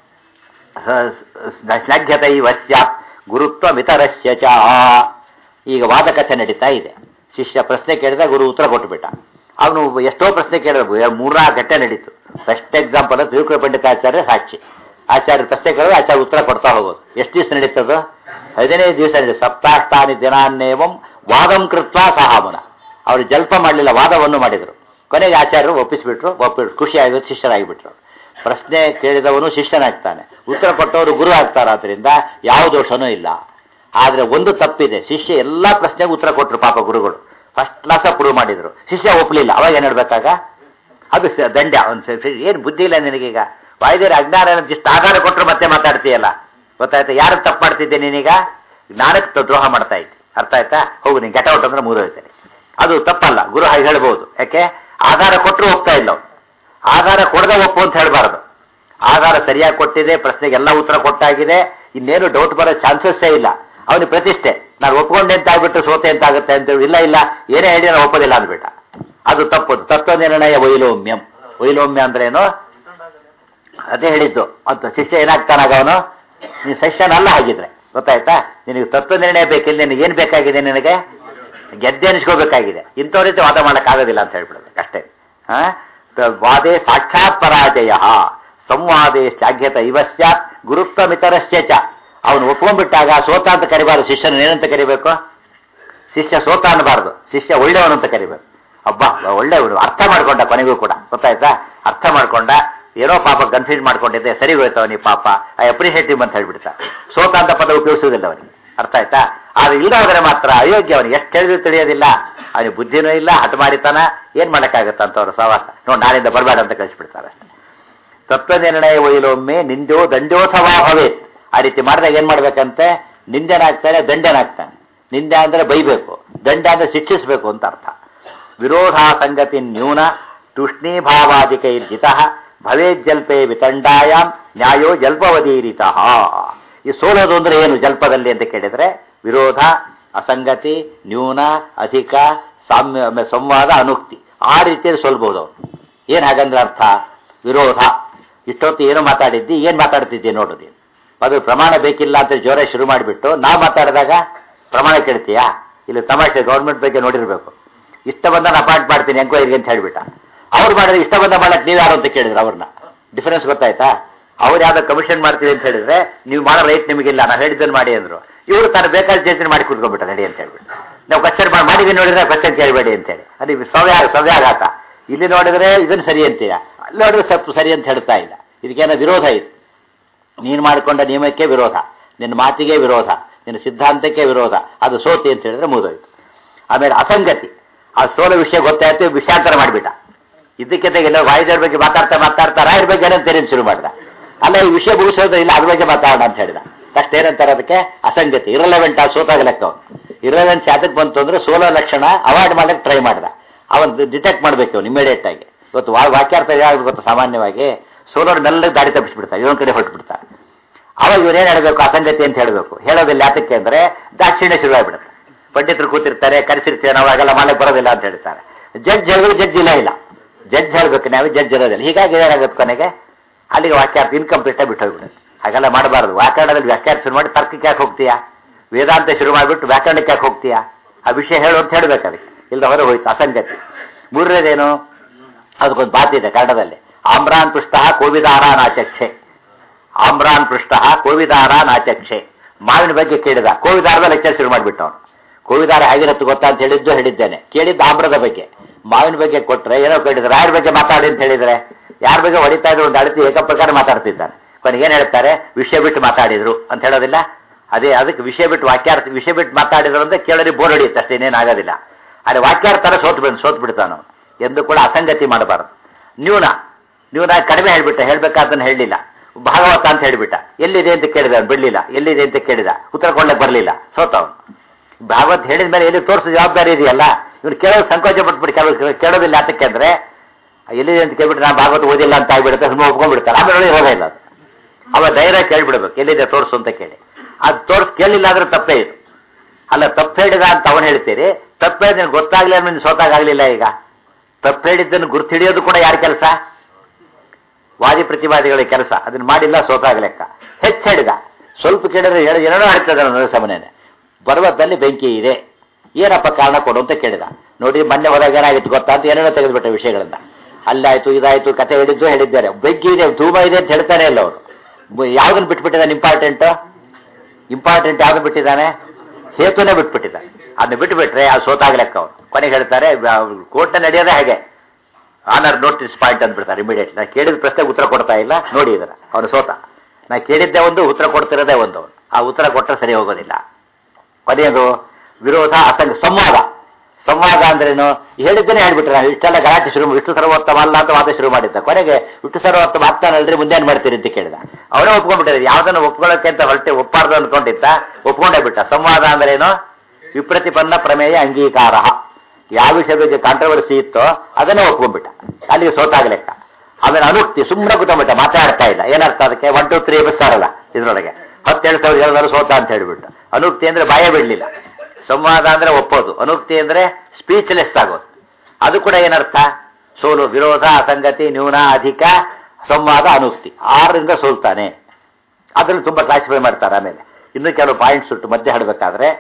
ಸ್ನಗ್ಯತೈವ ಸ್ಯಾತ್ ಗುರುತ್ವ ಮಿತರಸ್ಯ ಚ ಈಗ ವಾದಕತೆ ನಡೀತಾ ಇದೆ ಶಿಷ್ಯ ಪ್ರಶ್ನೆ ಕೇಳಿದ ಗುರು ಉತ್ತರ ಕೊಟ್ಟುಬಿಟ್ಟ ಅವನು ಎಷ್ಟೋ ಪ್ರಶ್ನೆ ಕೇಳಿದ್ರು ಮೂರ್ನಾಲ್ಕು ಗಂಟೆ ನಡೀತು ಬೆಸ್ಟ್ ಎಕ್ಸಾಂಪಲ್ ತ್ರಿವಿಕ್ರ ಪಂಡಿತಾಚಾರ್ಯ ಸಾಕ್ಷಿ ಆಚಾರ್ಯ ಪ್ರಶ್ನೆ ಕೇಳಿದ್ರೆ ಆಚಾರ್ಯ ಉತ್ತರ ಕೊಡ್ತಾ ಹೋಗೋದು ಎಷ್ಟು ದಿವಸ ನಡೀತದು ಹದಿನೈದು ದಿವಸ ನಡೀತು ಸಪ್ತಾಷ್ಟಾನಿ ದಿನಾನ್ನೇವಂ ವಾದಂ ಕೃತ್ವ ಸಹಾಮನ ಅವರು ಜಲ್ಪ ಮಾಡಲಿಲ್ಲ ವಾದವನ್ನು ಮಾಡಿದರು ಕೊನೆಗೆ ಆಚಾರ್ಯರು ಒಪ್ಪಿಸ್ಬಿಟ್ರು ಒಪ್ಪಿಬಿಟ್ರು ಖುಷಿ ಆಗೋದು ಶಿಷ್ಯರಾಗಿಬಿಟ್ರು ಪ್ರಶ್ನೆ ಕೇಳಿದವನು ಶಿಷ್ಯನಾಗ್ತಾನೆ ಉತ್ತರ ಕೊಟ್ಟವರು ಗುರು ಆಗ್ತಾರೆ ಆದ್ರಿಂದ ಯಾವ ದೋಷನೂ ಇಲ್ಲ ಆದ್ರೆ ಒಂದು ತಪ್ಪಿದೆ ಶಿಷ್ಯ ಎಲ್ಲಾ ಪ್ರಶ್ನೆಗೆ ಉತ್ತರ ಕೊಟ್ಟರು ಪಾಪ ಗುರುಗಳು ಫಸ್ಟ್ ಕ್ಲಾಸ್ ಪ್ರೂವ್ ಮಾಡಿದ್ರು ಶಿಷ್ಯ ಒಪ್ಪಲಿಲ್ಲ ಅವಾಗ ಏನ್ ಹೇಳ್ಬೇಕಾಗ ಅದು ಸ- ದಂಡ ಅವ್ನು ಏನು ಬುದ್ಧಿ ಇಲ್ಲ ನಿನಗೀಗ ವಾಯುದೇವ್ರ ಅಜ್ಞಾನ ಇಷ್ಟು ಆಧಾರ ಕೊಟ್ಟರು ಮತ್ತೆ ಮಾತಾಡ್ತೀಯಲ್ಲ ಗೊತ್ತಾಯ್ತಾ ಯಾರು ತಪ್ಪು ಮಾಡ್ತಿದ್ದೆ ನೀನೀಗ ಜ್ಞಾನಕ್ಕೆ ದ್ರೋಹ ಮಾಡ್ತಾ ಇದ್ದೆ ಅರ್ಥ ಆಯ್ತಾ ಹೋಗು ನೀನು ಗೆಟ ಔಟ್ ಅಂದ್ರೆ ಮುರಿದೋಯ್ತೇನೆ ಅದು ತಪ್ಪಲ್ಲ ಗುರು ಹಾಗೆ ಹೇಳ್ಬೋದು ಯಾಕೆ ಆಧಾರ ಕೊಟ್ಟರು ಒಪ್ತಾ ಇಲ್ಲ ಅವ್ನು. ಆಧಾರ ಕೊಡದೆ ಒಪ್ಪು ಅಂತ ಹೇಳ್ಬಾರ್ದು ಆಧಾರ ಸರಿಯಾಗಿ ಕೊಟ್ಟಿದೆ ಪ್ರಶ್ನೆಗೆ ಎಲ್ಲ ಉತ್ತರ ಕೊಟ್ಟಾಗಿದೆ ಇನ್ನೇನು ಡೌಟ್ ಬರೋ ಚಾನ್ಸಸ್ಸೇ ಇಲ್ಲ ಅವನಿಗೆ ಪ್ರತಿಷ್ಠೆ ನಾನು ಒಪ್ಕೊಂಡೆ ಅಂತ ಆಗ್ಬಿಟ್ಟು ಸೋತೆ ಅಂತ ಆಗುತ್ತೆ ಅಂತ ಹೇಳಿ, ಇಲ್ಲ ಇಲ್ಲ ಏನೇ ಹೇಳಿ ನಾನು ಒಪ್ಪೋದಿಲ್ಲ ಅಂದ್ಬಿಟ್ಟ ಅದು ತಪ್ಪದು ತತ್ವ ನಿರ್ಣಯ ವೈಲೋಮ್ಯಂ ವೈಲೋಮ್ಯ ಅಂದ್ರೆ ಏನು ಅದೇ ಹೇಳಿದ್ದು ಅಂತ ಶಿಷ್ಯ ಏನಾಗ್ತಾನಾಗ ಅವನು ನೀನು ಶಿಷ್ಯನಲ್ಲ ಹಾಗಿದ್ರೆ ಗೊತ್ತಾಯ್ತಾ ನಿನಗೆ ತತ್ವ ನಿರ್ಣಯ ಬೇಕಿಲ್ಲ ನಿನಗೆ ಏನ್ ಬೇಕಾಗಿದೆ ನಿನಗೆ ಗೆದ್ದೆ ಅನಿಸ್ಕೋಬೇಕಾಗಿದೆ ಇಂಥವ್ರ ರೀತಿ ವಾದ ಮಾಡಕ್ಕಾಗೋದಿಲ್ಲ ಅಂತ ಹೇಳ್ಬಿಡೋದು ಅಷ್ಟೇ ಹಾ ತ- ವಾದೇ ಸಾಕ್ಷಾತ್ ಪರಾಜಯ ಸಂವಾದೇ ಶ್ಲಾಘ್ಯತ ಇವ ಸ್ಯಾತ್ ಗುರುತ್ವ ಮಿತರಸ್ಯ ಚ ಅವನು ಒಪ್ಕೊಂಡ್ಬಿಟ್ಟಾಗ ಸೋತ ಅಂತ ಕರಿಬಾರ್ದು ಶಿಷ್ಯನ ಏನಂತ ಕರಿಬೇಕು ಶಿಷ್ಯ ಸೋತ ಅನ್ನಬಾರ್ದು ಶಿಷ್ಯ ಒಳ್ಳೆಯವನು ಅಂತ ಕರಿಬೇಕು ಅಬ್ಬ ಒಳ್ಳೆಯವನು ಅರ್ಥ ಮಾಡ್ಕೊಂಡ ಕೊನೆಗೂ ಕೂಡ ಗೊತ್ತಾಯ್ತಾ ಅರ್ಥ ಮಾಡ್ಕೊಂಡ ಏನೋ ಪಾಪ ಕನ್ಫ್ಯೂಸ್ ಮಾಡ್ಕೊಂಡಿದ್ದೆ ಸರಿ ಹೋಯ್ತು ಅವನಿಗೆ ಪಾಪ ಐ ಅಪ್ರಿಷಿಯೇಟ್ ಅಂತ ಹೇಳ್ಬಿಡ್ತಾ ಸೋತ ಅಂತ ಪದ ಉಪಯೋಗಿಸೋದಿಲ್ಲ ಅವನಿಗೆ ಅರ್ಥ ಆಯ್ತಾ ಆದ್ರೆ ಇಲ್ಲದ ಹೋದ್ರೆ ಮಾತ್ರ ಅಯೋಗ್ಯ ಅವನಿಗೆ ಎಷ್ಟು ಹೇಳಿದ್ರು ತಿಳಿಯೋದಿಲ್ಲ ಅವನಿಗೆ ಬುದ್ಧಿನೂ ಇಲ್ಲ ಹಠ ಮಾಡಿತಾನ ಏನ್ ಮಾಡಕ್ಕಾಗತ್ತ ಅಂತ ಅವ್ರ ಸವಾಸ ನೋಡಿ ನಾಳಿಂದ ಬರಬೇಡ ಅಂತ ಕಳಿಸ್ಬಿಡ್ತಾರೆ ಅಷ್ಟೇ ತತ್ವ ನಿರ್ಣಯ ಒಯ್ಲೊಮ್ಮೆ ನಿಂದೋ ದಂಡೋಥವಾ ಭವೇತ್ ಆ ರೀತಿ ಮಾಡಿದಾಗ ಏನ್ ಮಾಡ್ಬೇಕಂತೆ ನಿಂದೆನಾಗ್ತಾನೆ ದಂಡನಾಗ್ತಾನೆ ನಿಂದೆ ಅಂದ್ರೆ ಬೈಬೇಕು ದಂಡ ಅಂದ್ರೆ ಶಿಕ್ಷಿಸಬೇಕು ಅಂತ ಅರ್ಥ ವಿರೋಧ ಸಂಗತಿ ನ್ಯೂನ ತೂಷ್ಣೀಭಾವಾದಿಕೈರ್ಜಿತ ಭವೇಜ್ಜಲ್ಪೆ ವಿತಂಡಾಯಾಮ್ ನ್ಯಾಯೋ ಜಲ್ಪವದೀರಿತ ಈ ಸೋಲೋದು ಅಂದ್ರೆ ಏನು ಜಲ್ಪದಲ್ಲಿ ಅಂತ ಕೇಳಿದ್ರೆ ವಿರೋಧ ಅಸಂಗತಿ ನ್ಯೂನ ಅಧಿಕ ಸಾಮ್ಯ ಸಂವಾದ ಅನುಕ್ತಿ ಆ ರೀತಿಯಲ್ಲಿ ಸೋಲ್ಬಹುದು ಅವನು ಏನ್ ಹಾಗಂದ್ರೆ ಅರ್ಥ ವಿರೋಧ ಇಷ್ಟೊತ್ತು ಏನು ಮಾತಾಡಿದ್ದಿ ಏನ್ ಮಾತಾಡ್ತಿದ್ದಿ ನೋಡು ನೀನು ಅದು ಪ್ರಮಾಣ ಬೇಕಿಲ್ಲ ಅಂತ ಜೋರ ಶುರು ಮಾಡಿಬಿಟ್ಟು ನಾವು ಮಾತಾಡಿದಾಗ ಪ್ರಮಾಣ ಕೇಳ್ತೀಯಾ ಇಲ್ಲಿ ತಮಾಷೆ ಗೌರ್ಮೆಂಟ್ ಬಗ್ಗೆ ನೋಡಿರ್ಬೇಕು ಇಷ್ಟ ಬಂದ ನಾನು ಅಪಾಯಿಂಟ್ ಮಾಡ್ತೀನಿ ಎಂಕ್ವೈರಿಗೆ ಅಂತ ಹೇಳ್ಬಿಟ್ಟ ಅವ್ರು ಮಾಡಿದ್ರೆ ಇಷ್ಟ ಬಂದ ಮಾಡಕ್ ನೀವು ಯಾರು ಅಂತ ಕೇಳಿದ್ರು ಅವ್ರನ್ನ ಡಿಫರೆನ್ಸ್ ಗೊತ್ತಾಯ್ತಾ ಅವ್ರು ಯಾವ್ದೋ ಕಮಿಷನ್ ಮಾಡ್ತೀವಿ ಅಂತ ಹೇಳಿದ್ರೆ ನೀವು ಮಾಡೋ ರೈಟ್ ನಿಮಗಿಲ್ಲ ನಾನು ಹೇಳಿದ್ದನ್ನು ಮಾಡಿ ಅಂದ್ರು ಇವರು ತಾನು ಬೇಕಾದ ಜಡ್ಜಿನ ಮಾಡಿ ಕುತ್ಕೊಂಡ್ಬಿಟ್ಟ ನಡಿ ಅಂತ ಹೇಳ್ಬಿಟ್ಟು ನಾವು ಕ್ವಶನ್ ಮಾಡಿ ಮಾಡಿದ್ವಿ ನೋಡಿದ್ರೆ ಕ್ವಶನ್ ಕೇಳಬೇಡಿ ಅಂತೇಳಿ ಅದು ಸವ್ಯಾಗ ಸವ್ಯಾಘಾತ ಇಲ್ಲಿ ನೋಡಿದ್ರೆ ಇದನ್ನು ಸರಿ ಅಂತೀಯ ಅಲ್ಲಿ ನೋಡಿದ್ರೆ ಸ್ವಲ್ಪ ಸರಿ ಅಂತ ಹೇಳ್ತಾ ಇಲ್ಲ ಇದಕ್ಕೇನೋ ವಿರೋಧ ಇದೆ ನೀನು ಮಾಡಿಕೊಂಡ ನಿಯಮಕ್ಕೆ ವಿರೋಧ ನಿನ್ನ ಮಾತಿಗೆ ವಿರೋಧ ನಿನ್ನ ಸಿದ್ಧಾಂತಕ್ಕೆ ವಿರೋಧ ಅದು ಸೋತಿ ಅಂತ ಹೇಳಿದ್ರೆ ಮುಗಿದೋಯ್ತು ಆಮೇಲೆ ಅಸಂಗತಿ ಆ ಸೋಲ ವಿಷಯ ಗೊತ್ತಾಯ್ತು ವಿಷಾಂತರ ಮಾಡಿಬಿಟ್ಟ ಇದಕ್ಕೆ ತೆಗೆಲ್ಲ ವಾಯುದೇವ್ರ ಬಗ್ಗೆ ಮಾತಾಡ್ತಾ ಮಾತಾಡ್ತಾ ರಾಯರ ಬಗ್ಗೆ ಏನಂತ ತೆರೀಲಿ ಶುರು ಮಾಡಿದ ಅಲ್ಲ ಈ ವಿಷಯ ಮುಗಿಸೋದು ಇಲ್ಲ ಅದ್ರ ಬಗ್ಗೆ ಮಾತಾಡೋಣ ಅಂತ ಹೇಳಿದ ತಕ್ಷಣ ಏನಂತಾರೆ ಅದಕ್ಕೆ ಅಸಂಗತಿ ಇರಲೆವೆಂಟ್ ಆ ಸೋತಾಗ ಲೆಕ್ಕ ಅವನು ಇರಲೆವೆಂಟ್ ಯಾತಕ್ಕೆ ಬಂತು ಅಂದ್ರೆ ಸೋಲೋ ಲಕ್ಷಣ ಅವಾಯ್ಡ್ ಮಾಡಕ್ಕೆ ಟ್ರೈ ಮಾಡ್ದ ಅವನ್ ಡಿಟೆಕ್ಟ್ ಮಾಡ್ಬೇಕು ಅವನು ಇಮಿಡಿಯೇಟ್ ಆಗಿ ಇವತ್ತು ವಾ- ವಾಕ್ಯಾರ್ಥ ಯಾವ್ದು ಗೊತ್ತು ಸಾಮಾನ್ಯವಾಗಿ ಸೋಲೋರ್ ಮೆಲ್ಲಗೆ ದಾರಿ ತಪ್ಪಿಸ್ಬಿಡ್ತಾರೆ ಇದೊಂದು ಕಡೆ ಹೊರಟು ಬಿಡ್ತಾರೆ ಅವಾಗ ಇವರೇನು ಹೇಳಬೇಕು ಅಸಂಗತಿ ಅಂತ ಹೇಳಬೇಕು ಹೇಳೋದಿಲ್ಲ ಯಾತಕ್ಕೆ ಅಂದ್ರೆ ದಾಕ್ಷಿಣ್ಯ ಶುರುವಾಗ್ಬಿಡುತ್ತೆ ಪಂಡಿತರು ಕೂತಿರ್ತಾರೆ ಕರೆಸಿರ್ತೀವಿ ನಾವು ಹಾಗೆಲ್ಲ ಮಾಡಕ್ಕೆ ಬರೋದಿಲ್ಲ ಅಂತ ಹೇಳ್ತಾರೆ ಜಡ್ಜ್ ಹೇಳಿದ್ರು ಜಡ್ಜ್ ಇಲ್ಲ ಇಲ್ಲ ಜಡ್ಜ್ ಹೇಳ್ಬೇಕು ನಾವು ಜಡ್ಜ್ ಇರೋದಿಲ್ಲ ಹೀಗಾಗಿ ಏನಾಗುತ್ತೆ ಕೊನೆಗೆ ಅಲ್ಲಿಗೆ ವಾಕ್ಯಾರ್ಥ ಇನ್ಕಂಪ್ಲೀಟ್ ಆಗಿ ಬಿಟ್ಟೋಗ್ಬಿಡುತ್ತೆ ಹಾಗೆಲ್ಲ ಮಾಡಬಾರ್ದು ವ್ಯಾಕರಣದಲ್ಲಿ ವ್ಯಾಖ್ಯಾನ ಶುರು ಮಾಡಿ ತರ್ಕಕ್ಕೆ ಯಾಕೆ ಹೋಗ್ತೀಯಾ ವೇದಾಂತ ಶುರು ಮಾಡಿಬಿಟ್ಟು ವ್ಯಾಕರಣಕ್ಕೆ ಯಾಕೆ ಹೋಗ್ತೀಯಾ ಆ ವಿಷಯ ಹೇಳು ಅಂತ ಹೇಳ್ಬೇಕು ಅದಕ್ಕೆ ಇಲ್ದ ಹೊರ ಹೋಯ್ತು ಅಸಂಗತಿ ಮೂರನೇದೇನು ಅದಕ್ಕೊಂದು ಮಾತಿದೆ ಕನ್ನಡದಲ್ಲಿ ಆಮ್ರಾನ್ ಪೃಷ್ಠ ಕೋವಿದಾರ ನಾಚಕ್ಷೆ ಆಮ್ರಾನ್ ಪೃಷ್ಠ ಕೋವಿದಾರ ನಾಚಕ್ಷೆ ಮಾವಿನ ಬಗ್ಗೆ ಕೇಳಿದ ಕೋವಿದಾರದ ಲೆಕ್ಚರ್ ಶುರು ಮಾಡಿಬಿಟ್ಟು ಅವನು ಕೋವಿದಾರ ಹೇಗಿರತ್ತು ಗೊತ್ತಾ ಅಂತ ಹೇಳಿದ್ದು ಹೇಳಿದ್ದೇನೆ ಕೇಳಿದ್ದು ಆಮ್ರದ ಬಗ್ಗೆ ಮಾವಿನ ಬಗ್ಗೆ ಕೊಟ್ರೆ ಏನೋ ಕೇಳಿದ್ರೆ ರಾಯರ ಬಗ್ಗೆ ಮಾತಾಡಿ ಅಂತ ಹೇಳಿದ್ರೆ ಯಾರ ಬಗ್ಗೆ ಹೊಡಿತಾ ಇದ್ರು ಒಂದು ಅಳತಿ ಏಕಪ್ರಕಾರ ಮಾತಾಡ್ತಿದ್ದಾನೆ ಕೊನೆಗೆ ಏನ್ ಹೇಳ್ತಾರೆ ವಿಷಯ ಬಿಟ್ಟು ಮಾತಾಡಿದ್ರು ಅಂತ ಹೇಳೋದಿಲ್ಲ ಅದೇ ಅದಕ್ಕೆ ವಿಷಯ ಬಿಟ್ಟು ವಾಕ್ಯಾರ್ಥ ವಿಷಯ ಬಿಟ್ಟು ಮಾತಾಡಿದ್ರು ಅಂದ್ರೆ ಕೇಳೋರಿ ಬೋರ್ ಹೊಡಿಯುತ್ತೆ ಅಷ್ಟೇ ಇನ್ನೇನು ಆಗೋದಿಲ್ಲ ಅದೇ ವಾಕ್ಯಾರ್ಥನ ಸೋತ್ ಬಿಡ್ ಸೋತ್ ಬಿಡ್ತಾನ ಅವನು ಎಂದು ಕೂಡ ಅಸಂಗತಿ ಮಾಡಬಾರದು ನ್ಯೂನ ನ್ಯೂನ ಕಡಿಮೆ ಹೇಳ್ಬಿಟ್ಟ ಹೇಳ್ಬೇಕಾದನ್ನ ಹೇಳಲಿಲ್ಲ ಭಾಗವತ ಅಂತ ಹೇಳ್ಬಿಟ್ಟ ಎಲ್ಲಿದೆ ಅಂತ ಕೇಳಿದ ಅವ್ನು ಬಿಡ್ಲಿಲ್ಲ ಎಲ್ಲಿದೆ ಅಂತ ಕೇಳಿದ ಉತ್ತರ ಕೊಡ್ಲಿಕ್ಕೆ ಬರಲಿಲ್ಲ ಸೋತ ಅವನು ಭಾಗವತ್ ಹೇಳಿದ ಮೇಲೆ ಎಲ್ಲಿ ತೋರಿಸೋ ಜವಾಬ್ದಾರಿ ಇದೆಯಲ್ಲ ಇವ್ನು ಕೇಳೋದು ಸಂಕೋಚ ಪಟ್ಬಿಟ್ಟು ಕೆಲವು ಕೇಳೋದಿಲ್ಲ ಯಾತಕ್ಕೆ ಅಂದ್ರೆ ಎಲ್ಲಿದೆ ಅಂತ ಕೇಳ್ಬಿಟ್ಟು ನಾನು ಭಾಗವತ ಓದಿಲ್ಲ ಅಂತ ಆಗ್ಬಿಡುತ್ತೆ ಸುಮ್ಮನೆ ಒಪ್ಕೊಂಡ್ಬಿಡ್ತಾರೆ ಆಮೇಲೆ ಇರೋದೇ ಇಲ್ಲ ಅದು ಅವ ಧೈರ್ಯ ಕೇಳ್ಬಿಡ್ಬೇಕು ಎಲ್ಲಿದೆ ತೋರಿಸು ಅಂತ ಕೇಳಿ ಅದು ತೋರ್ಸ್ ಕೇಳಿಲ್ಲ ಅಂದ್ರೆ ತಪ್ಪೇ ಇದು ಅಲ್ಲ ತಪ್ಪು ಹೇಳಿದ ಅಂತ ಅವನು ಹೇಳ್ತೀರಿ ತಪ್ಪು ಹೇಳಿದ ಗೊತ್ತಾಗ್ಲಿ ಅಂದ್ರೆ ನೀನು ಸೋತಾಗಲಿಲ್ಲ ಈಗ ತಪ್ಪು ಹೇಳಿದ್ದನ್ನು ಗುರ್ತು ಹಿಡಿಯೋದು ಕೂಡ ಯಾರ ಕೆಲಸ ವಾದಿ ಪ್ರತಿವಾದಿಗಳ ಕೆಲಸ ಅದನ್ನ ಮಾಡಿಲ್ಲ ಸೋತಾಗ ಲೆಕ್ಕ ಹೆಚ್ಚು ಹೇಳಿದ ಸ್ವಲ್ಪ ಕೇಳಿದ್ರೆ ಹೇಳಿ ಏನೋ ಹೇಳ್ತದ ನನ್ನ ಸಮನೇನೆ ಪರ್ವತದಲ್ಲಿ ಬೆಂಕಿ ಇದೆ ಏನಪ್ಪ ಕಾರಣ ಕೊಡು ಅಂತ ಕೇಳಿದ ನೋಡಿ ಮೊನ್ನೆ ಹೋದಾಗ ಏನಾಗಿತ್ತು ಗೊತ್ತಾ ಅಂತ ಏನೇನೋ ತೆಗೆದುಬಿಟ್ಟ ವಿಷಯಗಳನ್ನ ಅಲ್ಲಾಯ್ತು ಇದಾಯ್ತು ಕತೆ ಹೇಳಿದ್ದು ಹೇಳಿದ್ದಾರೆ ಬೆಂಕಿ ಇದೆ ಧೂಮ ಇದೆ ಅಂತ ಹೇಳ್ತಾನೆ ಇಲ್ಲ ಅವನು ಯಾವ್ದನ್ನ ಬಿಟ್ಬಿಟ್ಟಿದ್ದಾನೆ ಇಂಪಾರ್ಟೆಂಟ್ ಇಂಪಾರ್ಟೆಂಟ್ ಯಾವ್ದು ಬಿಟ್ಟಿದ್ದಾನೆ ಸೇತುವೆ ಬಿಟ್ಬಿಟ್ಟಿದ್ದಾನೆ ಅದನ್ನ ಬಿಟ್ಬಿಟ್ರೆ ಅದು ಸೋತಾಗ ಲೆಕ್ಕ ಅವನು ಕೊನೆಗೆ ಹೇಳ್ತಾರೆ ಕೋರ್ಟ್ನ ನಡೆಯೋದೇ ಹಾಗೆ ಆನರ್ ನೋಟಿಸ್ ಪಾಯಿಂಟ್ ಅಂದ್ಬಿಡ್ತಾರೆ ಇಮಿಡಿಯೇಟ್ಲಿ ನಾ ಕೇಳಿದ ಪ್ರಶ್ನೆಗೆ ಉತ್ತರ ಕೊಡ್ತಾ ಇಲ್ಲ ನೋಡಿ ಇದರ ಅವನು ಸೋತ ನಾ ಕೇಳಿದ್ದೆ ಒಂದು ಉತ್ತರ ಕೊಡ್ತಿರೋದೇ ಒಂದು ಅವನು ಆ ಉತ್ತರ ಕೊಟ್ಟರೆ ಸರಿ ಹೋಗೋದಿಲ್ಲ ಕೊನೆಯದು ವಿರೋಧ ಅಸಂಗ ಸಂವಾದ ಸಂವಾದ ಅಂದ್ರೇನು ಹೇಳಿದ್ದೇನೆ ಹೇಳ್ಬಿಟ್ರೆ ನಾವು ಇಷ್ಟೆಲ್ಲ ಗಲಾಟೆ ಶುರು ವಿಷ್ಣು ಸರ್ವೋತ್ತಮ ಅಲ್ಲ ಅಂತ ವಾದ ಶುರು ಮಾಡಿದ್ದ ಕೊನೆಗೆ ವಿಷ್ಣು ಸರ್ವೋತ್ತಮ ಆಗ್ತಾನಲ್ರಿ ಮುಂದೆ ಏನ್ ಮಾಡ್ತೀರಿ ಅಂತ ಕೇಳಿದ ಅವನೇ ಒಪ್ಕೊಂಡ್ಬಿಟ್ಟಿದ್ದಾರೆ ಯಾವ್ದನ್ನು ಒಪ್ಕೊಳ್ಳೋಕೆ ಅಂತ ಹೊರಟೆ ಒಪ್ಪಾರ್ದು ಅನ್ಕೊಂಡಿದ್ದ ಒಪ್ಕೊಂಡೇ ಬಿಟ್ಟ ಸಂವಾದ ಅಂದ್ರೇನು ವಿಪ್ರತಿಪನ್ನ ಪ್ರಮೇಯ ಅಂಗೀಕಾರ ಯಾವ ವಿಷಯ ಬಗ್ಗೆ ಕಾಂಟ್ರವರ್ಸಿ ಇತ್ತೋ ಅದನ್ನೇ ಒಪ್ಕೊಂಡ್ಬಿಟ್ಟ ಅಲ್ಲಿಗೆ ಸೋತಾಗ ಲೆಕ್ಕ ಆಮೇಲೆ ಅನುಕ್ತಿ ಸುಮ್ಮನೆ ಕೂತ್ಕೊಂಡ್ಬಿಟ್ಟ ಮಾತಾಡ್ತಾ ಇಲ್ಲ ಏನರ್ಥ ಅದಕ್ಕೆ ಒನ್ ಟು ತ್ರೀ ಎಬ್ಬಿಸ್ತಾರಲ್ಲ ಇದ್ರೊಳಗೆ ಹತ್ತೇಳು ಸಾವಿರ ಹೇಳಿದ್ರು ಸೋತ ಅಂತ ಹೇಳ್ಬಿಟ್ಟು ಅನುಕ್ತಿ ಅಂದ್ರೆ ಭಯ ಬಿಡ್ಲಿಲ್ಲ ಸಂವಾದ ಅಂದ್ರೆ ಒಪ್ಪೋದು ಅನುಕ್ತಿ ಅಂದ್ರೆ ಸ್ಪೀಚ್ಲೆಸ್ ಆಗೋದು ಅದು ಕೂಡ ಏನರ್ಥ ಸೋಲು ವಿರೋಧ ಅಸಂಗತಿ ನ್ಯೂನ ಅಧಿಕ ಸಂವಾದ ಅನುಕ್ತಿ ಆರರಿಂದ ಸೋಲ್ತಾನೆ ಅದ್ರಲ್ಲಿ ತುಂಬಾ ಕ್ಲಾಸಿಫೈ ಮಾಡ್ತಾರೆ ಆಮೇಲೆ ಇನ್ನು ಕೆಲವು ಪಾಯಿಂಟ್ಸ್ ಉಂಟು ಮಧ್ಯೆ ಹಾಡಬೇಕಾದ್ರೆ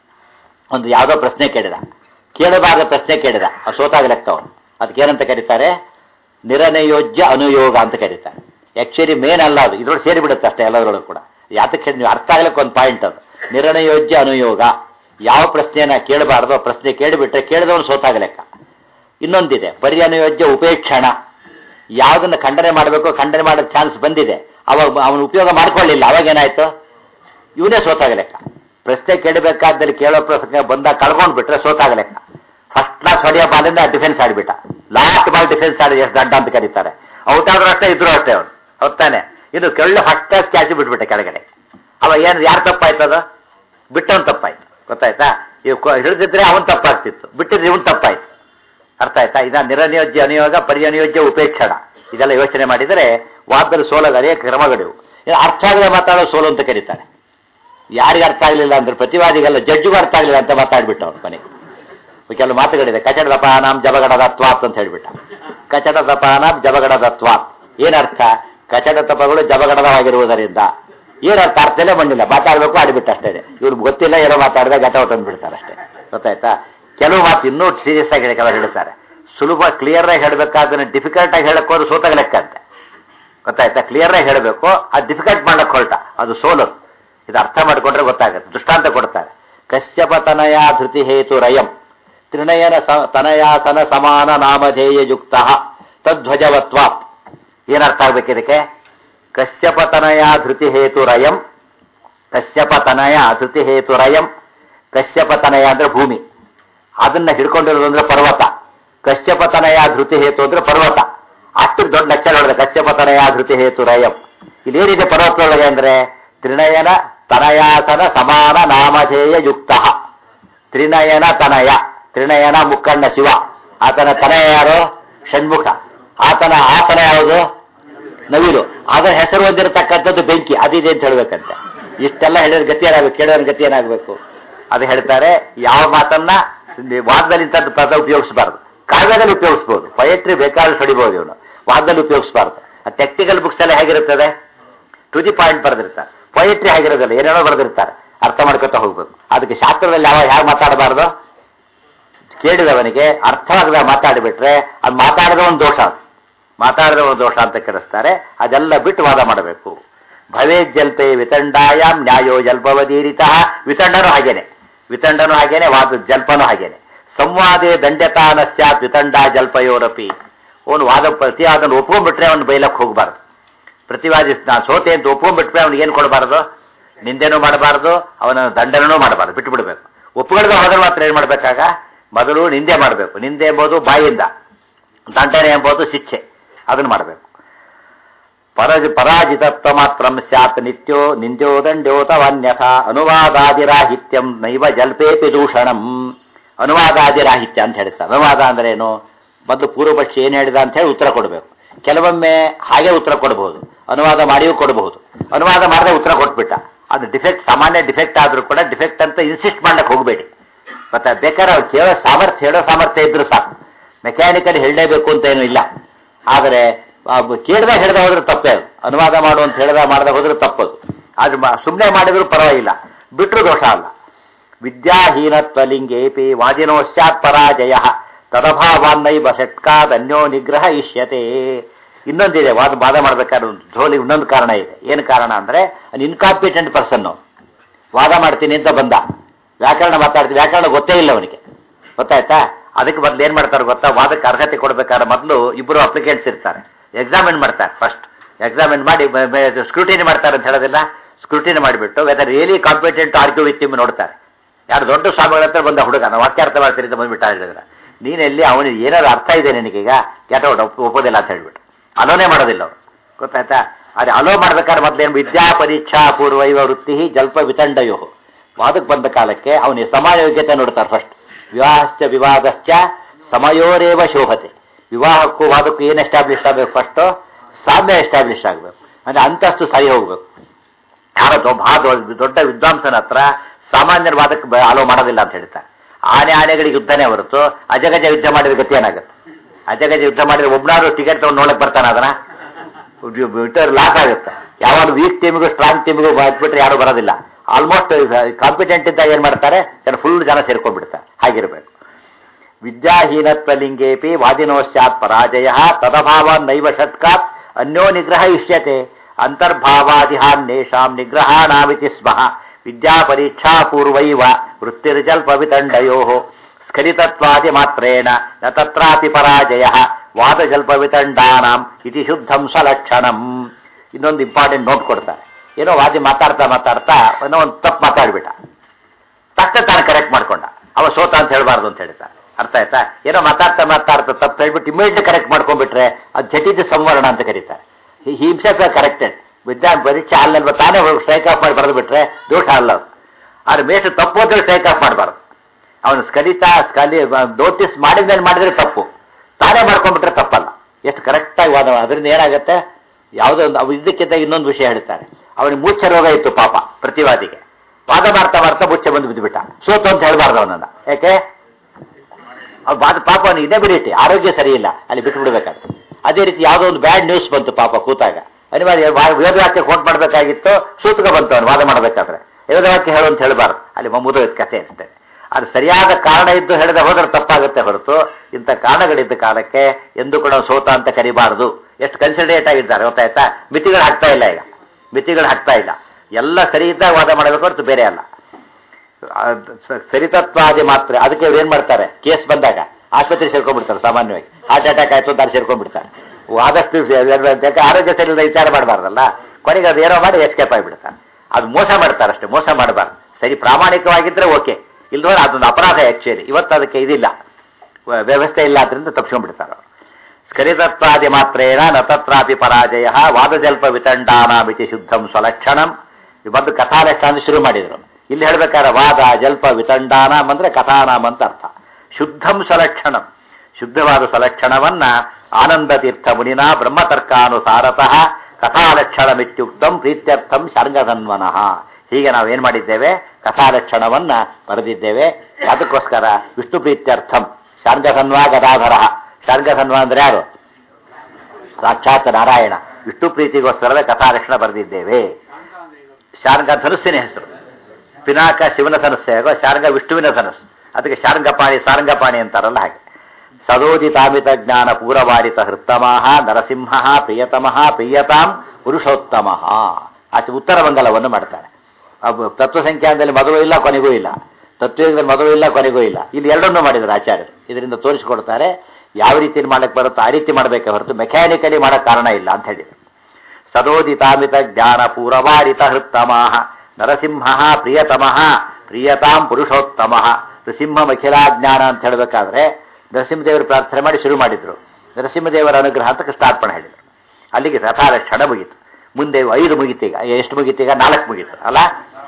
ಒಂದು ಯಾವುದೋ ಪ್ರಶ್ನೆ ಕೇಳಿದ ಕೇಳಬಾರದ ಪ್ರಶ್ನೆ ಕೇಳಿದ ಆ ಸೋತಾಗ ಲೆಕ್ಕ ಅವನು ಅದಕ್ಕೇನಂತ ಕರೀತಾರೆ ನಿರನಯೋಜ್ಯ ಅನುಯೋಗ ಅಂತ ಕರೀತಾರೆ ಆಕ್ಚುಲಿ ಮೇನ್ ಅಲ್ಲ ಅದು ಇದ್ರೊಳಗೆ ಸೇರಿಬಿಡುತ್ತೆ ಅಷ್ಟೇ ಎಲ್ಲದರೊಳಗೆ ಕೂಡ ಯಾತಕ್ಕೆ ನೀವು ಅರ್ಥ ಆಗ್ಲಿಕ್ಕೆ ಒಂದು ಪಾಯಿಂಟ್ ಅದು ನಿರನಯೋಜ್ಯ ಅನುಯೋಗ ಯಾವ ಪ್ರಶ್ನೆಯನ್ನ ಕೇಳಬಾರ್ದು ಆ ಪ್ರಶ್ನೆ ಕೇಳಿಬಿಟ್ರೆ ಕೇಳಿದವನು ಸೋತಾಗ ಲೆಕ್ಕ ಇನ್ನೊಂದಿದೆ ಪರ್ಯನುಯೋಜ್ಯ ಉಪೇಕ್ಷಣ ಯಾವುದನ್ನ ಖಂಡನೆ ಮಾಡಬೇಕು ಖಂಡನೆ ಮಾಡೋ ಚಾನ್ಸ್ ಬಂದಿದೆ ಅವಾಗ ಅವನು ಉಪಯೋಗ ಮಾಡ್ಕೊಳ್ಳಿಲ್ಲ ಅವಾಗ ಏನಾಯ್ತು ಇವನೇ ಸೋತಾಗ ಲೆಕ್ಕ ಪ್ರಶ್ನೆ ಕೇಳಬೇಕಾದಲ್ಲಿ ಕೇಳೋ ಪ್ರಶ್ನೆ ಬಂದಾಗ ಕಳ್ಕೊಂಡ್ ಬಿಟ್ರೆ ಸೋತಾಗ ಲೆಕ್ಕ ಫಸ್ಟ್ ಕ್ಲಾಸ್ ಹೊಡೆಯೋ ಬಾಲಿಂದ ಡಿಫೆನ್ಸ್ ಆಡ್ಬಿಟ್ಟ ಲಾಸ್ಟ್ ಬಾಲ್ ಡಿಫೆನ್ಸ್ ಆಡಿ ಎಷ್ಟು ದಡ್ಡ ಅಂತ ಕರೀತಾರೆ ಔಟ್ ಆದ್ರೂ ಅಷ್ಟೇ ಇದ್ರು ಅಷ್ಟೇ ಅವನು ಹೊತ್ತಾನೆ ಇದು ಕೆಳ್ಳೆ ಫಸ್ಟ್ ಕ್ಲಾಸ್ ಕ್ಯಾಚ್ ಬಿಟ್ಬಿಟ್ಟೆ ಕೆಳಗಡೆ ಅವ ಏನು ಯಾರು ತಪ್ಪಾಯ್ತದ ಬಿಟ್ಟವನ್ ತಪ್ಪಾಯ್ತು ಗೊತ್ತಾಯ್ತಾ ಇವ್ ಹಿಡಿದಿದ್ರೆ ಅವನ್ ತಪ್ಪಾಗ್ತಿತ್ತು ಬಿಟ್ಟಿದ್ರೆ ಇವನ್ ತಪ್ಪಾಯ್ತು ಅರ್ಥ ಆಯ್ತಾ ಇದ ನಿರನಿಯೋಜ್ಯ ಅನಿಯೋಗ ಪರಿಯನಿಯೋಜ್ಯ ಉಪೇಕ್ಷಣ ಇದೆಲ್ಲ ಯೋಚನೆ ಮಾಡಿದರೆ ವಾದದಲ್ಲಿ ಸೋಲದ ಅನೇಕ ಕ್ರಮಗಳಿವು ಇನ್ನು ಅರ್ಥ ಆಗದೆ ಮಾತಾಡೋ ಸೋಲು ಅಂತ ಕರೀತಾರೆ ಯಾರಿಗೆ ಅರ್ಥ ಆಗಲಿಲ್ಲ ಅಂದ್ರೆ ಪ್ರತಿವಾದಿಗೆಲ್ಲ ಜಡ್ಜಿಗೂ ಅರ್ಥ ಆಗಲಿಲ್ಲ ಅಂತ ಮಾತಾಡ್ಬಿಟ್ಟು ಅವ್ನು ಕೊನೆಗೆ ಕೆಲವು ಮಾತುಗಳಿದೆ ಕಚಡದಪ್ಪ ನಾಮ್ ಜಬಗಡದ ತ್ವಾತ್ ಅಂತ ಹೇಳ್ಬಿಟ್ಟ ಕಚಟ ತಪಾನ ಜಬಗಡದತ್ವ ಏನರ್ಥ ಕಚಟ ತಪಗಳು ಜಬಗಡದವಾಗಿರುವುದರಿಂದ ಏನರ್ಥ ಅರ್ಥನೇ ಬಂದಿಲ್ಲ ಮಾತಾಡ್ಬೇಕು ಆಡಿಬಿಟ್ಟು ಅಷ್ಟೇ ಇವ್ರು ಗೊತ್ತಿಲ್ಲ ಏನೋ ಮಾತಾಡಿದ್ರೆ ಘಟ ಹೊಟ್ಟಂದು ಬಿಡ್ತಾರೆ ಅಷ್ಟೇ ಗೊತ್ತಾಯ್ತಾ ಕೆಲವು ಮಾತು ಇನ್ನೂ ಸೀರಿಯಸ್ ಆಗಿ ಕೆಲವರು ಹೇಳ್ತಾರೆ ಸುಲಭ ಕ್ಲಿಯರ್ ಆಗಿ ಹೇಳಬೇಕಾದ್ರೆ ಡಿಫಿಕಲ್ಟ್ ಆಗಿ ಹೇಳಕ್ ಹೋದ್ರೆ ಸೋತಾಗ ಲೆಕ್ಕ ಅಂತೆ ಗೊತ್ತಾಯ್ತಾ ಕ್ಲಿಯರ್ ಆಗಿ ಹೇಳಬೇಕು ಅದು ಡಿಫಿಕಲ್ಟ್ ಮಾಡಕ್ ಹೊರಟ ಅದು ಸೋಲು ಇದು ಅರ್ಥ ಮಾಡ್ಕೊಂಡ್ರೆ ಗೊತ್ತಾಗುತ್ತೆ ದೃಷ್ಟಾಂತ ಕೊಡ್ತಾರೆ ಕಶ್ಯಪ ತನಯ ಧೃತಿ ಹೇತು ರಯಂ ತ್ರಿನಯನ ಸ- ತನಯಾಸನ ಸಮಾನ ನಾಮಧೇಯ ಯುಕ್ತ ತದ್ಧ್ವಜವತ್ವ ಏನರ್ಥ ಆಗ್ಬೇಕು ಇದಕ್ಕೆ ಕಶ್ಯಪ ತನಯ ಧೃತಿ ಹೇತು ರಯಂ ಕಶ್ಯಪ ತನಯ ಧೃತಿ ಹೇತು ರಯಂ ಕಶ್ಯಪ ತನಯ ಅಂದ್ರೆ ಭೂಮಿ ಅದನ್ನ ಹಿಡ್ಕೊಂಡಿರೋದು ಅಂದ್ರೆ ಪರ್ವತ ಕಶ್ಯಪ ತನಯ ಧೃತಿ ಹೇತು ಅಂದ್ರೆ ಪರ್ವತ ಅಷ್ಟು ದೊಡ್ಡ ಅಕ್ಷರ ನೋಡಿದೆ ಕಶ್ಯಪ ತನಯ ಧೃತಿ ಹೇತು ರಯಂ ಇಲ್ಲಿ ಏನಿದೆ ಪರ್ವತದೊಳಗೆ ಅಂದ್ರೆ ತ್ರಿನಯನ ತನಯಾಸನ ಸಮಾನ ನಾಮಧೇಯ ಯುಕ್ತ ತ್ರಿನಯನ ತನಯ ತ್ರಿನಯನ ಮುಕ್ಕಣ್ಣ ಶಿವ ಆತನ ತನಯ ಯಾರು ಷಣ್ಮುಖ ಆತನ ಆಸನ ಯಾವುದು ನವಿಲು ಅದರ ಹೆಸರು ಹೊಂದಿರತಕ್ಕಂಥದ್ದು ಬೆಂಕಿ ಅದಿದೆ ಅಂತ ಹೇಳ್ಬೇಕಂತೆ ಇಷ್ಟೆಲ್ಲ ಹೇಳಿದ್ರೆ ಗತಿ ಏನಾಗಬೇಕು ಕೇಳೋರ ಗತಿ ಏನಾಗಬೇಕು ಅದು ಹೇಳ್ತಾರೆ ಯಾವ ಮಾತನ್ನ ವಾದದಲ್ಲಿ ಇಂಥದ್ದು ಪದ ಉಪಯೋಗಿಸಬಾರ್ದು ಕಾವ್ಯದಲ್ಲಿ ಉಪಯೋಗಿಸ್ಬೋದು ಪೊಯಟ್ರಿ ಬೇಕಾದ್ರೆ ಸಡಿಬಹುದು ಇವನು ವಾದದಲ್ಲಿ ಉಪಯೋಗಿಸಬಾರ್ದು ಟೆಕ್ನಿಕಲ್ ಬುಕ್ಸ್ ಎಲ್ಲ ಹೇಗಿರುತ್ತದೆ ಟು ದಿ ಪಾಯಿಂಟ್ ಬರೆದಿರ್ತಾರೆ ಪೊಯಟ್ರಿ ಆಗಿರೋದಿಲ್ಲ ಏನೇನೋ ಬರೆದಿರ್ತಾರೆ ಅರ್ಥ ಮಾಡ್ಕೊತಾ ಹೋಗ್ಬೇಕು ಅದಕ್ಕೆ ಶಾಸ್ತ್ರದಲ್ಲಿ ಯಾವ ಹೇಗೆ ಮಾತಾಡಬಾರ್ದು ಕೇಳಿದವನಿಗೆ ಅರ್ಥವಾಗದ ಮಾತಾಡಿಬಿಟ್ರೆ ಅದು ಮಾತಾಡದ ಒಂದು ದೋಷ ಅದು ಮಾತಾಡದ ಒಂದು ದೋಷ ಅಂತ ಕರೆಸ್ತಾರೆ ಅದೆಲ್ಲ ಬಿಟ್ಟು ವಾದ ಮಾಡಬೇಕು ಭವೇ ಜಲ್ಪೆ ವಿತಂಡಾಯಾಮ್ ನ್ಯಾಯೋ ಜಲ್ಪವದೀರಿತ ವಿತಂಡನೂ ಹಾಗೇನೆ ವಿತಂಡನೂ ಹಾಗೇನೆ ವಾದ ಜಲ್ಪನೂ ಹಾಗೇನೆ ಸಂವಾದೇ ದಂಡ್ಯತಾನ ಸ್ಯಾತ್ ವಿತಂಡ ಜಲ್ಪಯೋರಪಿ ಅವನು ವಾದ ಪ್ರತಿವಾದನ ಒಪ್ಕೊಂಡ್ಬಿಟ್ರೆ ಅವನು ಬೈಲಕ್ಕೆ ಹೋಗಬಾರ್ದು ಪ್ರತಿವಾದಿ ನಾನು ಸೋತೆ ಅಂತ ಒಪ್ಕೊಂಡ್ಬಿಟ್ರೆ ಅವ್ನಿಗೆ ಏನು ಕೊಡಬಾರ್ದು ನಿಂದೆನೂ ಮಾಡಬಾರ್ದು ಅವನ ದಂಡನೂ ಮಾಡಬಾರ್ದು ಬಿಟ್ಟು ಬಿಡಬೇಕು ಒಪ್ಪಿಕೊಳ್ಳದ ಹೋದ್ರೆ ಮಾತ್ರ ಏನು ಮಾಡಬೇಕಾಗ ಮೊದಲು ನಿಂದೆ ಮಾಡಬೇಕು ನಿಂದೆ ಎಂಬುದು ಬಾಯಿಂದ ದಂಡನೆ ಎಂಬುದು ಶಿಕ್ಷೆ ಅದನ್ನು ಮಾಡಬೇಕು ಪರಜ ಪರಾಜಿತತ್ವ ಮಾತ್ರ ಸ್ಯಾತ್ ನಿತ್ಯೋ ನಿಂದ್ಯೋ ದಂಡ್ಯೋತವನ್ಯಥ ಅನುವಾದಾದಿರಾಹಿತ್ಯಂ ನೈವ ಜಲ್ಪೇಪಿ ದೂಷಣಂ ಅನುವಾದಾದಿರಾಹಿತ್ಯ ಅಂತ ಹೇಳ್ತಾರೆ ಅನುವಾದ ಅಂದ್ರೆ ಏನು ಮೊದಲು ಪೂರ್ವಪಕ್ಷಿ ಏನು ಹೇಳಿದ ಅಂತ ಹೇಳಿ ಉತ್ತರ ಕೊಡಬೇಕು ಕೆಲವೊಮ್ಮೆ ಹಾಗೆ ಉತ್ತರ ಕೊಡಬಹುದು ಅನುವಾದ ಮಾಡಿಯೂ ಕೊಡಬಹುದು ಅನುವಾದ ಮಾಡದೆ ಉತ್ತರ ಕೊಟ್ಬಿಟ್ಟ ಅದು ಡಿಫೆಕ್ಟ್ ಸಾಮಾನ್ಯ ಡಿಫೆಕ್ಟ್ ಆದ್ರೂ ಕೂಡ ಡಿಫೆಕ್ಟ್ ಅಂತ ಇನ್ಸಿಸ್ಟ್ ಮಾಡಕ್ಕೆ ಹೋಗಬೇಡಿ ಮತ್ತೆ ಬೇಕಾದ್ರೆ ಅವ್ರು ಕೇಳೋ ಸಾಮರ್ಥ್ಯ ಹೇಳೋ ಸಾಮರ್ಥ್ಯ ಇದ್ರು ಸಾಕು ಮೆಕ್ಯಾನಿಕಲ್ ಹೇಳಲೇಬೇಕು ಅಂತ ಏನೂ ಇಲ್ಲ ಆದರೆ ಕೇಳ್ದ ಹೇಳ್ದ ಹೋದ್ರೆ ತಪ್ಪೇ ಅದು ಅನುವಾದ ಮಾಡು ಅಂತ ಹೇಳ್ದ ಮಾಡ್ದ ಹೋದ್ರೆ ತಪ್ಪದು ಅದು ಸುಮ್ಮನೆ ಮಾಡಿದ್ರು ಪರವಾಗಿಲ್ಲ ಬಿಟ್ಟರು ದೋಷ ಅಲ್ಲ ವಿದ್ಯಾಹೀನತ್ವಲಿಂಗೇಪಿ ವಾದಿನೋ ಸ್ಯಾತ್ ಪರಾಜಯ ತದಭಾವಾನ್ನೈವ ಷಟ್ಕಾದನ್ಯೋ ನಿಗ್ರಹ ಇಷ್ಯತೆ ಇನ್ನೊಂದಿದೆ ವಾದ ವಾದ ಮಾಡ್ಬೇಕಾದ್ರೆ ಒಂದು ಧೋಲಿ ಇನ್ನೊಂದು ಕಾರಣ ಇದೆ ಏನು ಕಾರಣ ಅಂದ್ರೆ ಇನ್ಕಾಂಪಿಟೆಂಟ್ ಪರ್ಸನ್ ವಾದ ಮಾಡ್ತೀನಿ ಅಂತ ಬಂದ ವ್ಯಾಕರಣ ಮಾತಾಡ್ತೀನಿ ವ್ಯಾಕರಣ ಗೊತ್ತೇ ಇಲ್ಲ ಅವನಿಗೆ ಗೊತ್ತಾಯ್ತಾ ಅದಕ್ಕೆ ಮೊದಲು ಏನ್ ಮಾಡ್ತಾರೆ ಗೊತ್ತಾ ವಾದಕ್ಕೆ ಅರ್ಹತೆ ಕೊಡ್ಬೇಕಾದ್ರೆ ಮೊದಲು ಇಬ್ಬರು ಅಪ್ಲಿಕೆಂಟ್ಸ್ ಇರ್ತಾರೆ ಎಕ್ಸಾಮಿನ್ ಮಾಡ್ತಾರೆ ಫಸ್ಟ್ ಎಕ್ಸಾಮಿನ್ ಮಾಡಿ ಸ್ಕ್ರೂಟಿನಿ ಮಾಡ್ತಾರೆ ಅಂತ ಹೇಳೋದಿಲ್ಲ ಸ್ಕ್ರೂಟಿನಿ ಮಾಡಿಬಿಟ್ಟು whether really competent argue with ನಿಮ್ ನೋಡ್ತಾರೆ ಯಾರು ದೊಡ್ಡ ಸ್ವಾಮಿಗಳ ಹತ್ರ ಬಂದ ಹುಡುಗ ನಾವು ವಾಕ್ಯಾರ್ಥ ಮಾಡ್ತೀನಿ ಅಂತ ಬಂದ್ಬಿಟ್ಟ ಹೇಳಿದ್ರೆ ನೀನೆಲ್ಲಿ ಅವನಿಗೆ ಏನಾದ್ರು ಅರ್ಥ ಇದೆ ನಿನಗೀಗ ಕೆಟ್ಟ ಒಪ್ಪೋದಿಲ್ಲ ಅಂತ ಹೇಳ್ಬಿಟ್ಟು ಅಲೋನೇ ಮಾಡೋದಿಲ್ಲ ಅವರು ಗೊತ್ತಾಯ್ತಾ ಅದೇ ಅಲೋ ಮಾಡ್ಬೇಕಾದ್ರೆ ಮೊದಲೇನು ವಿದ್ಯಾ ಪರೀಕ್ಷಾ ಪೂರ್ವೈವ ವೃತ್ತಿ ಜಲ್ಪ ವಿತಂಡಯೋ ವಾದಕ್ಕೆ ಬಂದ ಕಾಲಕ್ಕೆ ಅವನಿಗೆ ಸಮಾಯೋಗ್ಯತೆ ನೋಡ್ತಾರೆ ಫಸ್ಟ್ ವಿವಾಹಶ್ಚ ವಿವಾದಶ್ಚ ಸಮಯೋರೇವ ಶೋಭತೆ ವಿವಾಹಕ್ಕೂ ವಾದಕ್ಕೂ ಏನು ಎಸ್ಟಾಬ್ಲಿಷ್ ಆಗಬೇಕು ಫಸ್ಟ್ ಸಾಮ್ಯ ಎಸ್ಟಾಬ್ಲಿಷ್ ಆಗಬೇಕು ಅಂದ್ರೆ ಅಂತಸ್ತು ಸರಿ ಹೋಗ್ಬೇಕು ಯಾರೋ ದೊಡ್ಡ ಆ ದೊಡ್ಡ- ದೊಡ್ಡ ವಿದ್ವಾಂಸನ ಹತ್ರ ಸಾಮಾನ್ಯರ ವಾದಕ್ಕೆ ಬ- ಅಲೋ ಮಾಡೋದಿಲ್ಲ ಅಂತ ಹೇಳ್ತಾರೆ ಆನೆ ಆನೆಗಳಿಗೆ ಯುದ್ಧನೇ ಹೊರತು ಅಜಗಜ ಯುದ್ಧ ಮಾಡಿದ ಗತಿ ಏನಾಗುತ್ತೆ ಅಜಗಜ ಯುದ್ಧ ಮಾಡಿದ್ರೆ ಒಬ್ಬನಾದ್ರು ಟಿಕೆಟ್ ತಗೊಂಡು ನೋಡಕ್ ಬರ್ತಾನ ಅದನ್ನ ಬಿಟ್ಟರೆ ಲಾಸ್ ಆಗುತ್ತೆ ಯಾವಾಗ ವೀಕ್ ಟೀಮಿಗೂ ಸ್ಟ್ರಾಂಗ್ ಟೀಮಿಗೂ ಬಿಟ್ರೆ ಯಾರು ಬರೋದಿಲ್ಲ ಆಲ್ಮೋಸ್ಟ್ ಕಾಂಪಿಟೆಂಟ್ ಇದ್ದಾಗ ಏನ್ ಮಾಡ್ತಾರೆ ಜನ ಫುಲ್ ಜನ ಸೇರ್ಕೊಂಡ್ಬಿಡ್ತಾರೆ ಹಾಗಿರ್ಬೇಕು ವಿದ್ಯಾಹೀನತ್ವಲಿಂಗೇಪಿ ವಾದಿನೋ ಸ್ಯಾತ್ ಪರಾಜಯ ತದಭಾವ ನೈವ ಷಟ್ಕಾತ್ ಅನ್ಯೋ ನಿಗ್ರಹ ಇಷ್ಯತೆ ಅಂತರ್ಭಾವಾದಿಹಾನ್ಯೇಷಾಂ ನಿಗ್ರಹಾಣಾಮಿತಿ ಸ್ಮಃ ವಿದ್ಯಾಪರೀಕ್ಷಾ ಪೂರ್ವೈವ ವೃತ್ತಿರ್ಜಲ್ಪ ವಿತಂಡಯೋ ಸ್ಖಲಿತತ್ವಾದಿ ಮಾತ್ರೇಣ ನ ತತ್ರಾಪಿ ಪರಾಜಯ ವಾದಜಲ್ಪ ವಿತಂಡಾನಾಂ ಇತಿ ಶುದ್ಧಂ ಸಲಕ್ಷಣಂ ಇನ್ನೊಂದು ಇಂಪಾರ್ಟೆಂಟ್ ನೋಟ್ ಕೊಡ್ತಾರೆ ಏನೋ ವಾದಿ ಮಾತಾಡ್ತಾ ಮಾತಾಡ್ತಾ ಏನೋ ಒಂದು ತಪ್ಪು ಮಾತಾಡ್ಬಿಟ್ಟ ತಕ್ಕ ತಾನು ಕರೆಕ್ಟ್ ಮಾಡ್ಕೊಂಡ ಅವ ಸೋತ ಅಂತ ಹೇಳ್ಬಾರ್ದು ಅಂತ ಹೇಳ್ತಾ ಅರ್ಥ ಆಯ್ತಾ ಏನೋ ಮಾತಾಡ್ತಾ ಮಾತಾಡ್ತಾ ತಪ್ಪು ಹೇಳ್ಬಿಟ್ಟು ಇಮಿಡಿಯೇಟ್ಲಿ ಕರೆಕ್ಟ್ ಮಾಡ್ಕೊಂಡ್ಬಿಟ್ರೆ ಅದು ಜಟಿದ ಸಂವರ್ಣ ಅಂತ ಕರೀತಾರೆ ಹಿಂಸೆಫ್ ಕರೆಕ್ಟೆಡ್ ವಿದ್ಯಾ ಪರೀಕ್ಷೆ ಅಲ್ಲಲ್ವ ತಾನೇ ಸ್ಟ್ರೈಕ್ ಆಫ್ ಮಾಡಿ ಬರೆದು ಬಿಟ್ರೆ ದೋಷ ಅಲ್ಲ ಅದು ಆದ್ರೆ ಮೇಸ್ಟ್ ತಪ್ಪು ಅಂತ ಸ್ಟ್ರೈಕ್ ಆಫ್ ಮಾಡಬಾರ್ದು ಅವನು ಸ್ಕಲಿತಾ ಸ್ಕಲಿ ನೋಟಿಸ್ ಮಾಡಿದ್ಮೇಲೆ ಮಾಡಿದ್ರೆ ತಪ್ಪು ತಾನೇ ಮಾಡ್ಕೊಂಡ್ಬಿಟ್ರೆ ತಪ್ಪಲ್ಲ ಎಷ್ಟು ಕರೆಕ್ಟಾಗಿ ವಾದ ಅದರಿಂದ ಏನಾಗುತ್ತೆ ಯಾವುದೋ ಒಂದು ಅವು ಇದಕ್ಕಿಂತ ಇನ್ನೊಂದು ವಿಷಯ ಹೇಳ್ತಾರೆ ಅವನಿಗೆ ಮೂರ್ಛೆ ರೋಗ ಇತ್ತು ಪಾಪ ಪ್ರತಿವಾದಿಗೆ ವಾದ ಮಾಡ್ತಾ ಮಾಡ್ತಾ ಮುಚ್ಚೆ ಬಂದು ಬಿದ್ದುಬಿಟ್ಟ ಸೋತು ಅಂತ ಹೇಳ್ಬಾರ್ದು ಅವನನ್ನ ಯಾಕೆ ಅದು ಬಾದ ಪಾಪ ಅವನಿಗೆ ಇನೆಬಿಲಿಟಿ ಆರೋಗ್ಯ ಸರಿ ಇಲ್ಲ ಅಲ್ಲಿ ಬಿಟ್ಟು ಬಿಡ್ಬೇಕಾದ್ರೆ ಅದೇ ರೀತಿ ಯಾವುದೋ ಒಂದು ಬ್ಯಾಡ್ ನ್ಯೂಸ್ ಬಂತು ಪಾಪ ಕೂತಾಗ ಅನಿವಾರ್ಯ ವಾ- ವೇದವಾಕ್ಯ ಕೋಟ್ ಮಾಡಬೇಕಾಗಿತ್ತು ಸೂತಕ ಬಂತು ಅವನು ವಾದ ಮಾಡಬೇಕಾದ್ರೆ ವೇದವಾಕ್ಯ ಹೇಳು ಅಂತ ಹೇಳಬಾರ್ದು ಅಲ್ಲಿ ಮುಗಿದೋಯ್ತು ಕಥೆ ಅಂತೇಳಿ ಅದು ಸರಿಯಾದ ಕಾರಣ ಇದ್ದು ಹೇಳಿದ ಹೋದ್ರೆ ತಪ್ಪಾಗುತ್ತೆ ಹೊರತು ಇಂಥ ಕಾರಣಗಳಿದ್ದ ಕಾಲಕ್ಕೆ ಎಂದು ಕೂಡ ಅವ್ನು ಸೋತ ಅಂತ ಕರಿಬಾರದು ಎಷ್ಟು ಕನ್ಸಿಡರೇಟ್ ಆಗಿದ್ದಾರೆ ಗೊತ್ತಾಯ್ತಾ ಮಿತಿಗಳು ಹಾಕ್ತಾ ಇಲ್ಲ ಈಗ ಮಿತಿಗಳು ಹಾಕ್ತಾ ಇಲ್ಲ ಎಲ್ಲ ಸರಿ ಇದ್ದಾಗ ವಾದ ಮಾಡಬೇಕು ಹೊರತು ಬೇರೆ ಅಲ್ಲ ಅದ್ ಸ- ಸರಿತತ್ವಾದಿ ಮಾತ್ರ ಅದಕ್ಕೆ ಅವ್ರು ಏನ್ ಮಾಡ್ತಾರೆ ಕೇಸ್ ಬಂದಾಗ ಆಸ್ಪತ್ರೆ ಸೇರ್ಕೊಂಡ್ಬಿಡ್ತಾರೆ ಸಾಮಾನ್ಯವಾಗಿ ಹಾರ್ಟ್ ಅಟ್ಯಾಕ್ ಆಯ್ತು ಅಂತ ಅಲ್ಲಿ ಸೇರ್ಕೊಂಡ್ಬಿಡ್ತಾರೆ ಆದಷ್ಟು ಸ- ಯಾಕೆ ಆರೋಗ್ಯ ಸರಿ ಇಲ್ಲದೆ ವಿಚಾರ ಮಾಡಬಾರ್ದಲ್ಲ ಕೊನೆಗೆ ಅದು ಏನೋ ಮಾಡಿ ಎಸ್ಕೇಪ್ ಆಗಿಬಿಡ್ತಾರೆ ಅದು ಮೋಸ ಮಾಡ್ತಾರೆ ಅಷ್ಟೇ ಮೋಸ ಮಾಡಬಾರ್ದು ಸರಿ ಪ್ರಾಮಾಣಿಕವಾಗಿದ್ರೆ ಓಕೆ ಇಲ್ದೋದ್ರೆ ಅದೊಂದು ಅಪರಾಧ ಆಕ್ಚುಲಿ ಇವತ್ತು ಅದಕ್ಕೆ ಇದಿಲ್ಲ ವ- ವ್ಯವಸ್ಥೆ ಇಲ್ಲ ಆದ್ರಿಂದ ತಪ್ಸ್ಕೊಂಡ್ಬಿಡ್ತಾರೆ ಅವರು ಸ್ಕರಿತತ್ವಾದಿ ಮಾತ್ರೇಣ ನ ತತ್ರಾಪಿ ಪರಾಜಯ ವಾದಜಲ್ಪ ವಿತಂಡಾನಾಮಿತಿ ಶುದ್ಧಂ ಸ್ವಲಕ್ಷಣಂ ಇದು ಬಂದು ಕಥಾಲಕ್ಷಣ ಅಂತ ಶುರು ಮಾಡಿದ್ರು ಇಲ್ಲಿ ಹೇಳ್ಬೇಕಾದ್ರೆ ವಾದ ಜಲ್ಪ ವಿತಂಡಾನಾಮ್ ಅಂದ್ರೆ ಕಥಾನಾಮ್ ಅಂತ ಅರ್ಥ ಶುದ್ಧಂ ಸ್ವಲಕ್ಷಣಂ ಶುದ್ಧವಾದ ಸ್ವಲಕ್ಷಣವನ್ನ ಆನಂದ ತೀರ್ಥ ಮುನಿನ ಬ್ರಹ್ಮತರ್ಕಾನುಸಾರತಃ ಕಥಾಲಕ್ಷಣಮಿತ್ಯುಕ್ತಂ ಪ್ರೀತ್ಯರ್ಥಂ ಶಾರ್ಗಧನ್ವನಃ ಹೀಗೆ ನಾವೇನ್ ಮಾಡಿದ್ದೇವೆ ಕಥಾಲಕ್ಷಣವನ್ನ ಬರೆದಿದ್ದೇವೆ ಅದಕ್ಕೋಸ್ಕರ ವಿಷ್ಣು ಪ್ರೀತ್ಯರ್ಥಂ ಶಾರ್ಗಧನ್ವ ಗದಾಧರ ಶಾರ್ಗಧನ್ವ ಅಂದ್ರೆ ಯಾರು ಸಾಕ್ಷಾತ್ ನಾರಾಯಣ ವಿಷ್ಣು ಪ್ರೀತಿಗೋಸ್ಕರವೇ ಕಥಾಲಕ್ಷಣ ಬರೆದಿದ್ದೇವೆ ಶಾರ್ಗ ಧನುಸ್ಸಿನ ಹೆಸರು ಪಿನಾಕ ಶಿವನ ಧನಸ್ಸು ಹೇಗೋ ಶಾರ್ಗ ವಿಷ್ಣುವಿನ ಧನಸ್ಸು ಅದಕ್ಕೆ ಶಾರ್ಗಪಾಣಿ ಸಾರಂಗಪಾಣಿ ಅಂತಾರಲ್ಲ ಹಾಗೆ ಸದೋದಿತಾಮಿತ ಜ್ಞಾನ ಪೂರವಾರಿತ ಹೃತ್ತಮಃ ನರಸಿಂಹ ಪ್ರಿಯತಮಃ ಪ್ರಿಯತಾಂ ಪುರುಷೋತ್ತಮಃ ಆಚೆ ಉತ್ತರ ಮಂಗಲವನ್ನು ಮಾಡ್ತಾರೆ ಅಬ್ಬ ತತ್ವ ಸಂಖ್ಯಾನದಲ್ಲಿ ಮೊದಲು ಇಲ್ಲ ಕೊನೆಗೂ ಇಲ್ಲ ತತ್ವದಲ್ಲಿ ಮೊದಲು ಇಲ್ಲ ಕೊನೆಗೂ ಇಲ್ಲ ಇಲ್ಲಿ ಎರಡನ್ನೂ ಮಾಡಿದ್ದಾರೆ ಆಚಾರ್ಯರು ಇದರಿಂದ ತೋರಿಸಿಕೊಡ್ತಾರೆ ಯಾವ ರೀತಿ ಮಾಡಕ್ಕೆ ಬರುತ್ತೋ ಆ ರೀತಿ ಮಾಡಬೇಕೆ ಹೊರತು ಮೆಕ್ಯಾನಿಕಲಿ ಮಾಡಕ್ ಕಾರಣ ಇಲ್ಲ ಅಂತ ಹೇಳಿದ್ರು ಸದೋದಿತಾಮಿತ ಜ್ಞಾನ ಪೂರವಾರಿತ ಹೃತ್ತಮಃ ನರಸಿಂಹ ಪ್ರಿಯತಮಃ ಪ್ರಿಯತಾಂ ಪುರುಷೋತ್ತಮಃ ನರಸಿಂಹ ಮಖಿಲಾಜ್ಞಾನ ಅಂತ ಹೇಳಬೇಕಾದ್ರೆ ನರಸಿಂಹದೇವರು ಪ್ರಾರ್ಥನೆ ಮಾಡಿ ಶುರು ಮಾಡಿದ್ರು ನರಸಿಂಹದೇವರ ಅನುಗ್ರಹ ಅಂತ ಕೃಷ್ಣಾರ್ಪಣೆ ಹೇಳಿದರು ಅಲ್ಲಿಗೆ ರಥಾಲಕ್ಷಣ ಮುಗೀತು ಮುಂದೆ ಐದು ಮುಗೀತೀಗ ಎಷ್ಟು ಮುಗೀತೀಗ ನಾಲ್ಕು ಮುಗೀತು ಅಲ್ಲ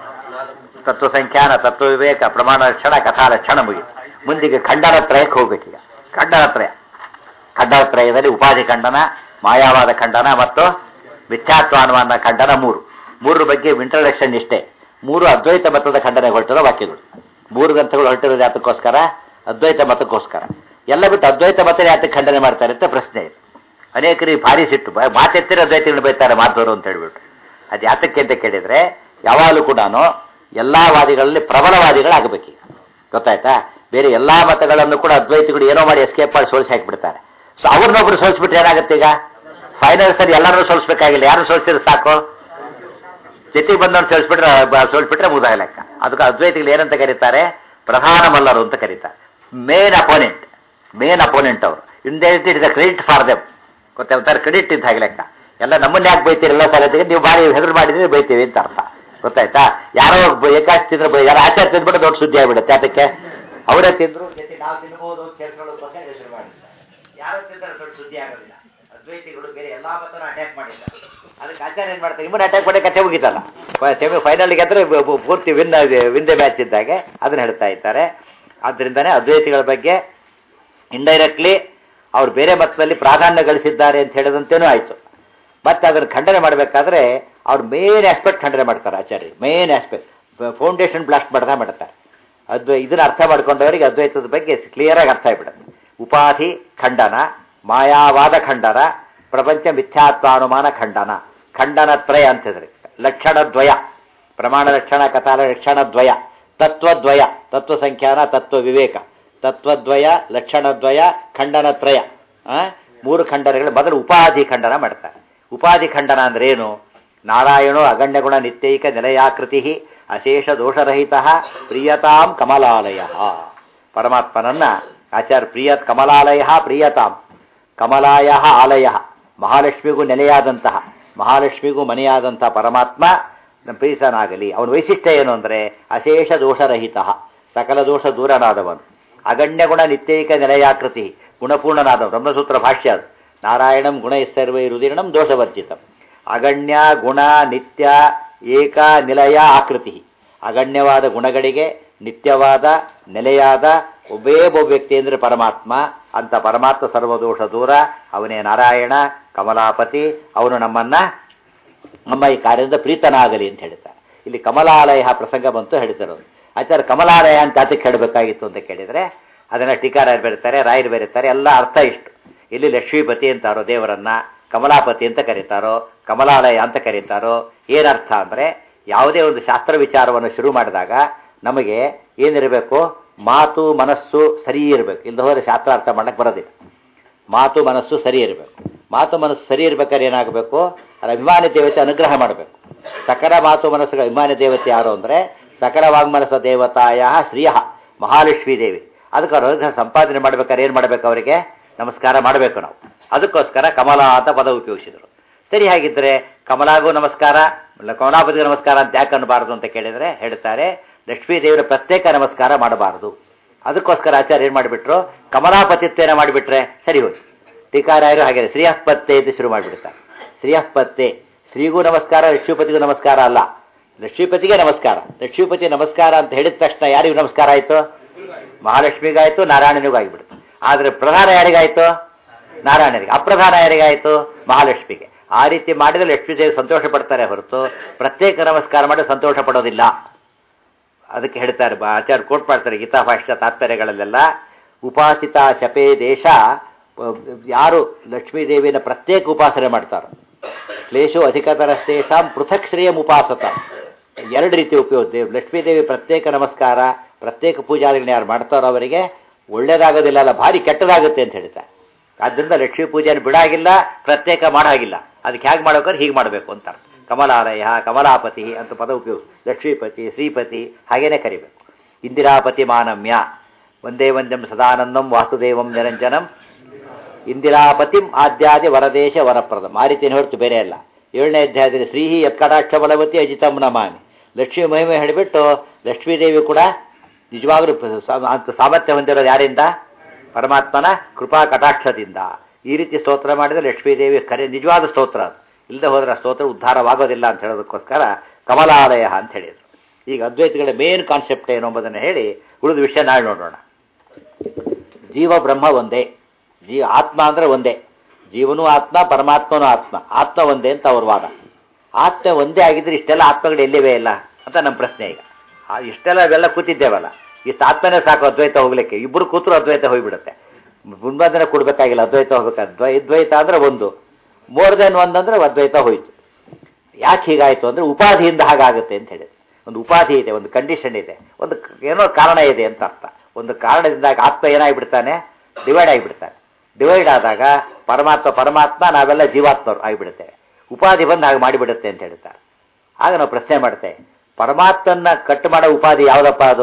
ತತ್ವ ಸಂಖ್ಯಾನ ತತ್ವ ವಿವೇಕ ಪ್ರಮಾಣ ಲಕ್ಷಣ ಕಥಾಲಕ್ಷಣ ಮುಗೀತು ಮುಂದಿಗೆ ಖಂಡನತ್ರಯಕ್ಕೆ ಹೋಗ್ಬೇಕೀಗ ಖಂಡನತ್ರಯ ಖಂಡನತ್ರಯದಲ್ಲಿ ಉಪಾಧಿ ಖಂಡನ ಮಾಯಾವಾದ ಖಂಡನ ಮತ್ತು ಮಿಥ್ಯಾತ್ವಾನುಮಾನ ಖಂಡನ ಮೂರು ಮೂರರ ಬಗ್ಗೆ ಇಂಟ್ರಡಕ್ಷನ್ ಇಷ್ಟೇ ಮೂರು ಅದ್ವೈತ ಮತದ ಖಂಡನೆ ಹೊರಟಿರೋ ವಾಕ್ಯಗಳು ಮೂರು ಗ್ರಂಥಗಳು ಹೊರಟಿರೋದು ಯಾತಕ್ಕೋಸ್ಕರ ಅದ್ವೈತ ಮತಕ್ಕೋಸ್ಕರ ಎಲ್ಲ ಬಿಟ್ಟು ಅದ್ವೈತ ಮತ ಯಾತಕ್ಕೆ ಖಂಡನೆ ಮಾಡ್ತಾರೆ ಅಂತ ಪ್ರಶ್ನೆ ಇದೆ ಅನೇಕರಿಗೆ ಭಾರಿ ಸಿಟ್ಟು ಬ- ಮಾತೆತ್ತಿರ ಅದ್ವೈತಗಳು ಬೈತಾರೆ ಮಾತವರು ಅಂತ ಹೇಳ್ಬಿಟ್ಟು ಅದು ಯಾತಕ್ಕೆ ಅಂತ ಕೇಳಿದ್ರೆ ಯಾವಾಗಲೂ ಕೂಡ ಎಲ್ಲಾ ವಾದಿಗಳಲ್ಲಿ ಪ್ರಬಲವಾದಿಗಳಾಗಬೇಕೀಗ ಗೊತ್ತಾಯ್ತಾ ಬೇರೆ ಎಲ್ಲಾ ಮತಗಳನ್ನು ಕೂಡ ಅದ್ವೈತಿಗಳು ಏನೋ ಮಾಡಿ ಎಸ್ಕೇಪ್ ಮಾಡಿ ಸೋಲಿಸಿ ಹಾಕಿಬಿಡ್ತಾರೆ ಸೊ ಅವ್ರನ್ನೊಬ್ರು ಸೋಲಿಸ್ಬಿಟ್ರೆ ಏನಾಗುತ್ತೆ ಈಗ ಫೈನಲ್ ಸರಿ ಎಲ್ಲರೂ ಸೋಲಿಸ್ಬೇಕಾಗಿಲ್ಲ ಯಾರು ಸೋಲಿಸಿದ್ರೆ ಸಾಕು ಜೊತೆಗೆ ಬಂದವನು ಸೋಲಿಸ್ಬಿಟ್ರೆ ಬ- ಸೋಲಿಸ್ಬಿಟ್ರೆ ಮುಗಿದ ಲೆಕ್ಕ ಅದಕ್ಕೆ ಅದ್ವೈತಿಗಳು ಏನಂತ ಕರೀತಾರೆ ಪ್ರಧಾನ ಮಲ್ಲರು ಅಂತ ಕರೀತಾರೆ ಮೇನ್ ಅಪೋನೆಂಟ್ ಮೇನ್ ಅಪೋನೆಂಟ್ ಅವರು indirect it credit for them ಗೊತ್ತಾಗ್ತಾರೆ ಕ್ರೆಡಿಟ್ ಇದ್ದ ಹಾಗೆ ಲೆಕ್ಕ ಎಲ್ಲ ನಮ್ಮನ್ನ ಯಾಕೆ ಬೈತೀರಿ ಎಲ್ಲ ಸಲತೆಗೆ ನೀವು ಬಾರಿ ಹೆದರು ಮಾಡಿದ್ರೆ ಬೈತೀವಿ ಅಂತ ಅರ್ಥ ಗೊತ್ತಾಯ್ತಾ ಯಾರೋ ಒಬ್ಬ ಏಕಾಶಿ ತಿಂದ್ರೆ ಬೈ- ಯಾರೋ ಆಚಾರ ತಿಂದ್ಬಿಟ್ಟು ದೊಡ್ಡ ಸುದ್ದಿ ಆಗ್ಬಿಡುತ್ತೆ ಅದಕ್ಕೆ ಅವರೇ ತಿಂದ್ರು ಜೊತೆ ನಾವು ತಿನ್ಬೋದು ಅಂತ ಕೇಳಿಸ್ಕೊಳ್ಳೋದಕ್ಕೋಸ್ಕರ ಹೆಸರು ಮಾಡಿದ್ದಾರೆ ಯಾರೋ ತಿಂದ್ರೆ ದೊಡ್ಡ ಸುದ್ದಿ ಆಗೋದಿಲ್ಲ ಅದ್ವೈತಿಗಳು ಬೇರೆ ಎಲ್ಲಾ ಮತನ ಅಟ್ಯಾಕ್ ಮಾಡಿದ್ದಾರೆ ಅದಕ್ಕೆ ಆಚಾರ್ಯ ಏನ್ ಮಾಡ್ತಾರೆ ಇಮ್ಮನ್ನ ಅಟ್ಯಾಕ್ ಮಾಡಿ ಕಥೆ ಮುಗಿತಲ್ಲ ಸೆಮಿ ಫೈನಲ್ ಗೆದ್ರೆ ಬ- ಬ- ಪೂರ್ತಿ ವಿನ್ ವಿಂದೆ ಮ್ಯಾಚ್ ಇದ್ದಾಗೆ ಅದನ್ನ ಹೇಳ್ತಾ ಇದ್ದಾರೆ ಆದ್ರಿಂದಾನೇ ಅದ್ವೈತಿಗಳ ಬಗ್ಗೆ ಇಂಡೈರೆಕ್ಟ್ಲಿ ಅವ್ರು ಬೇರೆ ಮತದಲ್ಲಿ ಪ್ರಾಧಾನ್ಯ ಗಳಿಸಿದ್ದಾರೆ ಅಂತ ಹೇಳಿದಂತೇನೂ ಆಯ್ತು ಮತ್ತೆ ಅದನ್ನು ಖಂಡನೆ ಮಾಡಬೇಕಾದ್ರೆ ಅವ್ರು ಮೇನ್ ಆಸ್ಪೆಕ್ಟ್ ಖಂಡನೆ ಮಾಡ್ತಾರೆ ಆಚಾರ್ಯ ಮೇನ್ ಆಸ್ಪೆಕ್ಟ್ ಫೌಂಡೇಶನ್ ಬ್ಲಾಸ್ಟ್ ಮಾಡ್ತಾ ಮಾಡ್ತಾರೆ ಅದ್ವೈ ಇದನ್ನ ಅರ್ಥ ಮಾಡ್ಕೊಂಡವರಿಗೆ ಅದ್ವೈತದ ಬಗ್ಗೆ ಕ್ಲಿಯರ್ ಆಗಿ ಅರ್ಥ ಆಗ್ಬಿಡುತ್ತೆ ಉಪಾಧಿ ಖಂಡನ ಮಾಯಾವಾದ ಖಂಡನ ಪ್ರಪಂಚ ಮಿಥ್ಯಾತ್ವಾನುಮಾನ ಖಂಡನ ಖಂಡನ ತ್ರಯ ಅಂತಿದ್ರಿ ಲಕ್ಷಣದ್ವಯ ಪ್ರಮಾಣ ಲಕ್ಷಣ ಕಥಾಲ ಲಕ್ಷಣದ್ವಯ ತತ್ವದ್ವಯ ತತ್ವ ಸಂಖ್ಯಾನ ತತ್ವ ವಿವೇಕ ತತ್ವದ್ವಯ ಲಕ್ಷಣದ್ವಯ ಖಂಡನತ್ರಯ ಆ? ಮೂರು ಖಂಡನಗಳು ಮೊದಲು ಉಪಾಧಿ ಖಂಡನ ಮಾಡ್ತಾರೆ ಉಪಾಧಿ ಖಂಡನ ಅಂದ್ರೆ ಏನು ನಾರಾಯಣೋ ಅಗಣ್ಯ ಗುಣ ನಿತ್ಯೈಕ ನಿಲಯಾಕೃತಿ ಅಶೇಷ ದೋಷರಹಿತ ಪ್ರಿಯತಾಂ ಕಮಲಾಲಯ ಪರಮಾತ್ಮನನ್ನ ಆಚಾರ್ಯ ಪ್ರಿಯ ಕಮಲಾಲಯ ಪ್ರಿಯತಾಂ ಕಮಲಾಯ ಆಲಯ ಮಹಾಲಕ್ಷ್ಮಿಗೂ ನೆಲೆಯಾದಂತಹ ಮಹಾಲಕ್ಷ್ಮಿಗೂ ಮನೆಯಾದಂತಹ ಪರಮಾತ್ಮ ನಮ್ಮ ಪ್ರೀತನಾಗಲಿ ಅವನ ವೈಶಿಷ್ಟ್ಯ ಏನು ಅಂದರೆ ಅಶೇಷ ದೋಷರಹಿತ ಸಕಲ ದೋಷ ದೂರನಾದವನು ಅಗಣ್ಯ ಗುಣ ನಿತ್ಯೈಕ ನಿಲಯಾಕೃತಿ ಗುಣಪೂರ್ಣನಾದ ಬ್ರಹ್ಮಸೂತ್ರ ಭಾಷ್ಯ ಅದು ನಾರಾಯಣಂ ಗುಣ ಸರ್ವೈ ರುದಿರಣಂ ದೋಷವರ್ಜಿತಂ ಅಗಣ್ಯ ಗುಣ ನಿತ್ಯ ಏಕ ನಿಲಯ ಆಕೃತಿ ಅಗಣ್ಯವಾದ ಗುಣಗಳಿಗೆ ನಿತ್ಯವಾದ ನೆಲೆಯಾದ ಒಬ್ಬೇ ಒಬ್ಬ ವ್ಯಕ್ತಿ ಅಂದರೆ ಪರಮಾತ್ಮ ಅಂತ ಪರಮಾತ್ಮ ಸರ್ವದೋಷ ದೂರ ಅವನೇ ನಾರಾಯಣ ಕಮಲಾಪತಿ ಅವನು ನಮ್ಮನ್ನ ನಮ್ಮ ಈ ಕಾರ್ಯದಿಂದ ಪ್ರೀತನಾಗಲಿ ಅಂತ ಹೇಳ್ತಾರೆ ಇಲ್ಲಿ ಕಮಲಾಲಯ ಪ್ರಸಂಗ ಬಂತು ಹೇಳ್ತಾರೆ ಆಚಾರ್ಯ ಕಮಲಾಲಯ ಅಂತ ಅದಕ್ಕೆ ಹೇಳಬೇಕಾಗಿತ್ತು ಅಂತ ಕೇಳಿದ್ರೆ ಅದನ್ನ ಟೀಕಾರಾಯರು ಬರೀತಾರೆ ರಾಯರು ಬರೀತಾರೆ ಎಲ್ಲ ಅರ್ಥ ಇಷ್ಟು ಇಲ್ಲಿ ಲಕ್ಷ್ಮೀಪತಿ ಅಂತಾರೋ ದೇವರನ್ನ ಕಮಲಾಪತಿ ಅಂತ ಕರೀತಾರೋ ಕಮಲಾಲಯ ಅಂತ ಕರೀತಾರೋ ಏನರ್ಥ ಅಂದ್ರೆ ಯಾವುದೇ ಒಂದು ಶಾಸ್ತ್ರ ವಿಚಾರವನ್ನು ಶುರು ಮಾಡಿದಾಗ ನಮಗೆ ಏನಿರಬೇಕು ಮಾತು ಮನಸ್ಸು ಸರಿ ಇರಬೇಕು ಇಲ್ಲದ ಹೋದರೆ ಶಾಸ್ತ್ರ ಅರ್ಥ ಮಾಡಕ್ಕೆ ಬರೋದಿಲ್ಲ ಮಾತು ಮನಸ್ಸು ಸರಿ ಇರಬೇಕು ಮಾತು ಮನಸ್ಸು ಸರಿ ಇರ್ಬೇಕಾದ್ರೆ ಏನಾಗಬೇಕು ಅದು ಅಭಿಮಾನಿ ದೇವತೆ ಅನುಗ್ರಹ ಮಾಡಬೇಕು ಸಕಲ ಮಾತು ಮನಸ್ಸುಗಳ ಅಭಿಮಾನಿ ದೇವತೆ ಯಾರು ಅಂದರೆ ಸಕಲ ವಾಗ್ಮನಸ ದೇವತಾಯ ಶ್ರೀಯ ಮಹಾಲಕ್ಷ್ಮೀ ದೇವಿ ಅದಕ್ಕೆ ಅವ್ರ ಅನುಗ್ರಹ ಸಂಪಾದನೆ ಮಾಡ್ಬೇಕಾದ್ರೆ ಏನು ಮಾಡಬೇಕು ಅವರಿಗೆ ನಮಸ್ಕಾರ ಮಾಡಬೇಕು ನಾವು ಅದಕ್ಕೋಸ್ಕರ ಕಮಲ ಅಂತ ಪದ ಉಪಯೋಗಿಸಿದರು ಸರಿ ಹಾಗಿದ್ರೆ ಕಮಲಾಗೂ ನಮಸ್ಕಾರ ಇಲ್ಲ ಕಮಲಾಪತಿಗೂ ನಮಸ್ಕಾರ ಅಂತ ಯಾಕೆ ಅನ್ನಬಾರದು ಅಂತ ಕೇಳಿದರೆ ಹೇಳ್ತಾರೆ ಲಕ್ಷ್ಮೀ ದೇವರ ಪ್ರತ್ಯೇಕ ನಮಸ್ಕಾರ ಮಾಡಬಾರದು ಅದಕ್ಕೋಸ್ಕರ ಆಚಾರ್ಯ ಏನು ಮಾಡಿಬಿಟ್ರು ಕಮಲಾಪತಿತ್ವೇನ ಮಾಡಿಬಿಟ್ರೆ ಸರಿ ಹೋಗಿ ಟೀಕಾರಾಯರು ಹಾಗೆ ಶ್ರೀಹಸ್ಪತ್ತೆ ಅಂತ ಶುರು ಮಾಡಿಬಿಡ್ತಾರೆ ಶ್ರೀಹಸ್ಪತ್ತೆ ಶ್ರೀಗೂ ನಮಸ್ಕಾರ ಲಕ್ಷ್ಮೀಪತಿಗೂ ನಮಸ್ಕಾರ ಅಲ್ಲ ಲಕ್ಷ್ಮೀಪತಿಗೆ ನಮಸ್ಕಾರ ಲಕ್ಷ್ಮೀಪತಿ ನಮಸ್ಕಾರ ಅಂತ ಹೇಳಿದ ತಕ್ಷಣ ಯಾರಿಗೂ ನಮಸ್ಕಾರ ಆಯಿತು ಮಹಾಲಕ್ಷ್ಮಿಗಾಯ್ತು ನಾರಾಯಣನಿಗೂ ಆಗಿಬಿಡ್ತು ಆದರೆ ಪ್ರಧಾನ ಯಾರಿಗಾಯ್ತು ನಾರಾಯಣರಿಗೆ ಅಪ್ರಧಾನ ಯಾರಿಗಾಯ್ತು ಮಹಾಲಕ್ಷ್ಮಿಗೆ ಆ ರೀತಿ ಮಾಡಿದರೆ ಲಕ್ಷ್ಮೀದೇವಿ ಸಂತೋಷ ಪಡ್ತಾರೆ ಹೊರತು ಪ್ರತ್ಯೇಕ ನಮಸ್ಕಾರ ಮಾಡಿ ಸಂತೋಷ ಪಡೋದಿಲ್ಲ ಅದಕ್ಕೆ ಹೇಳ್ತಾರೆ ಬ- ಆಚಾರ್ಯ ಕೋಟ್ ಮಾಡ್ತಾರೆ ಗೀತಾಭಾಷ್ಯ ತಾತ್ಪರ್ಯಗಳಲ್ಲೆಲ್ಲ ಉಪಾಸಿತ ಶಪೇ ದೇಶ ಅಹ್, ಯಾರು ಲಕ್ಷ್ಮೀದೇವಿನ ಪ್ರತ್ಯೇಕ ಉಪಾಸನೆ ಮಾಡ್ತಾರೋ ಕ್ಲೇಶೋ ಅಧಿಕತರಸ್ತೇಷಾಂ ಪೃಥಕ್ ಶ್ರೇಯಂ ಉಪಾಸತ ಎರಡು ರೀತಿ ಉಪಯೋಗ ದೇವ್ ಲಕ್ಷ್ಮೀದೇವಿ ಪ್ರತ್ಯೇಕ ನಮಸ್ಕಾರ ಪ್ರತ್ಯೇಕ ಪೂಜಾದಿಗಳನ್ನ ಯಾರು ಮಾಡ್ತಾರೋ ಅವರಿಗೆ ಒಳ್ಳೇದಾಗೋದಿಲ್ಲ ಅಲ್ಲ ಭಾರಿ ಕೆಟ್ಟದಾಗುತ್ತೆ ಅಂತ ಹೇಳ್ತಾರೆ ಆದ್ದರಿಂದ ಲಕ್ಷ್ಮೀ ಪೂಜೆಯನ್ನು ಬಿಡಾಗಿಲ್ಲ ಪ್ರತ್ಯೇಕ ಮಾಡಾಗಿಲ್ಲ ಅದಕ್ಕೆ ಹೇಗೆ ಮಾಡ್ಬೇಕಾದ್ರೆ ಹೀಗೆ ಮಾಡಬೇಕು ಅಂತ ಅರ್ಥ. ಕಮಲಾಲಯ ಕಮಲಾಪತಿ ಅಂತ ಪದ ಉಪಯೋಗ ಲಕ್ಷ್ಮೀಪತಿ ಶ್ರೀಪತಿ ಹಾಗೇನೆ ಕರಿಬೇಕು ಇಂದಿರಾಪತಿ ಮಾನಮ್ಯ ಒಂದೇ ಒಂದಂ ಸದಾನಂದಂ ವಾಸುದೇವಂ ನಿರಂಜನಂ ಇಂದಿರಾಪತಿಂ ಆದ್ಯಾದಿ ವರದೇಶ ವರಪ್ರದಂ ಆ ರೀತಿ ಹೊರತು ಬೇರೆ ಅಲ್ಲ ಏಳನೇ ಅಧ್ಯಾಯದಲ್ಲಿ ಶ್ರೀಹಿ ಯತ್ಕಟಾಕ್ಷ ಬಲವತಿ ಅಜಿತಂ ನಮಾಮಿ ಲಕ್ಷ್ಮೀ ಮಹಿಮೆ ಹೇಳಿಬಿಟ್ಟು ಲಕ್ಷ್ಮೀದೇವಿ ಕೂಡ ನಿಜವಾಗ್ಲೂ ಸಾ- ಅಂತ ಸಾಮರ್ಥ್ಯ ಹೊಂದಿರೋದು ಯಾರಿಂದ ಪರಮಾತ್ಮನ ಕೃಪಾ ಕಟಾಕ್ಷದಿಂದ ಈ ರೀತಿ ಸ್ತೋತ್ರ ಮಾಡಿದರೆ ಲಕ್ಷ್ಮೀದೇವಿ ಕರೆ ನಿಜವಾದ ಸ್ತೋತ್ರ ಅದು ಇಲ್ಲದೆ ಹೋದರೆ ಆ ಸ್ತೋತ್ರ ಉದ್ಧಾರವಾಗೋದಿಲ್ಲ ಅಂತ ಹೇಳೋದಕ್ಕೋಸ್ಕರ ಕಮಲಾಲಯ ಅಂತ ಹೇಳಿದರು ಈಗ ಅದ್ವೈತಗಳ ಮೇನ್ ಕಾನ್ಸೆಪ್ಟ್ ಏನು ಎಂಬುದನ್ನು ಹೇಳಿ ಉಳಿದ ವಿಷಯ ನಾಳೆ ನೋಡೋಣ ಜೀವ ಬ್ರಹ್ಮ ಒಂದೇ ಜೀವ ಆತ್ಮ ಅಂದರೆ ಒಂದೇ ಜೀವನೂ ಆತ್ಮ ಪರಮಾತ್ಮನೂ ಆತ್ಮ ಆತ್ಮ ಒಂದೇ ಅಂತ ಅವ್ರ ವಾದ ಆತ್ಮ ಒಂದೇ ಆಗಿದ್ರೆ ಇಷ್ಟೆಲ್ಲ ಆತ್ಮಗಳು ಎಲ್ಲಿವೆ ಇಲ್ಲ ಅಂತ ನಮ್ಮ ಪ್ರಶ್ನೆ ಈಗ ಆ ಇಷ್ಟೆಲ್ಲ ಇವೆಲ್ಲ ಕೂತಿದ್ದೇವಲ್ಲ ಇಷ್ಟು ಆತ್ಮನೇ ಸಾಕು ಅದ್ವೈತ ಹೋಗ್ಲಿಕ್ಕೆ ಇಬ್ಬರು ಕೂತರು ಅದ್ವೈತ ಹೋಗ್ಬಿಡುತ್ತೆ ಮುಂಬಂಧನ ಕೊಡ್ಬೇಕಾಗಿಲ್ಲ ಅದ್ವೈತ ಹೋಗ್ಬೇಕಾದ್ರೆ ದ್ವೈ ದ್ವೈತ ಅಂದ್ರೆ ಒಂದು ಮೋರ್ ದೆನ್ ಒಂದು ಅಂದ್ರೆ ಅದ್ವೈತ ಹೋಯ್ತು ಯಾಕೆ ಹೀಗಾಯಿತು ಅಂದರೆ ಉಪಾಧಿಯಿಂದ ಹಾಗಾಗುತ್ತೆ ಅಂತ ಹೇಳಿದ್ರು ಒಂದು ಉಪಾಧಿ ಇದೆ ಒಂದು ಕಂಡೀಷನ್ ಇದೆ ಒಂದು ಕ- ಏನೋ ಕಾರಣ ಇದೆ ಅಂತ ಅರ್ಥ ಒಂದು ಕಾರಣದಿಂದಾಗಿ ಆತ್ಮ ಏನಾಗಿಬಿಡ್ತಾನೆ ಡಿವೈಡ್ ಆಗಿಬಿಡ್ತಾನೆ ಡಿವೈಡ್ ಆದಾಗ ಪರಮಾತ್ಮ ಪರಮಾತ್ಮ ನಾವೆಲ್ಲ ಜೀವಾತ್ಮರು ಆಗಿಬಿಡುತ್ತೇವೆ ಉಪಾಧಿ ಬಂದು ಹಾಗೆ ಮಾಡಿಬಿಡುತ್ತೆ ಅಂತ ಹೇಳ್ತಾರೆ ಆಗ ನಾವು ಪ್ರಶ್ನೆ ಮಾಡ್ತೇವೆ ಪರಮಾತ್ಮನ್ನ ಕಟ್ ಮಾಡೋ ಉಪಾಧಿ ಯಾವುದಪ್ಪ ಅದು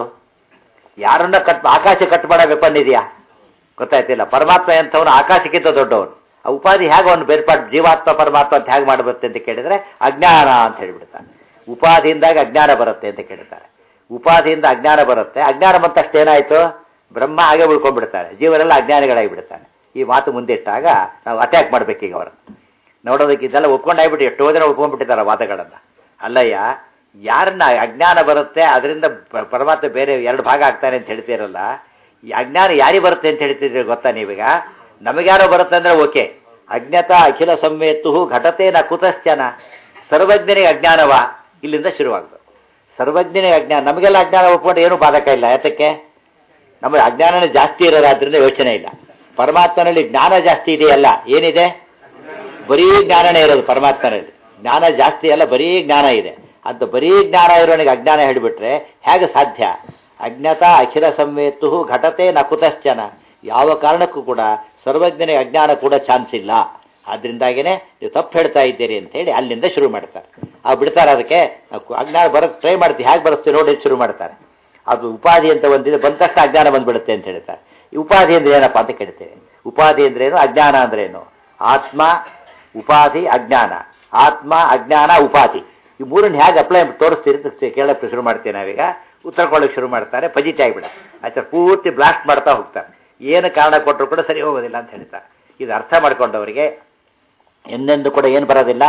ಯಾರನ್ನ ಕಟ್ ಆಕಾಶ ಕಟ್ ಮಾಡೋ ವೆಪನ್ ಇದೆಯಾ ಗೊತ್ತಾಯ್ತಿಲ್ಲ ಪರಮಾತ್ಮ ಎಂಥವನು ಆಕಾಶಕ್ಕಿಂತ ದೊಡ್ಡವನು ಆ ಉಪಾಧಿ ಹೇಗೆ ಅವನು ಬೇರ್ಪಾಡು ಜೀವಾತ್ಮ ಪರಮಾತ್ಮ ಅಂತ ಹೇಗೆ ಮಾಡಬರುತ್ತೆ ಅಂತ ಕೇಳಿದ್ರೆ ಅಜ್ಞಾನ ಅಂತ ಹೇಳಿಬಿಡ್ತಾನೆ ಉಪಾಧಿಯಿಂದಾಗಿ ಅಜ್ಞಾನ ಬರುತ್ತೆ ಅಂತ ಕೇಳ್ತಾರೆ ಉಪಾಧಿಯಿಂದ ಅಜ್ಞಾನ ಬರುತ್ತೆ ಅಜ್ಞಾನ ಬಂತಷ್ಟು ಏನಾಯ್ತು ಬ್ರಹ್ಮ ಹಾಗೆ ಉಳ್ಕೊಂಡ್ಬಿಡ್ತಾರೆ ಜೀವರೆಲ್ಲ ಅಜ್ಞಾನಿಗಳಾಗಿ ಬಿಡ್ತಾನೆ ಈ ಮಾತು ಮುಂದಿಟ್ಟಾಗ ನಾವು ಅಟ್ಯಾಕ್ ಮಾಡ್ಬೇಕೀಗ ಅವರನ್ನು ನೋಡೋದಕ್ಕೆ ಇದೆಲ್ಲ ಒಪ್ಕೊಂಡಾಗ್ಬಿಟ್ಟು ಎಷ್ಟೋ ಜನ ಒಪ್ಕೊಂಡ್ಬಿಟ್ಟಿದ್ದಾರೆ ವಾದಗಳನ್ನು ಅಲ್ಲಯ್ಯ ಯಾರನ್ನ ಅಜ್ಞಾನ ಬರುತ್ತೆ ಅದರಿಂದ ಪ- ಪರಮಾತ್ಮ ಬೇರೆ ಎರಡು ಭಾಗ ಆಗ್ತಾನೆ ಅಂತ ಹೇಳ್ತೀರಲ್ಲ ಈ ಅಜ್ಞಾನ ಯಾರಿಗೆ ಬರುತ್ತೆ ಅಂತ ಹೇಳ್ತಿದ್ರಿ ಗೊತ್ತಾ ನೀವೀಗ ನಮಗ್ಯಾರೋ ಬರುತ್ತೆ ಅಂದ್ರೆ ಓಕೆ ಅಜ್ಞಾತ ಅಖಿಲ ಸಂವೇತು ಘಟತೆ ನ ಕುತಶ್ಚನ ಸರ್ವಜ್ಞನಿಗೆ ಅಜ್ಞಾನವ ಇಲ್ಲಿಂದ ಶುರುವಾಗ್ತದೆ ಸರ್ವಜ್ಞನಿಗೆ ಅಜ್ಞಾನ ನಮಗೆಲ್ಲ ಅಜ್ಞಾನ ಒಪ್ಕೊಂಡು ಏನೂ ಬಾಧಕ ಇಲ್ಲ ಯಾತಕ್ಕೆ ನಮಗೆ ಅಜ್ಞಾನನೇ ಜಾಸ್ತಿ ಇರೋದಾದ್ರಿಂದ ಯೋಚನೆ ಇಲ್ಲ ಪರಮಾತ್ಮನಲ್ಲಿ ಜ್ಞಾನ ಜಾಸ್ತಿ ಇದೆಯಲ್ಲ ಏನಿದೆ ಬರೀ ಜ್ಞಾನನೇ ಇರೋದು ಪರಮಾತ್ಮನಲ್ಲಿ ಜ್ಞಾನ ಜಾಸ್ತಿ ಅಲ್ಲ ಬರೀ ಜ್ಞಾನ ಇದೆ ಅಂತ ಬರೀ ಜ್ಞಾನ ಇರೋನಿಗೆ ಅಜ್ಞಾನ ಹೇಳಿಬಿಟ್ರೆ ಹೇಗೆ ಸಾಧ್ಯ ಅಜ್ಞಾತ ಅಖಿಲ ಸಂವೇತು ಘಟತೆ ನ ಕುತಶ್ಚನ ಯಾವ ಕಾರಣಕ್ಕೂ ಕೂಡ ಸರ್ವಜ್ಞನಿಗೆ ಅಜ್ಞಾನ ಕೂಡ ಚಾನ್ಸ್ ಇಲ್ಲ ಆದ್ರಿಂದಾಗೇನೆ ನೀವು ತಪ್ಪು ಹೇಳ್ತಾ ಇದ್ದೀರಿ ಅಂತ ಹೇಳಿ ಅಲ್ಲಿಂದ ಶುರು ಮಾಡ್ತಾರೆ ಆ ಬಿಡ್ತಾರೆ ಅದಕ್ಕೆ ನಾವು ಅಜ್ಞಾನ ಬರೋಕ್ಕೆ ಟ್ರೈ ಮಾಡ್ತೀವಿ ಹೇಗೆ ಬರುತ್ತೆ ನೋಡಿ ಶುರು ಮಾಡ್ತಾರೆ ಅದು ಉಪಾಧಿ ಅಂತ ಒಂದಿದೆ ಬಂದ ತಕ್ಷಣ ಅಜ್ಞಾನ ಬಂದ್ಬಿಡುತ್ತೆ ಅಂತ ಹೇಳ್ತಾರೆ ಈ ಉಪಾಧಿ ಅಂದ್ರೆ ಏನಪ್ಪ ಅಂತ ಕೇಳ್ತೇವೆ ಉಪಾಧಿ ಅಂದ್ರೇನು ಅಜ್ಞಾನ ಅಂದ್ರೇನು ಆತ್ಮ ಉಪಾಧಿ ಅಜ್ಞಾನ ಆತ್ಮ ಅಜ್ಞಾನ ಉಪಾಧಿ ಈ ಮೂರನ್ನು ಹೇಗೆ ಅಪ್ಲೈ ತೋರಿಸ್ತೀರಿ ಅಂತ ಕೇಳಕ್ಕೆ ಶುರು ಮಾಡ್ತೀವಿ ನಾವೀಗ ಉತ್ತರ ಕೊಡೋಕೆ ಶುರು ಮಾಡ್ತಾರೆ ಪಜಿತಿ ಆಗಿಬಿಡ ಆಯ್ತಾ ಪೂರ್ತಿ ಬ್ಲಾಸ್ಟ್ ಮಾಡ್ತಾ ಹೋಗ್ತಾರೆ ಏನು ಕಾರಣ ಕೊಟ್ಟರು ಕೂಡ ಸರಿ ಹೋಗೋದಿಲ್ಲ ಅಂತ ಹೇಳ್ತಾರೆ ಇದು ಅರ್ಥ ಮಾಡ್ಕೊಂಡವರಿಗೆ ಎಂದೆಂದು ಕೂಡ ಏನು ಬರೋದಿಲ್ಲ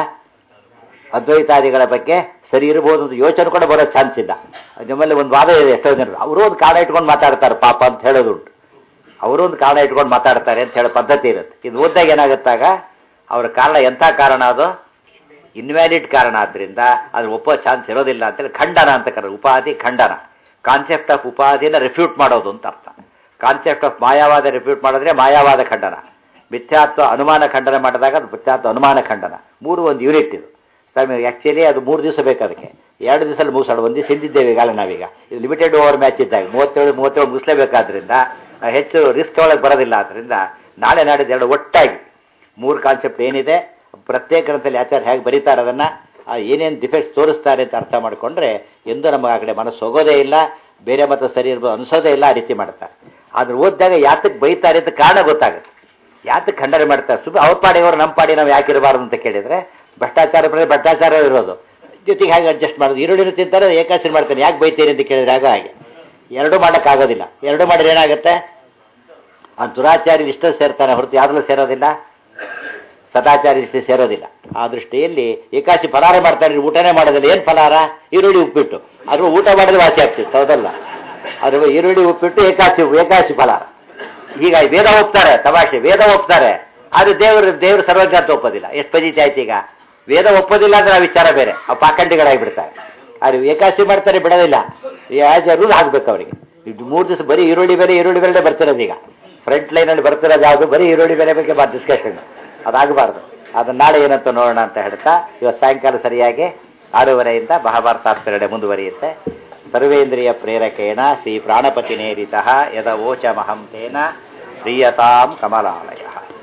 ಅದ್ವೈತಾದಿಗಳ ಬಗ್ಗೆ ಸರಿ ಇರ್ಬೋದು ಅಂತ ಯೋಚನೆ ಕೂಡ ಬರೋ ಚಾನ್ಸ್ ಇಲ್ಲ ನಿಮ್ಮಲ್ಲಿ ಒಂದು ವಾದ ಇದೆ ಎಷ್ಟೋ ಜನರು ಅವರು ಒಂದು ಕಾರಣ ಇಟ್ಕೊಂಡು ಮಾತಾಡ್ತಾರೆ ಪಾಪ ಅಂತ ಹೇಳೋದುಂಟು ಅವರು ಒಂದು ಕಾರಣ ಇಟ್ಕೊಂಡು ಮಾತಾಡ್ತಾರೆ ಅಂತ ಹೇಳೋ ಪದ್ಧತಿ ಇರುತ್ತೆ ಇದು ಓದಿದಾಗ ಏನಾಗುತ್ತಾಗ ಅವರ ಕಾರಣ ಎಂಥ ಕಾರಣ ಅದು ಇನ್ವ್ಯಾಲಿಡ್ ಕಾರಣ ಆದ್ದರಿಂದ ಅದು ಒಪ್ಪೋ ಚಾನ್ಸ್ ಇರೋದಿಲ್ಲ ಅಂತೇಳಿ ಖಂಡನ ಅಂತ ಕರೆ ಉಪಾಧಿ ಖಂಡನ ಕಾನ್ಸೆಪ್ಟ್ ಆಫ್ ಉಪಾಧಿನ ರಿಫ್ಯೂಟ್ ಮಾಡೋದು ಅಂತ ಅರ್ಥ ಕಾನ್ಸೆಪ್ಟ್ ಆಫ್ ಮಾಯಾವಾದ ರಿಪೀಟ್ ಮಾಡಿದ್ರೆ ಮಾಯಾವಾದ ಖಂಡನ ಮಿಥ್ಯಾತ್ವ ಅನುಮಾನ ಖಂಡನ ಮಾಡಿದಾಗ ಅದು ಮಿಥ್ಯಾತ್ವ ಅನುಮಾನ ಖಂಡನ ಮೂರು ಒಂದು ಯೂನಿಟ್ ಇದು ಸ್ವಾಮಿ ಆ್ಯಕ್ಚುಲಿ ಅದು ಮೂರು ದಿವಸ ಬೇಕು ಅದಕ್ಕೆ ಎರಡು ದಿವಸದಲ್ಲಿ ಮುಗಿಸೋಣ ಒಂದು ದಿವಸ ಹಿಂದಿದ್ದೇವೆ ಈಗಾಗಲೇ ನಾವೀಗ ಇದು ಲಿಮಿಟೆಡ್ ಓವರ್ ಮ್ಯಾಚ್ ಇದ್ದಾಗ ಮೂವತ್ತೇಳು ಮೂವತ್ತೇಳು ಮುಗಿಸ್ಲೇಬೇಕಾದ್ರಿಂದ ನಾವು ಹೆಚ್ಚು ರಿಸ್ಕ್ ಒಳಗೆ ಬರೋದಿಲ್ಲ ಆದ್ದರಿಂದ ನಾಳೆ ನಾಡಿದ್ದು ಎರಡು ಒಟ್ಟಾಗಿ ಮೂರು ಕಾನ್ಸೆಪ್ಟ್ ಏನಿದೆ ಪ್ರತ್ಯೇಕ ಗ್ರಂಥದಲ್ಲಿ ಆಚಾರ್ಯ ಹೇಗೆ ಬರೀತಾರೆ ಅದನ್ನು ಏನೇನು ಡಿಫೆಕ್ಟ್ಸ್ ತೋರಿಸ್ತಾರೆ ಅಂತ ಅರ್ಥ ಮಾಡಿಕೊಂಡ್ರೆ ಎಂದೂ ನಮಗೆ ಆ ಕಡೆ ಮನಸ್ಸು ಹೋಗೋದೇ ಇಲ್ಲ ಬೇರೆ ಮತ ಸರಿ ಇರ್ಬೋದು ಅನಿಸೋದೇ ಇಲ್ಲ ಆ ರೀತಿ ಮಾಡ್ತಾರೆ ಆದ್ರೆ ಓದಿದಾಗ ಯಾತಕ್ಕೆ ಬೈತಾರೆ ಅಂತ ಕಾರಣ ಗೊತ್ತಾಗುತ್ತೆ ಯಾತಕ್ಕೆ ಖಂಡನೆ ಮಾಡ್ತಾರೆ ಸುಮ್ಮನೆ ಅವ್ರ ಪಾಡಿಯವರು ನಮ್ಮ ಪಾಡಿ ನಾವು ಯಾಕೆ ಇರಬಾರ್ದು ಅಂತ ಕೇಳಿದರೆ ಭ್ರಷ್ಟಾಚಾರ ಬರೀ ಭ್ರಷ್ಟಾಚಾರ ಇರೋದು ಜೊತೆಗೆ ಹಾಗೆ ಅಡ್ಜಸ್ಟ್ ಮಾಡೋದು ಈರುಳ್ಳಿನೂ ತಿಂತಾರೆ ಏಕಾಸಿ ಮಾಡ್ತಾರೆ ಯಾಕೆ ಬೈತೀರಿ ಅಂತ ಕೇಳಿದ್ರೆ ಆಗ ಹಾಗೆ ಎರಡೂ ಮಾಡೋಕ್ಕಾಗೋದಿಲ್ಲ ಎರಡೂ ಮಾಡಿದ್ರೆ ಏನಾಗುತ್ತೆ ಆ ದುರಾಚಾರಿ ಇಷ್ಟ ಸೇರ್ತಾನೆ ಹೊರತು ಯಾವ್ದಲ್ಲೂ ಸೇರೋದಿಲ್ಲ ಸದಾಚಾರಿ ಇಷ್ಟ ಸೇರೋದಿಲ್ಲ ಆ ದೃಷ್ಟಿಯಲ್ಲಿ ಏಕಾಸಿ ಫಲಾರ ಮಾಡ್ತಾರೆ ಊಟನೇ ಮಾಡೋದಿಲ್ಲ ಏನು ಫಲಾರ ಈರುಳ್ಳಿ ಉಪ್ಪಿಟ್ಟು ಅದ್ರ ಊಟ ಮಾಡಿದ್ರೆ ವಾಸಿ ಆಗ್ತಿತ್ತು ಹೌದಲ್ಲ ಅದ್ರ ಈರುಳ್ಳಿ ಉಪ್ಪಿಟ್ಟು ಏಕಾಸಿ ಏಕಾಸಿ ಫಲಾರ ಈಗ ವೇದ ಒಪ್ತಾರೆ ತಮಾಷೆ ವೇದ ಒಪ್ತಾರೆ ಆದ್ರೆ ದೇವರು ದೇವರು ಸರ್ವಜ್ಞ ಅಂತ ಒಪ್ಪೋದಿಲ್ಲ ಎಷ್ಟು ಪಜಿತಿ ಆಯ್ತು ಈಗ ವೇದ ಒಪ್ಪೋದಿಲ್ಲ ಅಂದ್ರೆ ಆ ವಿಚಾರ ಬೇರೆ ಆ ಪಾಖಂಡಿಗಳಾಗಿಬಿಡ್ತಾರೆ ಆದ್ರೆ ಏಕಾಸಿ ಮಾಡ್ತಾರೆ ಬಿಡೋದಿಲ್ಲ ಆಸ್ ರೂಲ್ ಹಾಕ್ಬೇಕು ಅವರಿಗೆ ಇದು ಮೂರು ದಿವಸ ಬರೀ ಈರುಳ್ಳಿ ಬೆಲೆ ಈರುಳ್ಳಿ ಬೆಲೆ ಬರ್ತಿರೋದು ಈಗ ಫ್ರಂಟ್ ಲೈನಲ್ಲಿ ಬರ್ತಿರೋದು ಯಾವುದು ಬರೀ ಈರುಳ್ಳಿ ಬೆಲೆ ಬಗ್ಗೆ ಬಾ ಡಿಸ್ಕಷನ್ ಅದಾಗಬಾರ್ದು ಅದನ್ನ ನಾಳೆ ಏನಂತ ನೋಡೋಣ ಅಂತ ಹೇಳ್ತಾ ಇವತ್ತು ಸಾಯಂಕಾಲ ಸರಿಯಾಗಿ ಆರೂವರೆಯಿಂದ ಮಹಾಭಾರತಾಸ್ತ್ರಡೆ ಮುಂದುವರಿಯುತ್ತೆ ಸರ್ವೇಂದ್ರಿಯ ಪ್ರೇರಕೇಣ ಶ್ರೀ ಪ್ರಾಣಪತಿ ನೇರಿತ ಯದ ಓಚಮಹಂ ತೇನ ಪ್ರಿಯತಾಂ ಕಮಲಾಲಯ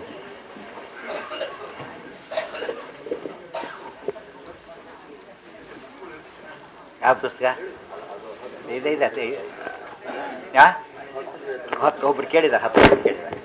ಯಾವ ಪುಸ್ತಕ ಇದೆ ಇದೆ ಯಾ ಹತ್ತು ಒಬ್ರು ಕೇಳಿದ್ದಾರೆ ಹತ್ತು ಒಬ್ರು ಕೇಳಿದ್ದಾರೆ